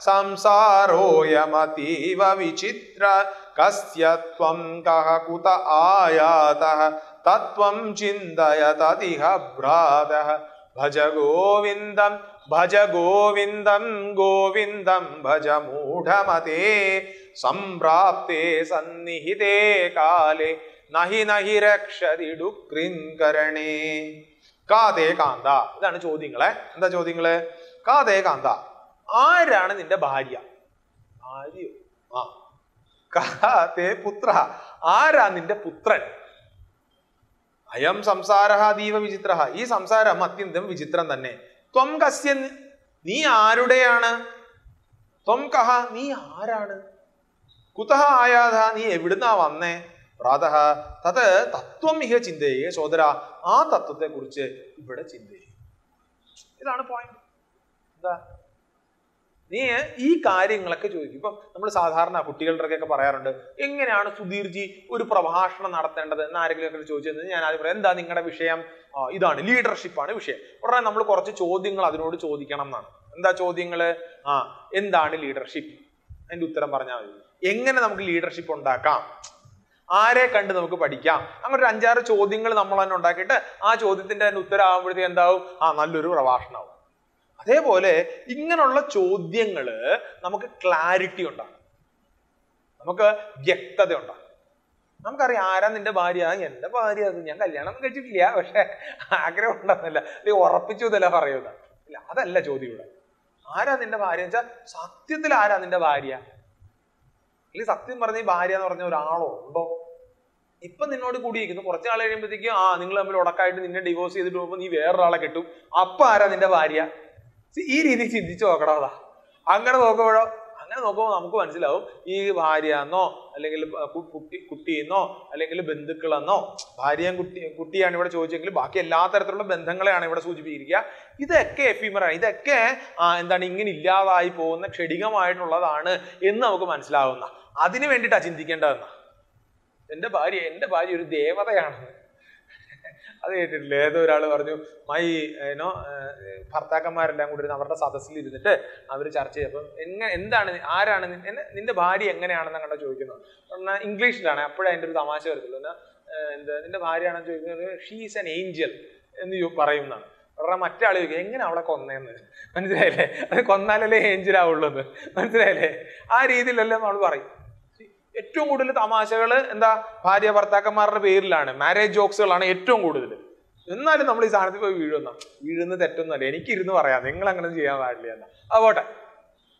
സംസാരോയമതീവ വിചിത്ര കസ്യ ത്വം കഹ കുത ആയാതഃ തത്വം ചിന്തയതതിഹ ഭ്രാതഃ ഭജ ഗോവിന്ദം ഭജ ഗോവിന്ദം ഗോവിന്ദം ഭജ മൂഢമതേ സംപ്രാപ്തേ സന്നിഹിതേ കാലേ നഹി നഹി രക്ഷതിടു കൃങ്കരണേ കാതേ കാന്ത ഇതാണ് ചോദ്യങ്ങളെ എന്താ ചോദ്യങ്ങള് കാതേ കാന്ത ആരാണ് നിന്റെ ഭാര്യ ഭാര്യയോ ആ കാതേ പുത്ര ആരാ നിന്റെ പുത്രൻ അയം സംസാര അതീവ വിചിത്ര ഈ സംസാരം അത്യന്തം വിചിത്രം തന്നെ ത്വം കസ്യ നീ ആരുടെയാണ് ത്വം കഹ നീ ആരാണ് കുതഹ ആയാധ നീ എവിടുന്നാ വന്നേ പ്രാതഃ തത് തത്വം ഇഹ ചിന്തയെ സോദര ആ തത്വത്തെ കുറിച്ച് ഇവിടെ ചിന്തയെ ഇതാണ് പോയിന്റ് എന്താ നീ ഈ കാര്യങ്ങളൊക്കെ ചോദിക്കും ഇപ്പം നമ്മൾ സാധാരണ കുട്ടികളുടെ ഒക്കെ പറയാറുണ്ട് എങ്ങനെയാണ് സുധീർജി ഒരു പ്രഭാഷണം നടത്തേണ്ടത് എന്ന് ആരെങ്കിലും ഒക്കെ ചോദിച്ചത് ഞാൻ ആദ്യം പറയാം എന്താ നിങ്ങളുടെ വിഷയം ആ, ഇതാണ് ലീഡർഷിപ്പാണ് വിഷയം ഉടനെ നമ്മൾ കുറച്ച് ചോദ്യങ്ങൾ അതിനോട് ചോദിക്കണം എന്നാണ് എന്താ ചോദ്യങ്ങള് ആ എന്താണ് ലീഡർഷിപ്പ് അതിന്റെ ഉത്തരം പറഞ്ഞാൽ മതി എങ്ങനെ നമുക്ക് ലീഡർഷിപ്പ് ഉണ്ടാക്കാം ആരെ കണ്ട് നമുക്ക് പഠിക്കാം അങ്ങനെ ഒരു അഞ്ചാറ് ചോദ്യങ്ങൾ നമ്മൾ തന്നെ ഉണ്ടാക്കിയിട്ട് ആ ചോദ്യത്തിന്റെ തന്നെ ഉത്തരം ആകുമ്പോഴത്തേക്ക് എന്താവും ആ നല്ലൊരു പ്രഭാഷണമാവും അതേപോലെ ഇങ്ങനെയുള്ള ചോദ്യങ്ങള് നമുക്ക് ക്ലാരിറ്റി ഉണ്ടാകും നമുക്ക് വ്യക്തത ഉണ്ടാകും നമുക്കറിയാം ആരാ നിന്റെ ഭാര്യ എന്റെ ഭാര്യ അത് ഞാൻ കല്യാണം ഒന്നും കഴിച്ചിട്ടില്ല പക്ഷെ ആഗ്രഹം ഉണ്ടെന്നല്ല നീ ഉറപ്പിച്ചു എന്നല്ല പറയുന്നത് ഇല്ല അതല്ല ചോദ്യം ഇവിടെ ആരാ നിന്റെ ഭാര്യ വെച്ചാൽ സത്യത്തിൽ ആരാ നിന്റെ ഭാര്യ അല്ലെങ്കിൽ സത്യം പറഞ്ഞ ഈ ഭാര്യ എന്ന് പറഞ്ഞ ഒരാളോ ഉണ്ടോ ഇപ്പൊ നിന്നോട് കൂടിയിരിക്കുന്നു കുറച്ച് നാൾ കഴിയുമ്പോഴത്തേക്കും ആ നിങ്ങൾ തമ്മിൽ ഉടക്കായിട്ട് നിന്നെ ഡിവോഴ്സ് ചെയ്തിട്ട് പോകുമ്പോൾ നീ വേറൊരാളെ കെട്ടും അപ്പൊ ആരാ നിന്റെ ഭാര്യ See, ഈ രീതിയിൽ ചിന്തിച്ചു നോക്കണോ അതാ അങ്ങനെ നോക്കുമ്പോഴോ അങ്ങനെ നോക്കുമ്പോൾ നമുക്ക് മനസ്സിലാവും ഈ ഭാര്യ എന്നോ അല്ലെങ്കിൽ കു- കുട്ടി കുട്ടിയെന്നോ അല്ലെങ്കിൽ ബന്ധുക്കളെന്നോ ഭാര്യയും കുട്ടി കുട്ടിയാണ് ഇവിടെ ചോദിച്ചെങ്കിൽ ബാക്കി എല്ലാ തരത്തിലുള്ള ബന്ധങ്ങളെയാണ് ഇവിടെ സൂചിപ്പിച്ചിരിക്കുക ഇതൊക്കെ എഫിമറാണ് ഇതൊക്കെ ആ, എന്താണ് ഇങ്ങനെ ഇല്ലാതായി പോകുന്ന ക്ഷണികമായിട്ടുള്ളതാണ് എന്ന് നമുക്ക് മനസ്സിലാവുന്ന അതിന് വേണ്ടിയിട്ടാണ് ചിന്തിക്കേണ്ടതെന്ന എന്റെ ഭാര്യ എന്റെ ഭാര്യ ഒരു ദേവതയാണ് അത് കേട്ടിട്ടില്ലേ ഏതോ ഒരാൾ പറഞ്ഞു മൈ ഏനോ ഭർത്താക്കന്മാരെല്ലാം കൂടി ഇരുന്ന് അവരുടെ സദസ്സിൽ ഇരുന്നിട്ട് അവർ ചർച്ച ചെയ്തപ്പം എങ്ങനെ എന്താണ് നി- ആരാണ് നി- എന്നെ- നിന്റെ ഭാര്യ എങ്ങനെയാണെന്ന് കണ്ടോ ചോദിക്കുന്നത് എന്നാൽ ഇംഗ്ലീഷിലാണ് അപ്പോഴേ അതിന്റെ ഒരു തമാശ വരത്തുള്ളൂ എന്നാ ഏഹ്, എന്താ നിന്റെ ഭാര്യയാണെന്ന് ചോദിക്കുന്നത് ഷീസ് എൻ ഏഞ്ചൽ എന്ന് ചോ- പറയുന്നതാണ് ഉടനെ മറ്റേ ആൾ ചോദിക്കും എങ്ങനെ അവളെ കൊന്നേന്ന് മനസ്സിലായില്ലേ അത് കൊന്നാലല്ലേ ഏഞ്ചൽ ആവുള്ളൂ എന്ന് മനസ്സിലായില്ലേ ആ രീതിയിലെല്ലാം നമ്മൾ പറയും ഏറ്റവും കൂടുതൽ തമാശകൾ എന്താ ഭാര്യ ഭർത്താക്കന്മാരുടെ പേരിലാണ് മാരേജ് ജോക്സുകളാണ് ഏറ്റവും കൂടുതൽ എന്നാലും നമ്മൾ ഈ സാധനത്തിൽ പോയി വീഴുന്ന വീഴുന്ന തെറ്റൊന്നുമല്ല എനിക്കിരുന്ന് പറയാം നിങ്ങൾ അങ്ങനെ ചെയ്യാൻ പാടില്ല എന്നാ അതുപോട്ടെ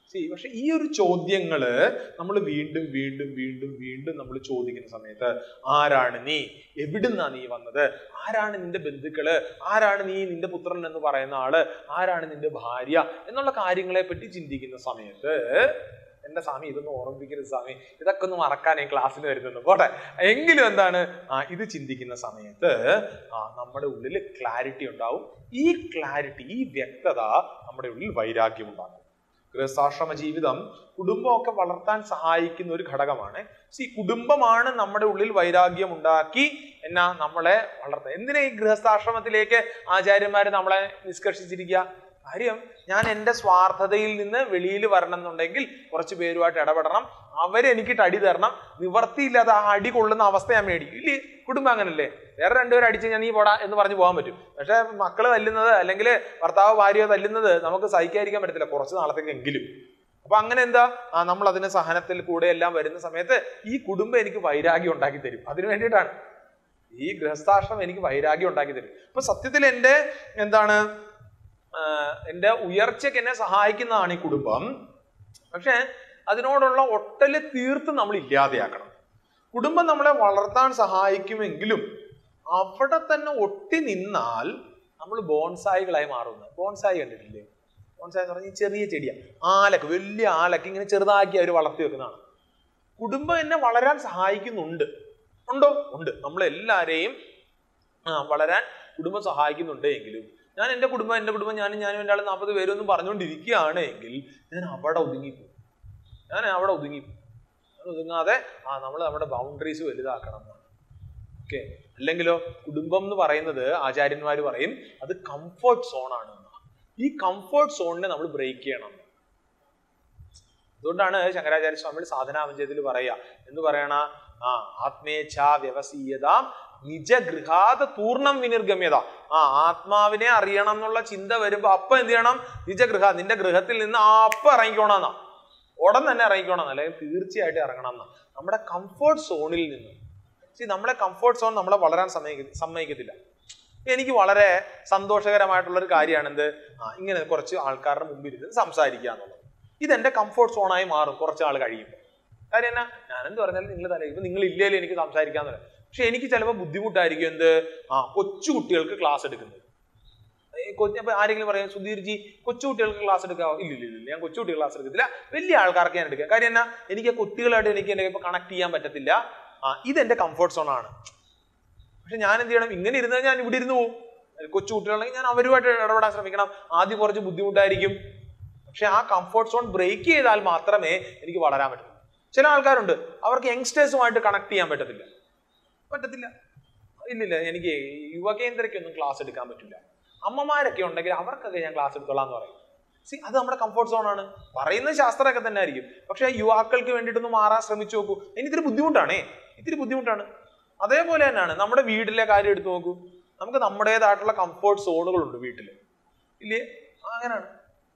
See, പക്ഷെ ഈ ഒരു ചോദ്യങ്ങള് നമ്മൾ വീണ്ടും വീണ്ടും വീണ്ടും വീണ്ടും നമ്മൾ ചോദിക്കുന്ന സമയത്ത് ആരാണ് നീ എവിടുന്നാ നീ വന്നത് ആരാണ് നിന്റെ ബന്ധുക്കള് ആരാണ് നീ നിന്റെ പുത്രൻ എന്ന് പറയുന്ന ആള് ആരാണ് നിന്റെ ഭാര്യ എന്നുള്ള കാര്യങ്ങളെ പറ്റി ചിന്തിക്കുന്ന സമയത്ത് എന്റെ സ്വാമി ഇതൊന്നും ഓർമ്മിപ്പിക്കരുത് സ്വാമി ഇതൊക്കെ ഒന്ന് മറക്കാൻ ഈ ക്ലാസ്സിന് വരുന്നുള്ളൂ പോട്ടെ എങ്കിലും എന്താണ് ആ ഇത് ചിന്തിക്കുന്ന സമയത്ത് ആ നമ്മുടെ ഉള്ളിൽ ക്ലാരിറ്റി ഉണ്ടാവും ഈ ക്ലാരിറ്റി ഈ വ്യക്തത നമ്മുടെ ഉള്ളിൽ വൈരാഗ്യം ഉണ്ടാക്കും ഗൃഹസ്ഥാശ്രമ ജീവിതം കുടുംബമൊക്കെ വളർത്താൻ സഹായിക്കുന്ന ഒരു ഘടകമാണ് സി കുടുംബമാണ് നമ്മുടെ ഉള്ളിൽ വൈരാഗ്യം ഉണ്ടാക്കി എന്നാ നമ്മളെ വളർത്തുക എന്തിനാ ഈ ഗൃഹസ്ഥാശ്രമത്തിലേക്ക് ആചാര്യന്മാര് നമ്മളെ നിഷ്കർഷിച്ചിരിക്കുക കാര്യം ഞാൻ എൻ്റെ സ്വാർത്ഥതയിൽ നിന്ന് വെളിയിൽ വരണം എന്നുണ്ടെങ്കിൽ കുറച്ച് പേരുമായിട്ട് ഇടപെടണം അവരെനിക്കിട്ട് അടി തരണം നിവർത്തിയില്ലാതെ ആ അടി കൊള്ളുന്ന അവസ്ഥ ഞാൻ മേടിക്കും ഇല്ലേ കുടുംബം അങ്ങനല്ലേ വേറെ രണ്ടുപേരും അടിച്ച് ഞാൻ നീ പോടാ എന്ന് പറഞ്ഞു പോകാൻ പറ്റും പക്ഷെ മക്കള് തല്ലുന്നത് അല്ലെങ്കിൽ ഭർത്താവ് ഭാര്യയോ തല്ലുന്നത് നമുക്ക് സഹിക്കാതിരിക്കാൻ പറ്റത്തില്ല കുറച്ച് നാളത്തേക്കെങ്കിലും അപ്പൊ അങ്ങനെ എന്താ ആ, നമ്മൾ അതിന് സഹനത്തിൽ കൂടെ എല്ലാം വരുന്ന സമയത്ത് ഈ കുടുംബം എനിക്ക് വൈരാഗ്യം ഉണ്ടാക്കി തരും അതിനു വേണ്ടിയിട്ടാണ് ഈ ഗൃഹസ്ഥാശ്രമം എനിക്ക് വൈരാഗ്യം ഉണ്ടാക്കി തരും അപ്പൊ സത്യത്തിൽ എൻ്റെ എന്താണ് ആഹ് എൻ്റെ ഉയർച്ചയ്ക്ക് എന്നെ സഹായിക്കുന്നതാണ് ഈ കുടുംബം പക്ഷെ അതിനോടുള്ള ഒട്ടല് തീർത്ത് നമ്മൾ ഇല്ലാതെയാക്കണം കുടുംബം നമ്മളെ വളർത്താൻ സഹായിക്കുമെങ്കിലും അവിടെ തന്നെ ഒട്ടി നിന്നാൽ നമ്മൾ ബോൺസായികളായി മാറുന്നു ബോൺസായി കണ്ടിട്ടില്ലേ ബോൺസായി എന്ന് പറഞ്ഞാൽ ഈ ചെറിയ ചെടിയാ ആലക്ക് വലിയ ആലക്ക് ഇങ്ങനെ ചെറുതാക്കി അവർ വളർത്തി വെക്കുന്നതാണ് കുടുംബം എന്നെ വളരാൻ സഹായിക്കുന്നുണ്ട് ഉണ്ടോ ഉണ്ട് നമ്മളെല്ലാരെയും ആ, വളരാൻ കുടുംബം സഹായിക്കുന്നുണ്ട് എങ്കിലും ഞാൻ എൻ്റെ കുടുംബം എൻ്റെ കുടുംബം ഞാനും ഞാനും എൻ്റെ ആൾ നാൽപ്പത് പേരൊന്നും പറഞ്ഞുകൊണ്ടിരിക്കുകയാണ് എങ്കിൽ ഞാൻ അവിടെ ഒതുങ്ങിപ്പോകും ഞാൻ അവിടെ ഒതുങ്ങിപ്പോകും ഞാൻ ഒതുങ്ങാതെ ആ നമ്മൾ നമ്മുടെ ബൗണ്ടറീസ് വലുതാക്കണം എന്നാണ് ഓക്കെ അല്ലെങ്കിലോ കുടുംബം എന്ന് പറയുന്നത് ആചാര്യന്മാർ പറയും അത് കംഫർട്ട് സോൺ ആണ് എന്നാ. ഈ കംഫർട്ട് സോണിനെ നമ്മൾ ബ്രേക്ക് ചെയ്യണം അതുകൊണ്ടാണ് ശങ്കരാചാര്യ സ്വാമികൾ സാധനാപഞ്ചയത്തിൽ പറയുക എന്ന് പറയണ ആ ആത്മേച്ഛ വ്യവസീയത നിജഗൃഹാത് പൂർണ്ണം വിനിർഗമ്യത ആ ആത്മാവിനെ അറിയണം എന്നുള്ള ചിന്ത വരുമ്പോ അപ്പൊ എന്ത് ചെയ്യണം നിജഗൃഹ നിന്റെ ഗൃഹത്തിൽ നിന്ന് ആ അപ്പൊ ഇറങ്ങിക്കോണമെന്നാ ഉടൻ തന്നെ ഇറങ്ങിക്കോണം അല്ലെങ്കിൽ തീർച്ചയായിട്ടും ഇറങ്ങണം എന്നാ നമ്മുടെ കംഫർട്ട് സോണിൽ നിന്ന് See, നമ്മളെ കംഫർട്ട് സോൺ നമ്മളെ വളരാൻ സമ്മതിക്ക സമ്മതിക്കത്തില്ല എനിക്ക് വളരെ സന്തോഷകരമായിട്ടുള്ള ഒരു കാര്യമാണ് എന്ത് ആ ഇങ്ങനെ കുറച്ച് ആൾക്കാരുടെ മുമ്പിൽ ഇരുന്ന് സംസാരിക്കുക എന്നുള്ളത് ഇതെന്റെ കംഫർട്ട് സോണായി മാറും കുറച്ച് ആൾ കഴിയുമ്പോൾ കാര്യം എന്നാ ഞാനെന്ത് പറഞ്ഞാലും നിങ്ങൾ തല ഇപ്പൊ നിങ്ങൾ ഇല്ലേലും എനിക്ക് സംസാരിക്കാന്ന് പറയാം പക്ഷെ എനിക്ക് ചിലപ്പോൾ ബുദ്ധിമുട്ടായിരിക്കും എന്ത് ആ കൊച്ചു കുട്ടികൾക്ക് ക്ലാസ് എടുക്കുന്നത് ഈ കൊ- അപ്പൊ ആരെങ്കിലും പറയാം സുധീർജി കൊച്ചു കുട്ടികൾക്ക് ക്ലാസ് എടുക്കാവോ ഇല്ല ഇല്ല ഇല്ല ഞാൻ കൊച്ചു കുട്ടികൾ ക്ലാസ് എടുക്കത്തില്ല വലിയ ആൾക്കാർക്ക് ഞാൻ എടുക്കാം കാര്യം എന്നാ എനിക്ക് ആ കുട്ടികളായിട്ട് എനിക്ക് എന്നെ ഇപ്പൊ കണക്ട് ചെയ്യാൻ പറ്റത്തില്ല ആ ഇതെന്റെ കംഫർട്ട് സോൺ ആണ് പക്ഷെ ഞാൻ എന്ത് ചെയ്യണം ഇങ്ങനെ ഇരുന്നാൽ ഞാൻ ഇവിടെ ഇരുന്ന് പോകും കൊച്ചു കുട്ടികളാണെങ്കിൽ ഞാൻ അവരുമായിട്ട് ഇടപെടാൻ ശ്രമിക്കണം ആദ്യം കുറച്ച് ബുദ്ധിമുട്ടായിരിക്കും പക്ഷെ ആ കംഫർട്ട് സോൺ ബ്രേക്ക് ചെയ്താൽ മാത്രമേ എനിക്ക് വളരാൻ പറ്റൂ ചില ആൾക്കാരുണ്ട് അവർക്ക് യങ്സ്റ്റേഴ്സുമായിട്ട് കണക്ട് ചെയ്യാൻ പറ്റത്തില്ല പറ്റത്തില്ല ഇല്ലില്ല എനിക്ക് യുവകേന്ദ്രയ്ക്കൊന്നും ക്ലാസ് എടുക്കാൻ പറ്റില്ല അമ്മമാരൊക്കെ ഉണ്ടെങ്കിൽ അവർക്കൊക്കെ ഞാൻ ക്ലാസ് എടുത്തോളാം എന്ന് പറയും സി അത് നമ്മുടെ കംഫർട്ട് സോൺ ആണ് പറയുന്നത് ശാസ്ത്രമൊക്കെ തന്നെ ആയിരിക്കും പക്ഷെ യുവാക്കൾക്ക് വേണ്ടിയിട്ടൊന്ന് മാറാൻ ശ്രമിച്ചു നോക്കൂ ഇനി ഇത്തിരി ബുദ്ധിമുട്ടാണേ ഇത്തിരി ബുദ്ധിമുട്ടാണ് അതേപോലെ തന്നെയാണ് നമ്മുടെ വീട്ടിലെ കാര്യം എടുത്തു നോക്കൂ നമുക്ക് നമ്മുടേതായിട്ടുള്ള കംഫർട്ട് സോണുകളുണ്ട് വീട്ടിൽ ഇല്ലേ ആ, അങ്ങനെയാണ്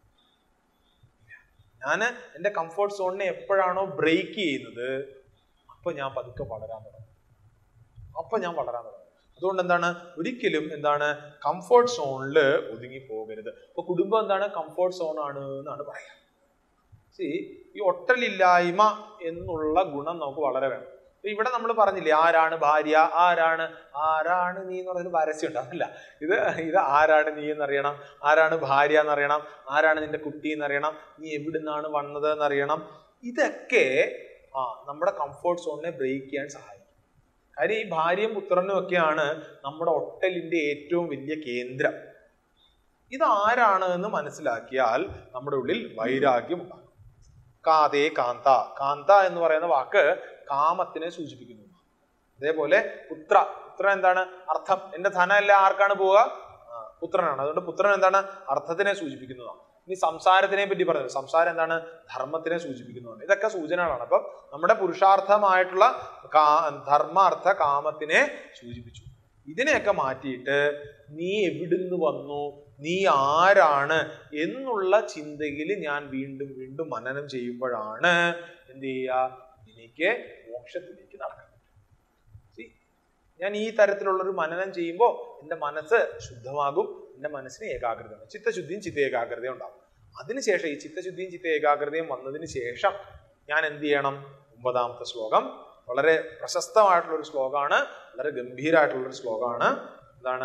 ഞാൻ എൻ്റെ കംഫർട്ട് സോണിനെ എപ്പോഴാണോ ബ്രേക്ക് ചെയ്യുന്നത് അപ്പൊ ഞാൻ പതുക്കെ വളരാൻ തുടങ്ങും അപ്പൊ ഞാൻ വളരാൻ തുടങ്ങും അതുകൊണ്ട് എന്താണ് ഒരിക്കലും എന്താണ് കംഫർട്ട് സോണിൽ ഒതുങ്ങി പോകരുത് അപ്പൊ കുടുംബം എന്താണ് കംഫർട്ട് സോൺ ആണ് എന്നാണ് പറയാ സി ഈ ഒട്ടലില്ലായ്മ എന്നുള്ള ഗുണം നമുക്ക് വളരെ വേണം ഇപ്പൊ ഇവിടെ നമ്മൾ പറഞ്ഞില്ലേ ആരാണ് ഭാര്യ ആരാണ് ആരാണ് നീ എന്ന് പറഞ്ഞൊരു പരസ്യം ഉണ്ട് അതല്ല ഇത് ഇത് ആരാണ് നീ എന്നറിയണം ആരാണ് ഭാര്യ എന്നറിയണം ആരാണ് നിന്റെ കുട്ടി എന്നറിയണം നീ എവിടുന്നാണ് വന്നത് എന്നറിയണം ഇതൊക്കെ ആ നമ്മുടെ കംഫർട്ട് സോണിനെ ബ്രേക്ക് ചെയ്യാൻ സഹായിക്കും കാര്യം ഈ ഭാര്യയും പുത്രനും ഒക്കെയാണ് നമ്മുടെ ഒട്ടലിന്റെ ഏറ്റവും വലിയ കേന്ദ്രം ഇത് ആരാണ് എന്ന് മനസ്സിലാക്കിയാൽ നമ്മുടെ ഉള്ളിൽ വൈരാഗ്യം ഉണ്ടാകും കാതേ കാന്ത കാന്ത എന്ന് പറയുന്ന വാക്ക് കാമത്തിനെ സൂചിപ്പിക്കുന്നു അതേപോലെ പുത്ര പുത്ര എന്താണ് അർത്ഥം എന്റെ ധനം എല്ലാം ആർക്കാണ് പോവുക ആ, പുത്രനാണ് അതുകൊണ്ട് പുത്രൻ എന്താണ് അർത്ഥത്തിനെ സൂചിപ്പിക്കുന്നതാണ് ഇനി സംസാരത്തിനെ പറ്റി പറഞ്ഞത് സംസാരം എന്താണ് ധർമ്മത്തിനെ സൂചിപ്പിക്കുന്നതാണ് ഇതൊക്കെ സൂചനകളാണ് അപ്പം നമ്മുടെ പുരുഷാർത്ഥമായിട്ടുള്ള കാ ധർമ്മ അർത്ഥ കാമത്തിനെ സൂചിപ്പിച്ചു ഇതിനെയൊക്കെ മാറ്റിയിട്ട് നീ എവിടുന്ന് വന്നു നീ ആരാണ് എന്നുള്ള ചിന്തയിൽ ഞാൻ വീണ്ടും വീണ്ടും മനനം ചെയ്യുമ്പോഴാണ് എന്ത് ചെയ്യുക എനിക്ക് മോക്ഷത്തിലേക്ക് നടക്കാൻ പറ്റും See, ഞാൻ ഈ തരത്തിലുള്ള ഒരു മനനം ചെയ്യുമ്പോൾ എൻ്റെ മനസ്സ് ശുദ്ധമാകും എൻ്റെ മനസ്സിന് ഏകാഗ്രത ഉണ്ടാകും ചിത്തശുദ്ധിയും ചിത്ത ഏകാഗ്രതയും ഉണ്ടാകും അതിനുശേഷം ഈ ചിത്തശുദ്ധിയും ചിത്ത ഏകാഗ്രതയും വന്നതിന് ശേഷം ഞാൻ എന്ത് ചെയ്യണം ഒമ്പതാമത്തെ ശ്ലോകം വളരെ പ്രശസ്തമായിട്ടുള്ള ഒരു ശ്ലോകമാണ് വളരെ ഗംഭീരമായിട്ടുള്ള ഒരു ശ്ലോകമാണ് എന്താണ്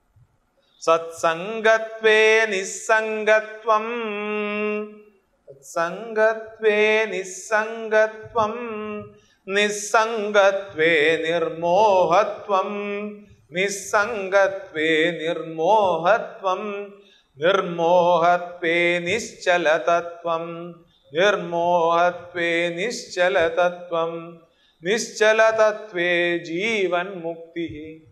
സത്സംഗത്വേ നിസ്സംഗത്വം സത്സംഗത്വേ നിസ്സംഗത്വം നിസ്സംഗത്വേ നിർമോഹത്വം നിസ്സംഗത്വേ നിർമോഹത്വം നിർമോഹത്വേ നിശ്ചലതത്വം നിർമോഹത്വേ നിശ്ചലതത്വം നിശ്ചലതത്വേ ജീവൻ മുക്തി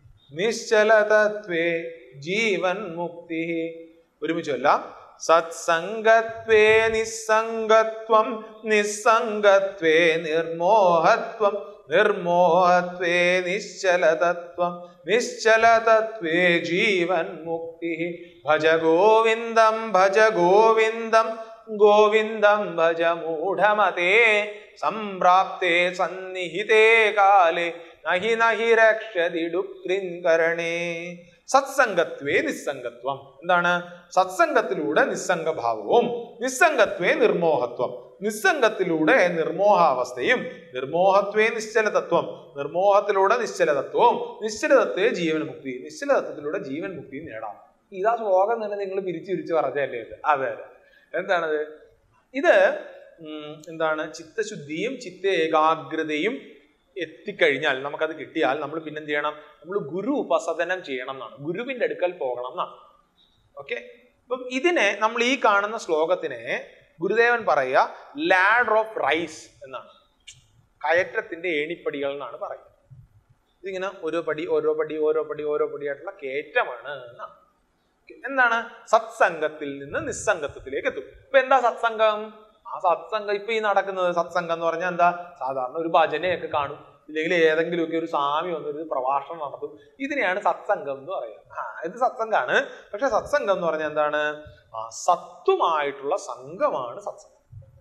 നിശ്ചലതത്വേ ജീവൻ മുക്തി ഒരുമിച്ച് കൊല്ലാം സത്സംഗത്വേ നിസ്സംഗത്വം നിസ്സംഗത്വേ നിർമോഹത്വം നിർമോഹത്വേ നിശ്ചലതത്വം നിശ്ചലതത്വേ ജീവൻ മുക്തി ഭജ ഗോവിന്ദം ഭജ ഗോവിന്ദം ഗോവിന്ദം ഭജ മൂഢമതേ സംപ്രാപ്തേ സന്നിഹിതേ കാലേ നഹി നഹി രക്ഷതി ഡുക്രിങ്കരണേ സത്സംഗത്വേ നിസ്സംഗത്വം എന്താണ് സത്സംഗത്തിലൂടെ നിസ്സംഗഭാവവും നിസ്സംഗത്വേ നിർമോഹത്വം നിസ്സംഗത്തിലൂടെ നിർമോഹാവസ്ഥയും നിർമോഹത്വേ നിശ്ചലതത്വം നിർമോഹത്തിലൂടെ നിശ്ചലതത്വവും നിശ്ചലതത്വേ ജീവൻ മുക്തി നിശ്ചലതത്വത്തിലൂടെ ജീവൻ മുക്തി നേടാം ഇതാ ശ്ലോകം തന്നെ നിങ്ങൾ പിരിച്ചു പിരിച്ചു പറഞ്ഞല്ലേ ഇത് അതെ അതെ എന്താണത് ഇത് ഉം, എന്താണ് ചിത്തശുദ്ധിയും ചിത്ത ഏകാഗ്രതയും എത്തിക്കഴിഞ്ഞാൽ നമുക്കത് കിട്ടിയാൽ നമ്മൾ പിന്നെ എന്ത് ചെയ്യണം നമ്മൾ ഗുരു ഉപസദനം ചെയ്യണം എന്നാണ് ഗുരുവിന്റെ അടുക്കൽ പോകണം എന്നാണ് ഓക്കെ അപ്പം ഇതിനെ നമ്മൾ ഈ കാണുന്ന ശ്ലോകത്തിനെ ഗുരുദേവൻ പറയുക ലാഡർ ഓഫ് റൈസ് എന്നാണ് കയറ്റത്തിന്റെ ഏണിപ്പടികൾ എന്നാണ് പറയുന്നത് ഇതിങ്ങനെ ഓരോ പടി ഓരോ പടി ഓരോ പടി ഓരോ പടിയായിട്ടുള്ള കയറ്റമാണ് എന്നാണ് എന്താണ് സത്സംഗത്തിൽ നിന്ന് നിസ്സംഗത്വത്തിലേക്ക് എത്തും ഇപ്പൊ എന്താ സത്സംഗം ആ സത്സംഗം ഇപ്പൊ ഈ നടക്കുന്നത് സത്സംഗം എന്ന് പറഞ്ഞാൽ എന്താ സാധാരണ ഒരു ഭജനയൊക്കെ കാണും ഇല്ലെങ്കിൽ ഏതെങ്കിലുമൊക്കെ ഒരു സ്വാമി വന്നൊരു പ്രഭാഷണം നടത്തും ഇതിനെയാണ് സത്സംഗം എന്ന് പറയുക ആ ഇത് സത്സംഗമാണ് പക്ഷെ സത്സംഗം എന്ന് പറഞ്ഞാൽ എന്താണ് ആ സത്വമായിട്ടുള്ള സംഘമാണ് സത്സംഗം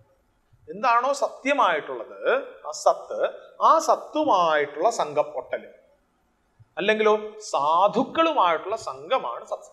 എന്താണോ സത്യമായിട്ടുള്ളത് ആ സത്ത് ആ സത്വമായിട്ടുള്ള സംഘപ്പൊട്ടല് അല്ലെങ്കിലോ സാധുക്കളുമായിട്ടുള്ള സംഘമാണ് സത്സംഗം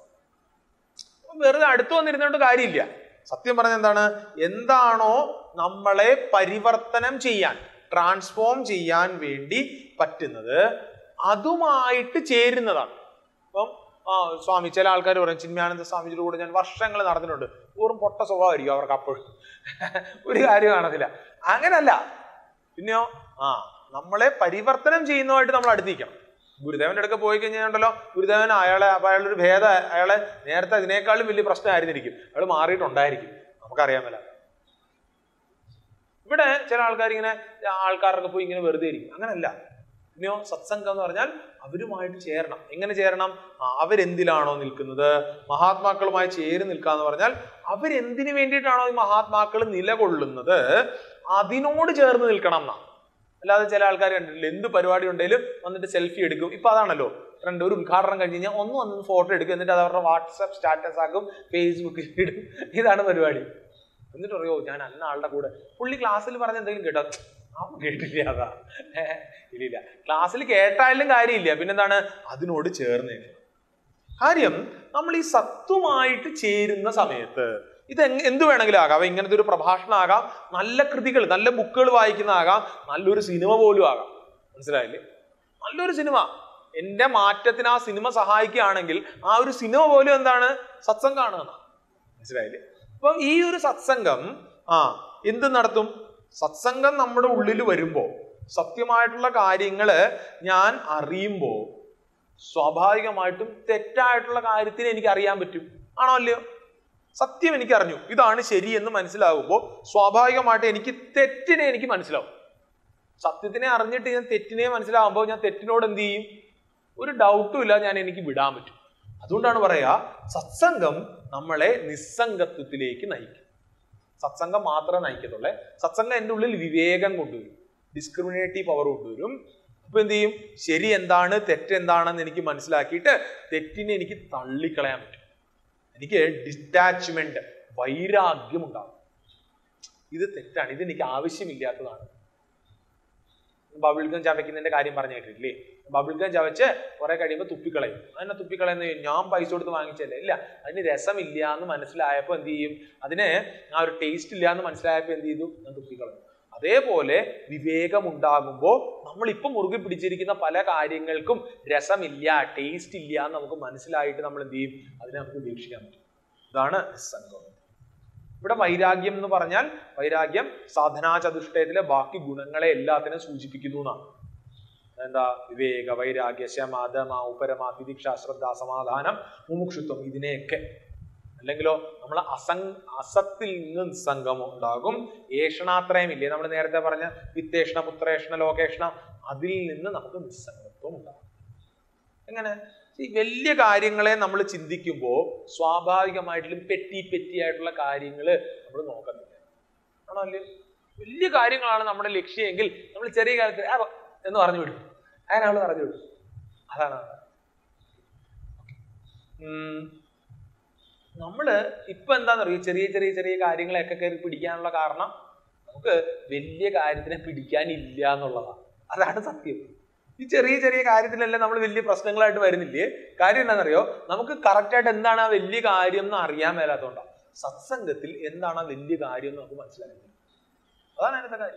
അപ്പൊ വെറുതെ അടുത്ത് വന്നിരുന്നോണ്ട് കാര്യമില്ല സത്യം പറഞ്ഞ എന്താണ് എന്താണോ നമ്മളെ പരിവർത്തനം ചെയ്യാൻ ട്രാൻസ്ഫോം ചെയ്യാൻ വേണ്ടി പറ്റുന്നത് അതുമായിട്ട് ചേരുന്നതാണ് അപ്പം ആ സ്വാമി ചില ആൾക്കാർ പറയും ചിന്മയാനന്ദ സ്വാമിജിയുടെ കൂടെ ഞാൻ വർഷങ്ങൾ നടന്നിട്ടുണ്ട് വെറും പൊട്ട സ്വഭാവമായിരിക്കും അവർക്ക് അപ്പോഴും ഒരു കാര്യം കാണത്തില്ല അങ്ങനല്ല പിന്നെയോ ആ നമ്മളെ പരിവർത്തനം ചെയ്യുന്നതുമായിട്ട് നമ്മൾ അടുത്തിരിക്കണം ഗുരുദേവന്റെ അടുക്ക പോയി കഴിഞ്ഞാൽ ഉണ്ടല്ലോ ഗുരുദേവൻ അയാളെ അപ്പൊ അയാളൊരു ഭേദ അയാളെ നേരത്തെ അതിനേക്കാളും വലിയ പ്രശ്നമായിരുന്നിരിക്കും അയാൾ മാറിയിട്ടുണ്ടായിരിക്കും നമുക്കറിയാൻ മേല ഇവിടെ ചില ആൾക്കാർ ഇങ്ങനെ ആൾക്കാരൊക്കെ പോയി ഇങ്ങനെ വെറുതെ ഇരിക്കും അങ്ങനല്ല പിന്നെയോ സത്സംഗം എന്ന് പറഞ്ഞാൽ അവരുമായിട്ട് ചേരണം എങ്ങനെ ചേരണം ആ, അവരെന്തിലാണോ നിൽക്കുന്നത് മഹാത്മാക്കളുമായി ചേരി നിൽക്കുക എന്ന് പറഞ്ഞാൽ അവരെന്തിനു വേണ്ടിയിട്ടാണോ ഈ മഹാത്മാക്കൾ നിലകൊള്ളുന്നത് അതിനോട് ചേർന്ന് നിൽക്കണം എന്നാ അല്ലാതെ ചില ആൾക്കാർ കണ്ടിട്ടില്ല എന്ത് പരിപാടി ഉണ്ടെങ്കിലും വന്നിട്ട് സെൽഫി എടുക്കും ഇപ്പൊ അതാണല്ലോ ട്രെൻഡ് ഒരു ഉദ്ഘാടനം കഴിഞ്ഞ് കഴിഞ്ഞാൽ ഒന്ന് വന്ന് ഫോട്ടോ എടുക്കും എന്നിട്ട് അത് അവരുടെ വാട്സാപ്പ് സ്റ്റാറ്റസ് ആക്കും ഫേസ്ബുക്കിൽ ഇടും ഇതാണ് പരിപാടി എന്നിട്ട് പറയോ ഞാൻ അന്ന ആളുടെ കൂടെ പുള്ളി ക്ലാസ്സിൽ പറഞ്ഞ എന്തെങ്കിലും കേട്ടോ അവൻ കേട്ടില്ല അതാ ഏഹ്, ഇല്ലില്ല ക്ലാസ്സിൽ കേട്ടാലും കാര്യമില്ല പിന്നെന്താണ് അതിനോട് ചേർന്ന് നിൽക്കണം. കാര്യം നമ്മൾ ഈ സത്വമായിട്ട് ചേരുന്ന സമയത്ത് ഇത് എങ്- എന്ത് വേണമെങ്കിലും ആകാം അവ ഇങ്ങനത്തെ ഒരു പ്രഭാഷണം ആകാം നല്ല കൃതികൾ നല്ല ബുക്കുകൾ വായിക്കുന്നതാകാം നല്ലൊരു സിനിമ പോലും ആകാം മനസ്സിലായില്ലേ നല്ലൊരു സിനിമ എന്റെ മാറ്റത്തിന് ആ സിനിമ സഹായിക്കുകയാണെങ്കിൽ ആ ഒരു സിനിമ പോലും എന്താണ് സത്സംഗമാണ് എന്നാ. മനസ്സിലായില്ലേ അപ്പം ഈ ഒരു സത്സംഗം ആ എന്ത് നടത്തും സത്സംഗം നമ്മുടെ ഉള്ളിൽ വരുമ്പോ സത്യമായിട്ടുള്ള കാര്യങ്ങള് ഞാൻ അറിയുമ്പോ സ്വാഭാവികമായിട്ടും തെറ്റായിട്ടുള്ള കാര്യത്തിന് എനിക്ക് അറിയാൻ പറ്റും ആണോ അല്ലയോ സത്യം എനിക്ക് അറിഞ്ഞു ഇതാണ് ശരി എന്ന് മനസ്സിലാകുമ്പോൾ സ്വാഭാവികമായിട്ട് എനിക്ക് തെറ്റിനെ എനിക്ക് മനസ്സിലാവും സത്യത്തിനെ അറിഞ്ഞിട്ട് ഞാൻ തെറ്റിനെ മനസ്സിലാകുമ്പോൾ ഞാൻ തെറ്റിനോട് എന്ത് ചെയ്യും ഒരു ഡൗട്ടും ഇല്ല ഞാൻ എനിക്ക് വിടാൻ പറ്റും അതുകൊണ്ടാണ് പറയാ സത്സംഗം നമ്മളെ നിസ്സംഗത്വത്തിലേക്ക് നയിക്കും സത്സംഗം മാത്രമേ നയിക്കത്തുള്ളേ സത്സംഗം എൻ്റെ ഉള്ളിൽ വിവേകം കൊണ്ടുവരും ഡിസ്ക്രിമിനേറ്റീവ് പവർ കൊണ്ടുവരും അപ്പൊ എന്ത് ചെയ്യും ശരി എന്താണ് തെറ്റെന്താണെന്ന് എനിക്ക് മനസ്സിലാക്കിയിട്ട് തെറ്റിനെ എനിക്ക് തള്ളിക്കളയാൻ പറ്റും എനിക്ക് ഡിറ്റാച്ച്മെന്റ് വൈരാഗ്യം ഉണ്ടാകും ഇത് തെറ്റാണ് ഇത് എനിക്ക് ആവശ്യമില്ലാത്തതാണ് ബബിൾഗം ചവയ്ക്കുന്നതിന്റെ കാര്യം പറഞ്ഞു കേട്ടിട്ടില്ലേ ബബിൾ ഗം ചവച്ച് കുറെ കഴിയുമ്പോൾ തുപ്പിക്കളയും അതിനെ തുപ്പിക്കളയുന്ന ഞാൻ പൈസ കൊടുത്ത് വാങ്ങിച്ചല്ലേ ഇല്ല അതിന് രസമില്ല എന്ന് മനസ്സിലായപ്പോൾ എന്ത് ചെയ്യും അതിന് ആ ഒരു ടേസ്റ്റ് ഇല്ല എന്ന് മനസ്സിലായപ്പോൾ എന്ത് ചെയ്തു ഞാൻ തുപ്പിക്കളയും അതേപോലെ വിവേകം ഉണ്ടാകുമ്പോൾ നമ്മൾ ഇപ്പം മുറുകെ പിടിച്ചിരിക്കുന്ന പല കാര്യങ്ങൾക്കും രസമില്ല ടേസ്റ്റ് ഇല്ല എന്ന് നമുക്ക് മനസ്സിലായിട്ട് നമ്മൾ എന്ത് ചെയ്യും അതിനെ നമുക്ക് ഉപേക്ഷിക്കാൻ പറ്റും ഇതാണ് നിസ്സംഗം ഇവിടെ വൈരാഗ്യം എന്ന് പറഞ്ഞാൽ വൈരാഗ്യം സാധനാ ചതുഷ്ടയത്തിലെ ബാക്കി ഗുണങ്ങളെ എല്ലാത്തിനും സൂചിപ്പിക്കുന്നു എന്നാണ് എന്താ വിവേക വൈരാഗ്യ ശമ ദമ ഉപരമ തിദിക്ഷ ശ്രദ്ധ സമാധാനം മുമുക്ഷുത്വം ഇതിനെയൊക്കെ അല്ലെങ്കിലോ നമ്മൾ അസങ് അസത്തിൽ നിന്ന് നിസ്സംഗം ഉണ്ടാകും ഏഷണാത്രയമില്ലേ നമ്മൾ നേരത്തെ പറഞ്ഞ വിത്തേഷണ പുത്രേഷണ ലോകേഷണ അതിൽ നിന്ന് നമുക്ക് നിസ്സംഗത്വം ഉണ്ടാകും എങ്ങനെ ഈ വലിയ കാര്യങ്ങളെ നമ്മൾ ചിന്തിക്കുമ്പോൾ സ്വാഭാവികമായിട്ടും പെറ്റി പെറ്റി ആയിട്ടുള്ള കാര്യങ്ങൾ നമ്മൾ നോക്കത്തില്ല ആണോ അല്ലേ വലിയ കാര്യങ്ങളാണ് നമ്മുടെ ലക്ഷ്യമെങ്കിൽ നമ്മൾ ചെറിയ കാലത്ത് "ആ, എന്ന് പറഞ്ഞു വിടും അങ്ങനെ അവള് പറഞ്ഞു വിടും അതാണ് ഉം. നമ്മള് ഇപ്പൊ എന്താണെന്നറിയോ ചെറിയ ചെറിയ ചെറിയ കാര്യങ്ങളെയൊക്കെ കയറി പിടിക്കാനുള്ള കാരണം നമുക്ക് വലിയ കാര്യത്തിനെ പിടിക്കാനില്ല എന്നുള്ളതാണ് അതാണ് സത്യം ഈ ചെറിയ ചെറിയ കാര്യത്തിലെല്ലാം നമ്മൾ വലിയ പ്രശ്നങ്ങളായിട്ട് വരുന്നില്ലേ കാര്യം എന്താണെന്നറിയോ നമുക്ക് കറക്റ്റ് ആയിട്ട് എന്താണ് ആ വലിയ കാര്യം എന്ന് അറിയാൻ മേലാത്തതുകൊണ്ടാണ് സത്സംഗത്തിൽ എന്താണ് ആ വലിയ കാര്യം എന്ന് നമുക്ക് മനസ്സിലാക്കുന്നത് അതാണ് അതിനകത്തെ കാര്യം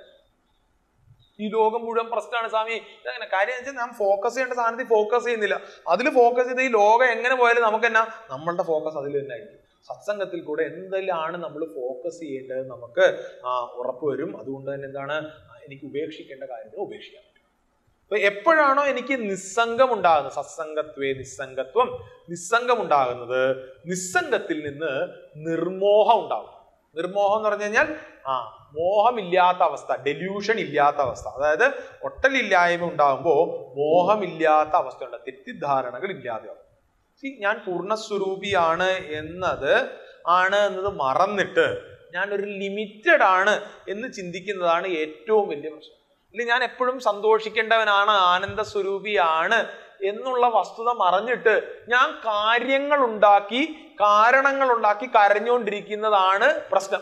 ഈ ലോകം മുഴുവൻ പ്രശ്നമാണ് സ്വാമി ഇതങ്ങനെ കാര്യം എന്ന് വെച്ചാൽ നാം ഫോക്കസ് ചെയ്യേണ്ട സാധനത്തിൽ ഫോക്കസ് ചെയ്യുന്നില്ല അതിൽ ഫോക്കസ് ചെയ്ത് ഈ ലോകം എങ്ങനെ പോയാലും നമുക്ക് എന്നാ നമ്മളുടെ ഫോക്കസ് അതിൽ തന്നെ ആയിരിക്കും സത്സംഗത്തിൽ കൂടെ എന്തെല്ലാണ് നമ്മൾ ഫോക്കസ് ചെയ്യേണ്ടത് നമുക്ക് ആ ഉറപ്പ് വരും അതുകൊണ്ട് തന്നെ എന്താണ് ആ, എനിക്ക് ഉപേക്ഷിക്കേണ്ട കാര്യങ്ങൾ ഉപേക്ഷിക്കാൻ പറ്റും അപ്പൊ എപ്പോഴാണോ എനിക്ക് നിസ്സംഗം ഉണ്ടാകുന്നത് സത്സംഗത്വേ നിസ്സംഗത്വം നിസ്സംഗം ഉണ്ടാകുന്നത് നിസ്സംഗത്തിൽ നിന്ന് നിർമോഹം ഉണ്ടാകും നിർമോഹം എന്ന് പറഞ്ഞു കഴിഞ്ഞാൽ ആ മോഹമില്ലാത്ത അവസ്ഥ ഡെല്യൂഷൻ ഇല്ലാത്ത അവസ്ഥ അതായത് ഒട്ടലില്ലായ്മ ഉണ്ടാകുമ്പോൾ മോഹമില്ലാത്ത അവസ്ഥയുണ്ട് തെറ്റിദ്ധാരണകൾ ഇല്ലാതെയാവും See, ഞാൻ പൂർണ്ണസ്വരൂപിയാണ് എന്നത് ആണ് എന്നത് മറന്നിട്ട് ഞാൻ ഒരു ലിമിറ്റഡ് ആണ് എന്ന് ചിന്തിക്കുന്നതാണ് ഏറ്റവും വലിയ പ്രശ്നം ഇല്ല ഞാൻ എപ്പോഴും സന്തോഷിക്കേണ്ടവനാണ് ആനന്ദ സ്വരൂപിയാണ് എന്നുള്ള വസ്തുത മറഞ്ഞിട്ട് ഞാൻ കാര്യങ്ങൾ ഉണ്ടാക്കി കാരണങ്ങൾ ഉണ്ടാക്കി കരഞ്ഞുകൊണ്ടിരിക്കുന്നതാണ് പ്രശ്നം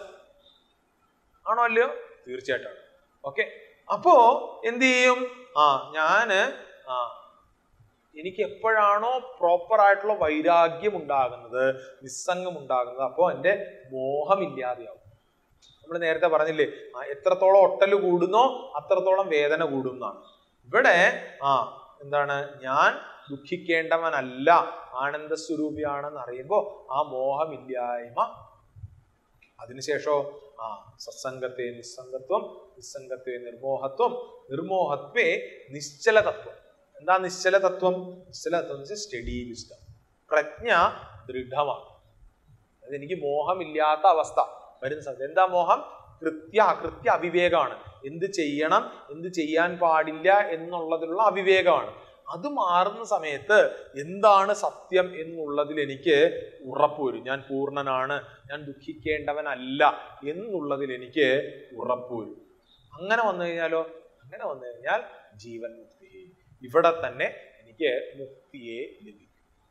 ആണോ അല്ലയോ തീർച്ചയായിട്ടും ഓക്കെ അപ്പോ എന്ത് ചെയ്യും ആ ഞാന് ആ എനിക്ക് എപ്പോഴാണോ പ്രോപ്പർ ആയിട്ടുള്ള വൈരാഗ്യം ഉണ്ടാകുന്നത് നിസ്സംഗം ഉണ്ടാകുന്നത് അപ്പോൾ എൻ്റെ മോഹമില്ലാതെയാവും നമ്മൾ നേരത്തെ പറഞ്ഞില്ലേ ആ എത്രത്തോളം ഒട്ടല് കൂടുന്നോ അത്രത്തോളം വേദന കൂടും എന്നാണ് ഇവിടെ ആ എന്താണ് ഞാൻ ദുഃഖിക്കേണ്ടവനല്ല ആനന്ദ സ്വരൂപിയാണെന്ന് അറിയുമ്പോൾ ആ മോഹമില്ലായ്മ അതിനുശേഷോ ആ സത്സംഗത്തെ നിസ്സംഗത്വം നിസ്സംഗത്തെ നിർമോഹത്വം നിർമോഹത്വേ നിശ്ചല തത്വം എന്താ നിശ്ചല തത്വം നിശ്ചല തത്വം എന്ന് വെച്ചാൽ സ്റ്റഡി വിസ്ഡം പ്രജ്ഞ ദൃഢമാണ് അതായത് എനിക്ക് മോഹമില്ലാത്ത അവസ്ഥ വരുന്ന സമയത്ത് എന്താ മോഹം കൃത്യ അകൃത്യ അവിവേകമാണ് എന്ത് ചെയ്യണം എന്ത് ചെയ്യാൻ പാടില്ല എന്നുള്ളതിലുള്ള അവിവേകമാണ് അത് മാറുന്ന സമയത്ത് എന്താണ് സത്യം എന്നുള്ളതിൽ എനിക്ക് ഉറപ്പ് വരും ഞാൻ പൂർണ്ണനാണ് ഞാൻ ദുഃഖിക്കേണ്ടവനല്ല എന്നുള്ളതിൽ എനിക്ക് ഉറപ്പ് വരും അങ്ങനെ വന്നു കഴിഞ്ഞാലോ അങ്ങനെ വന്നു കഴിഞ്ഞാൽ ജീവൻ മുക്തി ഇവിടെ തന്നെ എനിക്ക് മുക്തിയെ ലഭിക്കും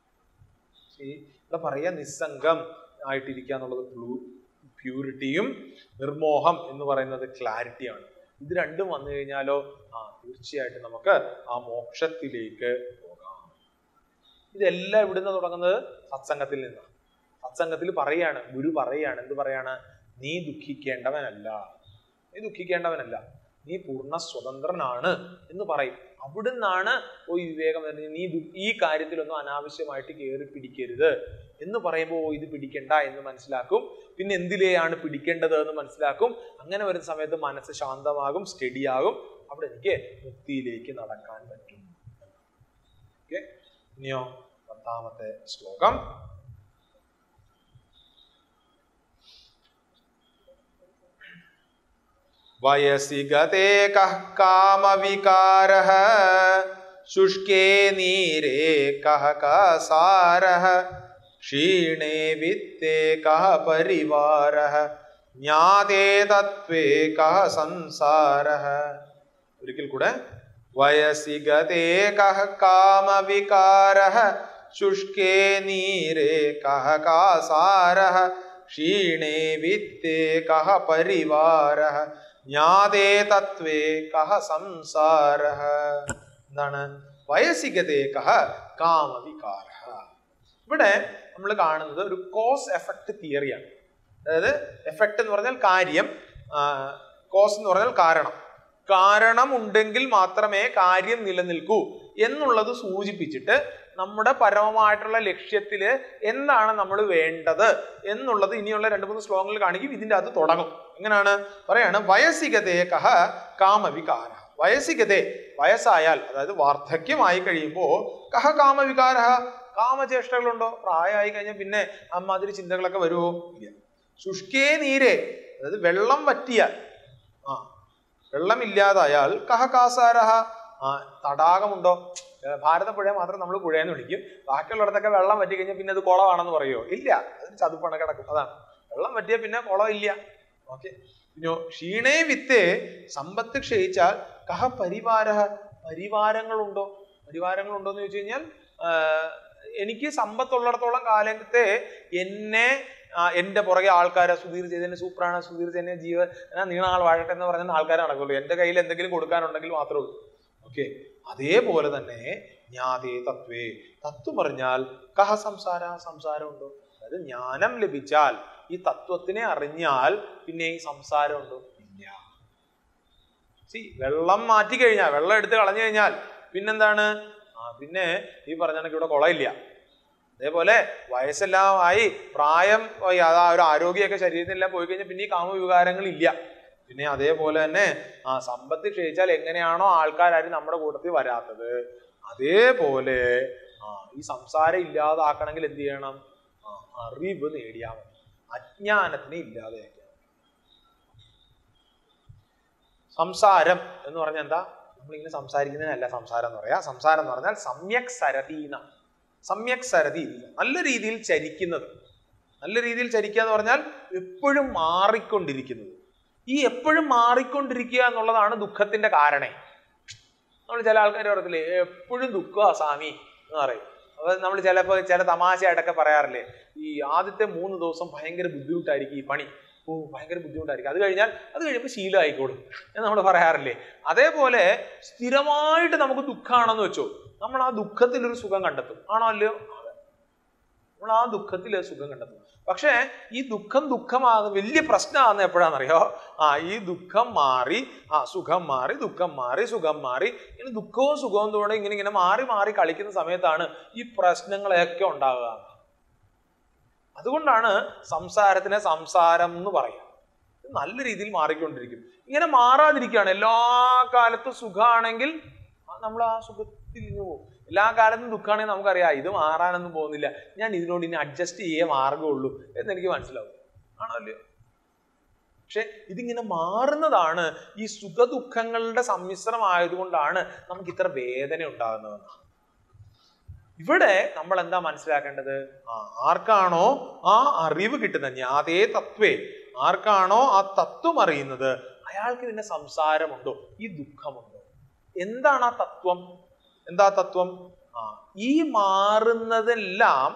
ഈ ഇവിടെ പറയാ നിസ്സംഗം ആയിട്ടിരിക്കുക എന്നുള്ളത് ബ്ലൂ പ്യൂരിറ്റിയും നിർമോഹം എന്ന് പറയുന്നത് ക്ലാരിറ്റിയാണ് ഇത് രണ്ടും വന്നു കഴിഞ്ഞാലോ ആ തീർച്ചയായിട്ടും നമുക്ക് ആ മോക്ഷത്തിലേക്ക് പോകാം ഇതെല്ലാം ഇവിടുന്ന് തുടങ്ങുന്നത് സത്സംഗത്തിൽ നിന്നാണ് സത്സംഗത്തിൽ പറയാണ് ഗുരു പറയാണ് എന്ത് പറയാണ് നീ ദുഃഖിക്കേണ്ടവനല്ല നീ ദുഃഖിക്കേണ്ടവനല്ല നീ പൂർണ്ണ സ്വതന്ത്രനാണ് എന്ന് പറയും അവിടുന്നാണ് ഓ ഈ വിവേകം വരുന്നത് നീ ദു- ഈ കാര്യത്തിലൊന്നും അനാവശ്യമായിട്ട് കയറി പിടിക്കരുത് എന്ന് പറയുമ്പോൾ ഓ ഇത് പിടിക്കണ്ട എന്ന് മനസ്സിലാക്കും പിന്നെ എന്തിലെയാണ് പിടിക്കേണ്ടത് എന്ന് മനസ്സിലാക്കും അങ്ങനെ വരുന്ന സമയത്ത് മനസ്സ് ശാന്തമാകും സ്റ്റഡിയാകും അവിടെ എനിക്ക് മുക്തിയിലേക്ക് നടക്കാൻ പറ്റും ഓക്കെ ഇനിയോ പത്താമത്തെ ശ്ലോകം വയസി ഗതേ കഃ കാമവികാരഃ ശുഷ്കേ നീരേ കഃ കാസാരഃ ക്ഷീണേ വിത്തേ കഃ പരിവാരഃ ജ്ഞാതേ തത്വേ കഃ സംസാരഃ ഒരിക്കൽ കൂടെ വയസി ഗതേ കഃ കാമവികാരഃ ശുഷ്കേ നീരേ കഃ കാസാരഃ ക്ഷീണേ വിത്തേ കഃ പരിവാരഃ ജ്ഞാതേ തത്വേ കഃ സംസാരഃ എന്താണ് വയസികതേ കഹ കാമവികാര ഇവിടെ നമ്മൾ കാണുന്നത് ഒരു കോസ് എഫക്ട് തിയറിയാണ് അതായത് എഫക്ട് എന്ന് പറഞ്ഞാൽ കാര്യം കോസ് എന്ന് പറഞ്ഞാൽ കാരണം കാരണം ഉണ്ടെങ്കിൽ മാത്രമേ കാര്യം നിലനിൽക്കൂ എന്നുള്ളത് സൂചിപ്പിച്ചിട്ട് നമ്മുടെ പരമമായിട്ടുള്ള ലക്ഷ്യത്തില് എന്താണ് നമ്മൾ വേണ്ടത് എന്നുള്ളത് ഇനിയുള്ള രണ്ട് മൂന്ന് ശ്ലോകങ്ങളിൽ കാണിക്കും ഇതിന്റെ അത് തുടങ്ങും എങ്ങനെയാണ് പറയാണ് വയസ്സികതേ കഹ കാമവികാര വയസ്സികതേ വയസ്സായാൽ അതായത് വാർദ്ധക്യമായി കഴിയുമ്പോൾ കഹ കാമവികാര കാമചേഷ്ടകളുണ്ടോ പ്രായമായി കഴിഞ്ഞാൽ പിന്നെ അമ്മാതിരി ചിന്തകളൊക്കെ വരുമോ ഇല്ല ശുഷ്കേ നീരെ അതായത് വെള്ളം വറ്റിയാൽ ആ വെള്ളമില്ലാതായാൽ കഹ കാസാരഹ ആ തടാകമുണ്ടോ ഏർ ഭാരതപ്പുഴ മാത്രം നമ്മൾ പുഴയെന്ന് വിളിക്കും ബാക്കിയുള്ളിടത്തൊക്കെ വെള്ളം വറ്റി കഴിഞ്ഞാൽ പിന്നെ അത് കുളമാണെന്ന് പറയുമോ ഇല്ല അതിന് ചതുപ്പണ കിടക്കും അതാണ് വെള്ളം വറ്റിയാൽ പിന്നെ കുളം ഇല്ല ഓക്കെ പിന്നെ ക്ഷീണേ വിത്ത് സമ്പത്ത് ക്ഷയിച്ചാൽ കഹ പരിവാര പരിവാരങ്ങളുണ്ടോ പരിവാരങ്ങളുണ്ടോ എന്ന് ചോദിച്ചു കഴിഞ്ഞാൽ ആ, എനിക്ക് സമ്പത്തുള്ളിടത്തോളം കാലത്തെ എന്നെ ആ, എന്റെ പുറകെ ആൾക്കാരെ സുധീർ ചെയ്തതിന് സൂപ്പറാണ് സുധീർ ചെയ്തതിന് ജീവ ആ, നീണ ആൾ വാഴട്ടെ എന്ന് പറയുന്ന ആൾക്കാരെ നടക്കുള്ളൂ എന്റെ കയ്യിൽ എന്തെങ്കിലും കൊടുക്കാനുണ്ടെങ്കിൽ മാത്രമേ ഉള്ളൂ ഓക്കെ അതേപോലെ തന്നെ ജ്ഞാതേ തത്വേ തത്വം പറഞ്ഞാൽ കഹ സംസാര സംസാരമുണ്ടോ അതായത് ജ്ഞാനം ലഭിച്ചാൽ ഈ തത്വത്തിനെ അറിഞ്ഞാൽ പിന്നെ ഈ സംസാരമുണ്ടോ ഇല്ല സി വെള്ളം മാറ്റി കഴിഞ്ഞാൽ വെള്ളം എടുത്ത് കളഞ്ഞു കഴിഞ്ഞാൽ പിന്നെന്താണ് ആ പിന്നെ ഈ പറഞ്ഞ കണക്ക് ഇവിടെ കുളമില്ല അതേപോലെ വയസ്സെല്ലാം ആയി പ്രായം ആയി, അതാ ഒരു ആരോഗ്യമൊക്കെ ശരീരത്തിലെല്ലാം പോയി കഴിഞ്ഞാൽ പിന്നെ ഈ കാമവികാരങ്ങൾ ഇല്ല പിന്നെ അതേപോലെ തന്നെ ആ സമ്പത്ത് ക്ഷയിച്ചാൽ എങ്ങനെയാണോ ആൾക്കാരും നമ്മുടെ കൂട്ടത്തിൽ വരാത്തത് അതേപോലെ ആ ഈ സംസാരം ഇല്ലാതാക്കണമെങ്കിൽ എന്ത് ചെയ്യണം ആ അറിവ് നേടിയാൽ മതി അജ്ഞാനത്തിനെ ഇല്ലാതെയാക്കിയാൽ സംസാരം എന്ന് പറഞ്ഞാൽ എന്താ നമ്മളിങ്ങനെ സംസാരിക്കുന്നതിനല്ല സംസാരം എന്ന് പറയാ സംസാരം എന്ന് പറഞ്ഞാൽ സമ്യക് സരതി എന്നാണ് സമ്യക് സരതി നല്ല രീതിയിൽ ചരിക്കുന്നത് നല്ല രീതിയിൽ ചരിക്കുക എന്ന് പറഞ്ഞാൽ എപ്പോഴും മാറിക്കൊണ്ടിരിക്കുന്നത് ഈ എപ്പോഴും മാറിക്കൊണ്ടിരിക്കുക എന്നുള്ളതാണ് ദുഃഖത്തിന്റെ കാരണേ നമ്മൾ ചില ആൾക്കാർ പറയത്തില്ലേ എപ്പോഴും ദുഃഖമാ സ്വാമി എന്ന് പറയും അപ്പൊ നമ്മൾ ചിലപ്പോൾ ചില തമാശയായിട്ടൊക്കെ പറയാറില്ലേ ഈ ആദ്യത്തെ മൂന്ന് ദിവസം ഭയങ്കര ബുദ്ധിമുട്ടായിരിക്കും ഈ പണി ഓ ഭയങ്കര ബുദ്ധിമുട്ടായിരിക്കും അത് കഴിഞ്ഞാൽ അത് കഴിയുമ്പോൾ ശീലമായിക്കോളും എന്ന് നമ്മൾ പറയാറില്ലേ അതേപോലെ സ്ഥിരമായിട്ട് നമുക്ക് ദുഃഖമാണെന്ന് വെച്ചോ നമ്മൾ ആ ദുഃഖത്തിൽ ഒരു സുഖം കണ്ടെത്തും ആണോ അല്ലയോ അതെ. നമ്മൾ ആ ദുഃഖത്തിൽ സുഖം കണ്ടെത്തും പക്ഷേ ഈ ദുഃഖം ദുഃഖമാകുന്ന വലിയ പ്രശ്നമാകുന്ന എപ്പോഴാണെന്നറിയോ ആ ഈ ദുഃഖം മാറി ആ സുഖം മാറി ദുഃഖം മാറി സുഖം മാറി ഇങ്ങനെ ദുഃഖവും സുഖവും തോടെ ഇങ്ങനെ ഇങ്ങനെ മാറി മാറി കളിക്കുന്ന സമയത്താണ് ഈ പ്രശ്നങ്ങളൊക്കെ ഉണ്ടാകുക അതുകൊണ്ടാണ് സംസാരത്തിനെ സംസാരം എന്ന് പറയുക ഇത് നല്ല രീതിയിൽ മാറിക്കൊണ്ടിരിക്കും ഇങ്ങനെ മാറാതിരിക്കുകയാണ് എല്ലാ കാലത്തും സുഖമാണെങ്കിൽ നമ്മൾ ആ സുഖത്തിൽ ഇങ്ങനെ പോകും എല്ലാ കാലത്തും ദുഃഖമാണെങ്കിൽ നമുക്കറിയാം ഇത് മാറാനൊന്നും പോകുന്നില്ല ഞാൻ ഇതിനോട് ഇനി അഡ്ജസ്റ്റ് ചെയ്യേ മാർഗമുള്ളൂ എന്ന് എനിക്ക് മനസ്സിലാവും ആണോ അല്ലയോ പക്ഷെ ഇതിങ്ങനെ മാറുന്നതാണ് ഈ സുഖദുഃഖങ്ങളുടെ സമ്മിശ്രമായതുകൊണ്ടാണ് നമുക്ക് ഇത്ര വേദന ഉണ്ടാകുന്നത് ഇവിടെ നമ്മൾ എന്താ മനസ്സിലാക്കേണ്ടത് ആ ആർക്കാണോ ആ അറിവ് കിട്ടുന്നത് ജ്ഞാതേ തത്വേ ആർക്കാണോ ആ തത്വം അറിയുന്നത് അയാൾക്ക് പിന്നെ സംസാരമുണ്ടോ ഈ ദുഃഖമുണ്ടോ എന്താണ് ആ തത്വം എന്താ തത്വം ആ ഈ മാറുന്നതെല്ലാം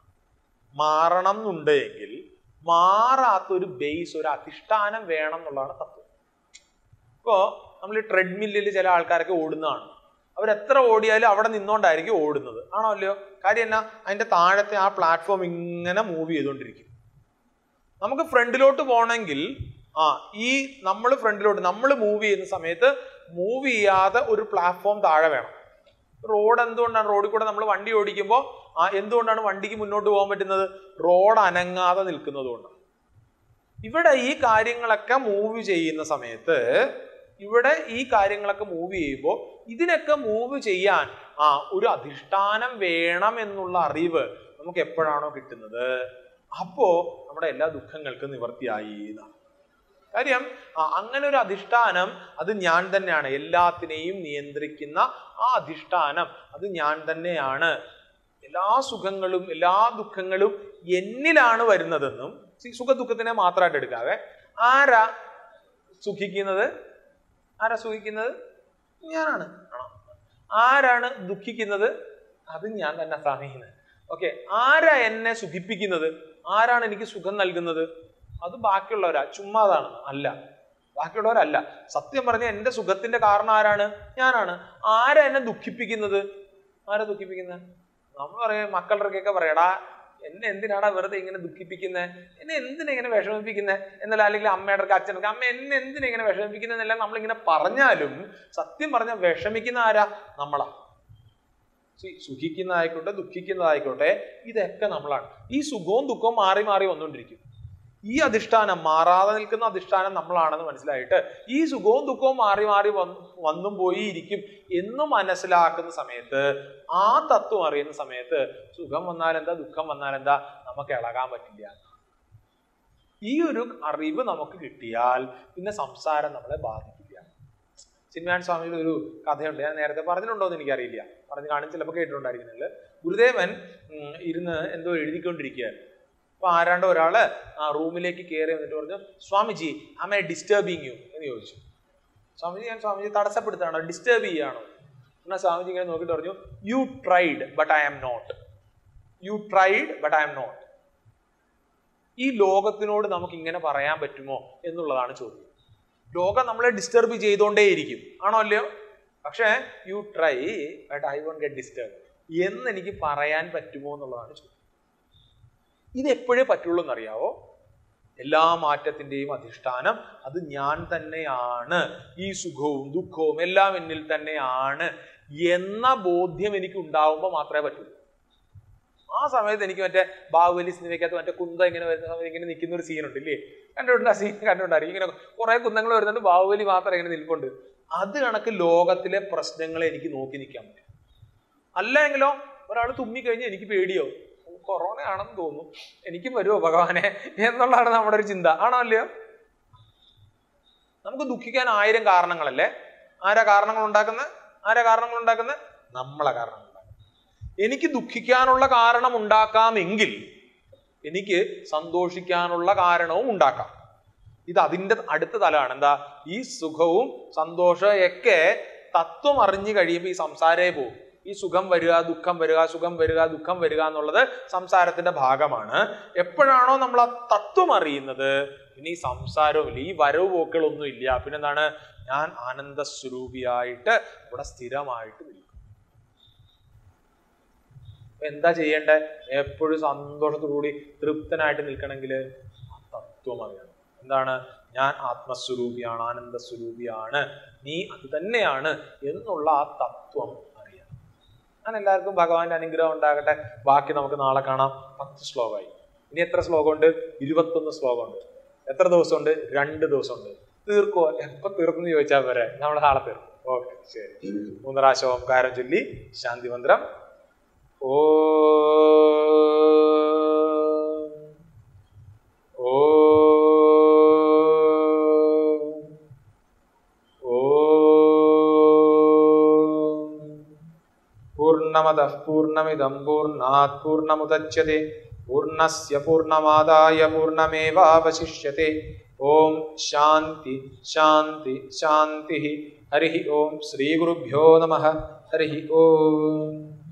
മാറണം എന്നുണ്ടെങ്കിൽ മാറാത്തൊരു ബേസ് ഒരു അധിഷ്ഠാനം വേണം എന്നുള്ളതാണ് തത്വം ഇപ്പോ നമ്മൾ ഈ ട്രെഡ്മില്ലിൽ ചില ആൾക്കാരൊക്കെ ഓടുന്നതാണ് അവരെത്ര ഓടിയാലും അവിടെ നിന്നോണ്ടായിരിക്കും ഓടുന്നത് ആണോ അല്ലയോ കാര്യം എന്നാ അതിന്റെ താഴത്തെ ആ പ്ലാറ്റ്ഫോം ഇങ്ങനെ മൂവ് ചെയ്തുകൊണ്ടിരിക്കും നമുക്ക് ഫ്രണ്ടിലോട്ട് പോകണമെങ്കിൽ ആ ഈ നമ്മൾ ഫ്രണ്ടിലോട്ട് നമ്മൾ മൂവ് ചെയ്യുന്ന സമയത്ത് മൂവ് ചെയ്യാതെ ഒരു പ്ലാറ്റ്ഫോം താഴെ വേണം റോഡ് എന്തുകൊണ്ടാണ് റോഡിൽ കൂടെ നമ്മൾ വണ്ടി ഓടിക്കുമ്പോൾ ആ എന്തുകൊണ്ടാണ് വണ്ടിക്ക് മുന്നോട്ട് പോകാൻ പറ്റുന്നത് റോഡ് അനങ്ങാതെ നിൽക്കുന്നത് കൊണ്ടാണ് ഇവിടെ ഈ കാര്യങ്ങളൊക്കെ മൂവ് ചെയ്യുന്ന സമയത്ത് ഇവിടെ ഈ കാര്യങ്ങളൊക്കെ മൂവ് ചെയ്യുമ്പോൾ ഇതിനൊക്കെ മൂവ് ചെയ്യാൻ ആ ഒരു അധിഷ്ഠാനം വേണം എന്നുള്ള അറിവ് നമുക്ക് എപ്പോഴാണോ കിട്ടുന്നത് അപ്പോ നമ്മുടെ എല്ലാ ദുഃഖങ്ങൾക്കും നിവർത്തിയായി എന്നാണ് കാര്യം ആ, അങ്ങനെ ഒരു അധിഷ്ഠാനം അത് ഞാൻ തന്നെയാണ് എല്ലാത്തിനെയും നിയന്ത്രിക്കുന്ന ആ അധിഷ്ഠാനം അത് ഞാൻ തന്നെയാണ് എല്ലാ സുഖങ്ങളും എല്ലാ ദുഃഖങ്ങളും എന്നിലാണ് വരുന്നതെന്നും സി- സുഖ ദുഃഖത്തിനെ മാത്രമായിട്ട് എടുക്കാവേ ആരാ സുഖിക്കുന്നത് ആരാ സുഖിക്കുന്നത് ഞാനാണ് ആണോ ആരാണ് ദുഃഖിക്കുന്നത് അത് ഞാൻ തന്നെ സ്വാമിന്ന് ഓക്കെ ആരാ എന്നെ സുഖിപ്പിക്കുന്നത് ആരാണ് എനിക്ക് സുഖം നൽകുന്നത് അത് ബാക്കിയുള്ളവരാ ചുമ്മാതാണ് അല്ല ബാക്കിയുള്ളവരല്ല സത്യം പറഞ്ഞ എന്റെ സുഖത്തിന്റെ കാരണം ആരാണ് ഞാനാണ് ആരാ എന്നെ ദുഃഖിപ്പിക്കുന്നത് ആരെ ദുഃഖിപ്പിക്കുന്നത് നമ്മൾ പറയും മക്കളുടെയൊക്കെ പറയടാ എന്നെ എന്തിനാടാ വെറുതെ ഇങ്ങനെ ദുഃഖിപ്പിക്കുന്നത് എന്നെ എന്തിനാ ഇങ്ങനെ വിഷമിപ്പിക്കുന്നത് എന്നല്ല അല്ലെങ്കിൽ അമ്മയുടെ അച്ഛനൊക്കെ അമ്മ എന്നെ എന്തിനാ ഇങ്ങനെ വിഷമിപ്പിക്കുന്നത് എന്നെല്ലാം നമ്മളിങ്ങനെ പറഞ്ഞാലും സത്യം പറഞ്ഞാൽ വിഷമിക്കുന്ന ആരാ നമ്മളാ സി- സുഖിക്കുന്നതായിക്കോട്ടെ ദുഃഖിക്കുന്നതായിക്കോട്ടെ ഇതൊക്കെ നമ്മളാണ് ഈ സുഖവും ദുഃഖവും മാറി മാറി വന്നുകൊണ്ടിരിക്കും ഈ അധിഷ്ഠാനം മാറാതെ നിൽക്കുന്ന അധിഷ്ഠാനം നമ്മളാണെന്ന് മനസ്സിലായിട്ട് ഈ സുഖവും ദുഃഖവും മാറി മാറി വന്ന് വന്നും പോയി ഇരിക്കും എന്ന് മനസ്സിലാക്കുന്ന സമയത്ത് ആ തത്വം അറിയുന്ന സമയത്ത് സുഖം വന്നാലെന്താ ദുഃഖം വന്നാലെന്താ നമുക്ക് ഇളകാൻ പറ്റില്ല ഈ ഒരു അറിവ് നമുക്ക് കിട്ടിയാൽ പിന്നെ സംസാരം നമ്മളെ ബാധിക്കില്ല ചിന്മയാൻ സ്വാമിയുടെ ഒരു കഥയുണ്ട് ഞാൻ നേരത്തെ പറഞ്ഞിട്ടുണ്ടോ എന്ന് എനിക്കറിയില്ല പറഞ്ഞു കാണും ചിലപ്പോൾ കേട്ടിട്ടുണ്ടായിരിക്കുന്നില്ല ഗുരുദേവൻ ഉം, ഇരുന്ന് എന്തോ എഴുതിക്കൊണ്ടിരിക്കുകയായിരുന്നു അപ്പൊ ആരാണ്ട് ഒരാള് ആ റൂമിലേക്ക് കയറി വന്നിട്ട് പറഞ്ഞു Swamiji am I disturbing you എന്ന് ചോദിച്ചു സ്വാമിജി ഞാൻ സ്വാമിജി തടസ്സപ്പെടുത്താണോ ഡിസ്റ്റർബ് ചെയ്യാണോ എന്നാൽ സ്വാമിജി ഇങ്ങനെ നോക്കിയിട്ട് പറഞ്ഞു you tried but I am not you tried but I am not ഈ ലോകത്തിനോട് നമുക്ക് ഇങ്ങനെ പറയാൻ പറ്റുമോ എന്നുള്ളതാണ് ചോദ്യം ലോകം നമ്മളെ ഡിസ്റ്റർബ് ചെയ്തുകൊണ്ടേയിരിക്കും ആണോ അല്ലയോ പക്ഷേ you try but I won't get disturb എന്ന് എനിക്ക് പറയാൻ പറ്റുമോ എന്നുള്ളതാണ് ചോദ്യം ഇത് എപ്പോഴേ പറ്റുള്ളൂ എന്നറിയാവോ എല്ലാ മാറ്റത്തിന്റെയും അധിഷ്ഠാനം അത് ഞാൻ തന്നെയാണ് ഈ സുഖവും ദുഃഖവും എല്ലാം എന്നിൽ തന്നെയാണ് എന്ന ബോധ്യം എനിക്ക് ഉണ്ടാവുമ്പോൾ മാത്രമേ പറ്റുള്ളൂ ആ സമയത്ത് എനിക്ക് മറ്റേ ബാഹുബലി സിനിമയ്ക്കകത്ത് മറ്റേ കുന്ത ഇങ്ങനെ വരുന്ന സമയത്ത് ഇങ്ങനെ നിൽക്കുന്ന ഒരു സീൻ ഉണ്ട് ഇല്ലേ കണ്ടിട്ടുണ്ട് ആ സീൻ കണ്ടിട്ടുണ്ടായിരിക്കും ഇങ്ങനെ കുറെ കുന്തങ്ങൾ വരുന്നുണ്ട് ബാഹുബലി മാത്രം ഇങ്ങനെ നിൽപ്പുണ്ട് അത് കണക്ക് ലോകത്തിലെ പ്രശ്നങ്ങളെ എനിക്ക് നോക്കി നിൽക്കാൻ പറ്റും അല്ലെങ്കിലോ ഒരാൾ തുമ്മിക്കഴിഞ്ഞ് എനിക്ക് പേടിയോ കൊറോണ ആണെന്ന് തോന്നുന്നു എനിക്കും വരുമോ ഭഗവാനെ എന്നുള്ളതാണ് നമ്മുടെ ഒരു ചിന്ത ആണോ അല്ലയോ നമുക്ക് ദുഃഖിക്കാൻ ആയിരം കാരണങ്ങളല്ലേ ആരാ കാരണങ്ങൾ ഉണ്ടാക്കുന്നത് ആരാ കാരണങ്ങൾ ഉണ്ടാക്കുന്നത് നമ്മളെ കാരണങ്ങൾ ഉണ്ടാക്കുന്നത് എനിക്ക് ദുഃഖിക്കാനുള്ള കാരണം ഉണ്ടാക്കാമെങ്കിൽ എനിക്ക് സന്തോഷിക്കാനുള്ള കാരണവും ഉണ്ടാക്കാം ഇത് അതിന്റെ അടുത്ത തലമാണ് എന്താ ഈ സുഖവും സന്തോഷവും ഒക്കെ തത്വം അറിഞ്ഞു കഴിയുമ്പോൾ ഈ സംസാരേ പോകും ഈ സുഖം വരിക ദുഃഖം വരിക സുഖം വരിക ദുഃഖം വരിക എന്നുള്ളത് സംസാരത്തിന്റെ ഭാഗമാണ് എപ്പോഴാണോ നമ്മൾ ആ തത്വം അറിയുന്നത് പിന്നെ ഈ സംസാരവും ഇല്ല ഈ വരവ് പോക്കുകളൊന്നും ഇല്ല പിന്നെന്താണ് ഞാൻ ആനന്ദ സ്വരൂപിയായിട്ട് ഇവിടെ സ്ഥിരമായിട്ട് നിൽക്കും അപ്പൊ എന്താ ചെയ്യേണ്ടത് എപ്പോഴും സന്തോഷത്തോടുകൂടി തൃപ്തനായിട്ട് നിൽക്കണമെങ്കിൽ ആ തത്വം അറിയണം എന്താണ് ഞാൻ ആത്മസ്വരൂപിയാണ് ആനന്ദ സ്വരൂപിയാണ് നീ അത് തന്നെയാണ് എന്നുള്ള ആ തത്വം അറിയണം ഞാൻ എല്ലാവർക്കും ഭഗവാന്റെ അനുഗ്രഹം ഉണ്ടാകട്ടെ ബാക്കി നമുക്ക് നാളെ കാണാം പത്ത് ശ്ലോകമായി ഇനി എത്ര ശ്ലോകമുണ്ട് ഇരുപത്തൊന്ന് ശ്ലോകമുണ്ട് എത്ര ദിവസമുണ്ട് രണ്ട് ദിവസമുണ്ട് തീർക്കുമോ എപ്പോ തീർക്കുന്നു ചോദിച്ചാൽ വരെ നമ്മൾ നാളെ തീർക്കും ഓക്കെ ശരി മൂന്ന് പ്രാവശ്യം ഓംകാരം ചൊല്ലി ശാന്തി മന്ത്രം ഓ ഓ ഓ പൂർണ്ണമതഃ പൂർണ്ണമിദം പൂർണ്ണാത് പൂർണ്ണമുദച്യത്തെ പൂർണ്ണസ്യ പൂർണ്ണമാദായ പൂർണ്ണമേവാവശിഷ്യത്തെ ഓം ശാന്തി ശാന്തി ശാന്തി ഹരി ഓം ശ്രീ ഗുരുഭ്യോ നമ ഹരി ഓം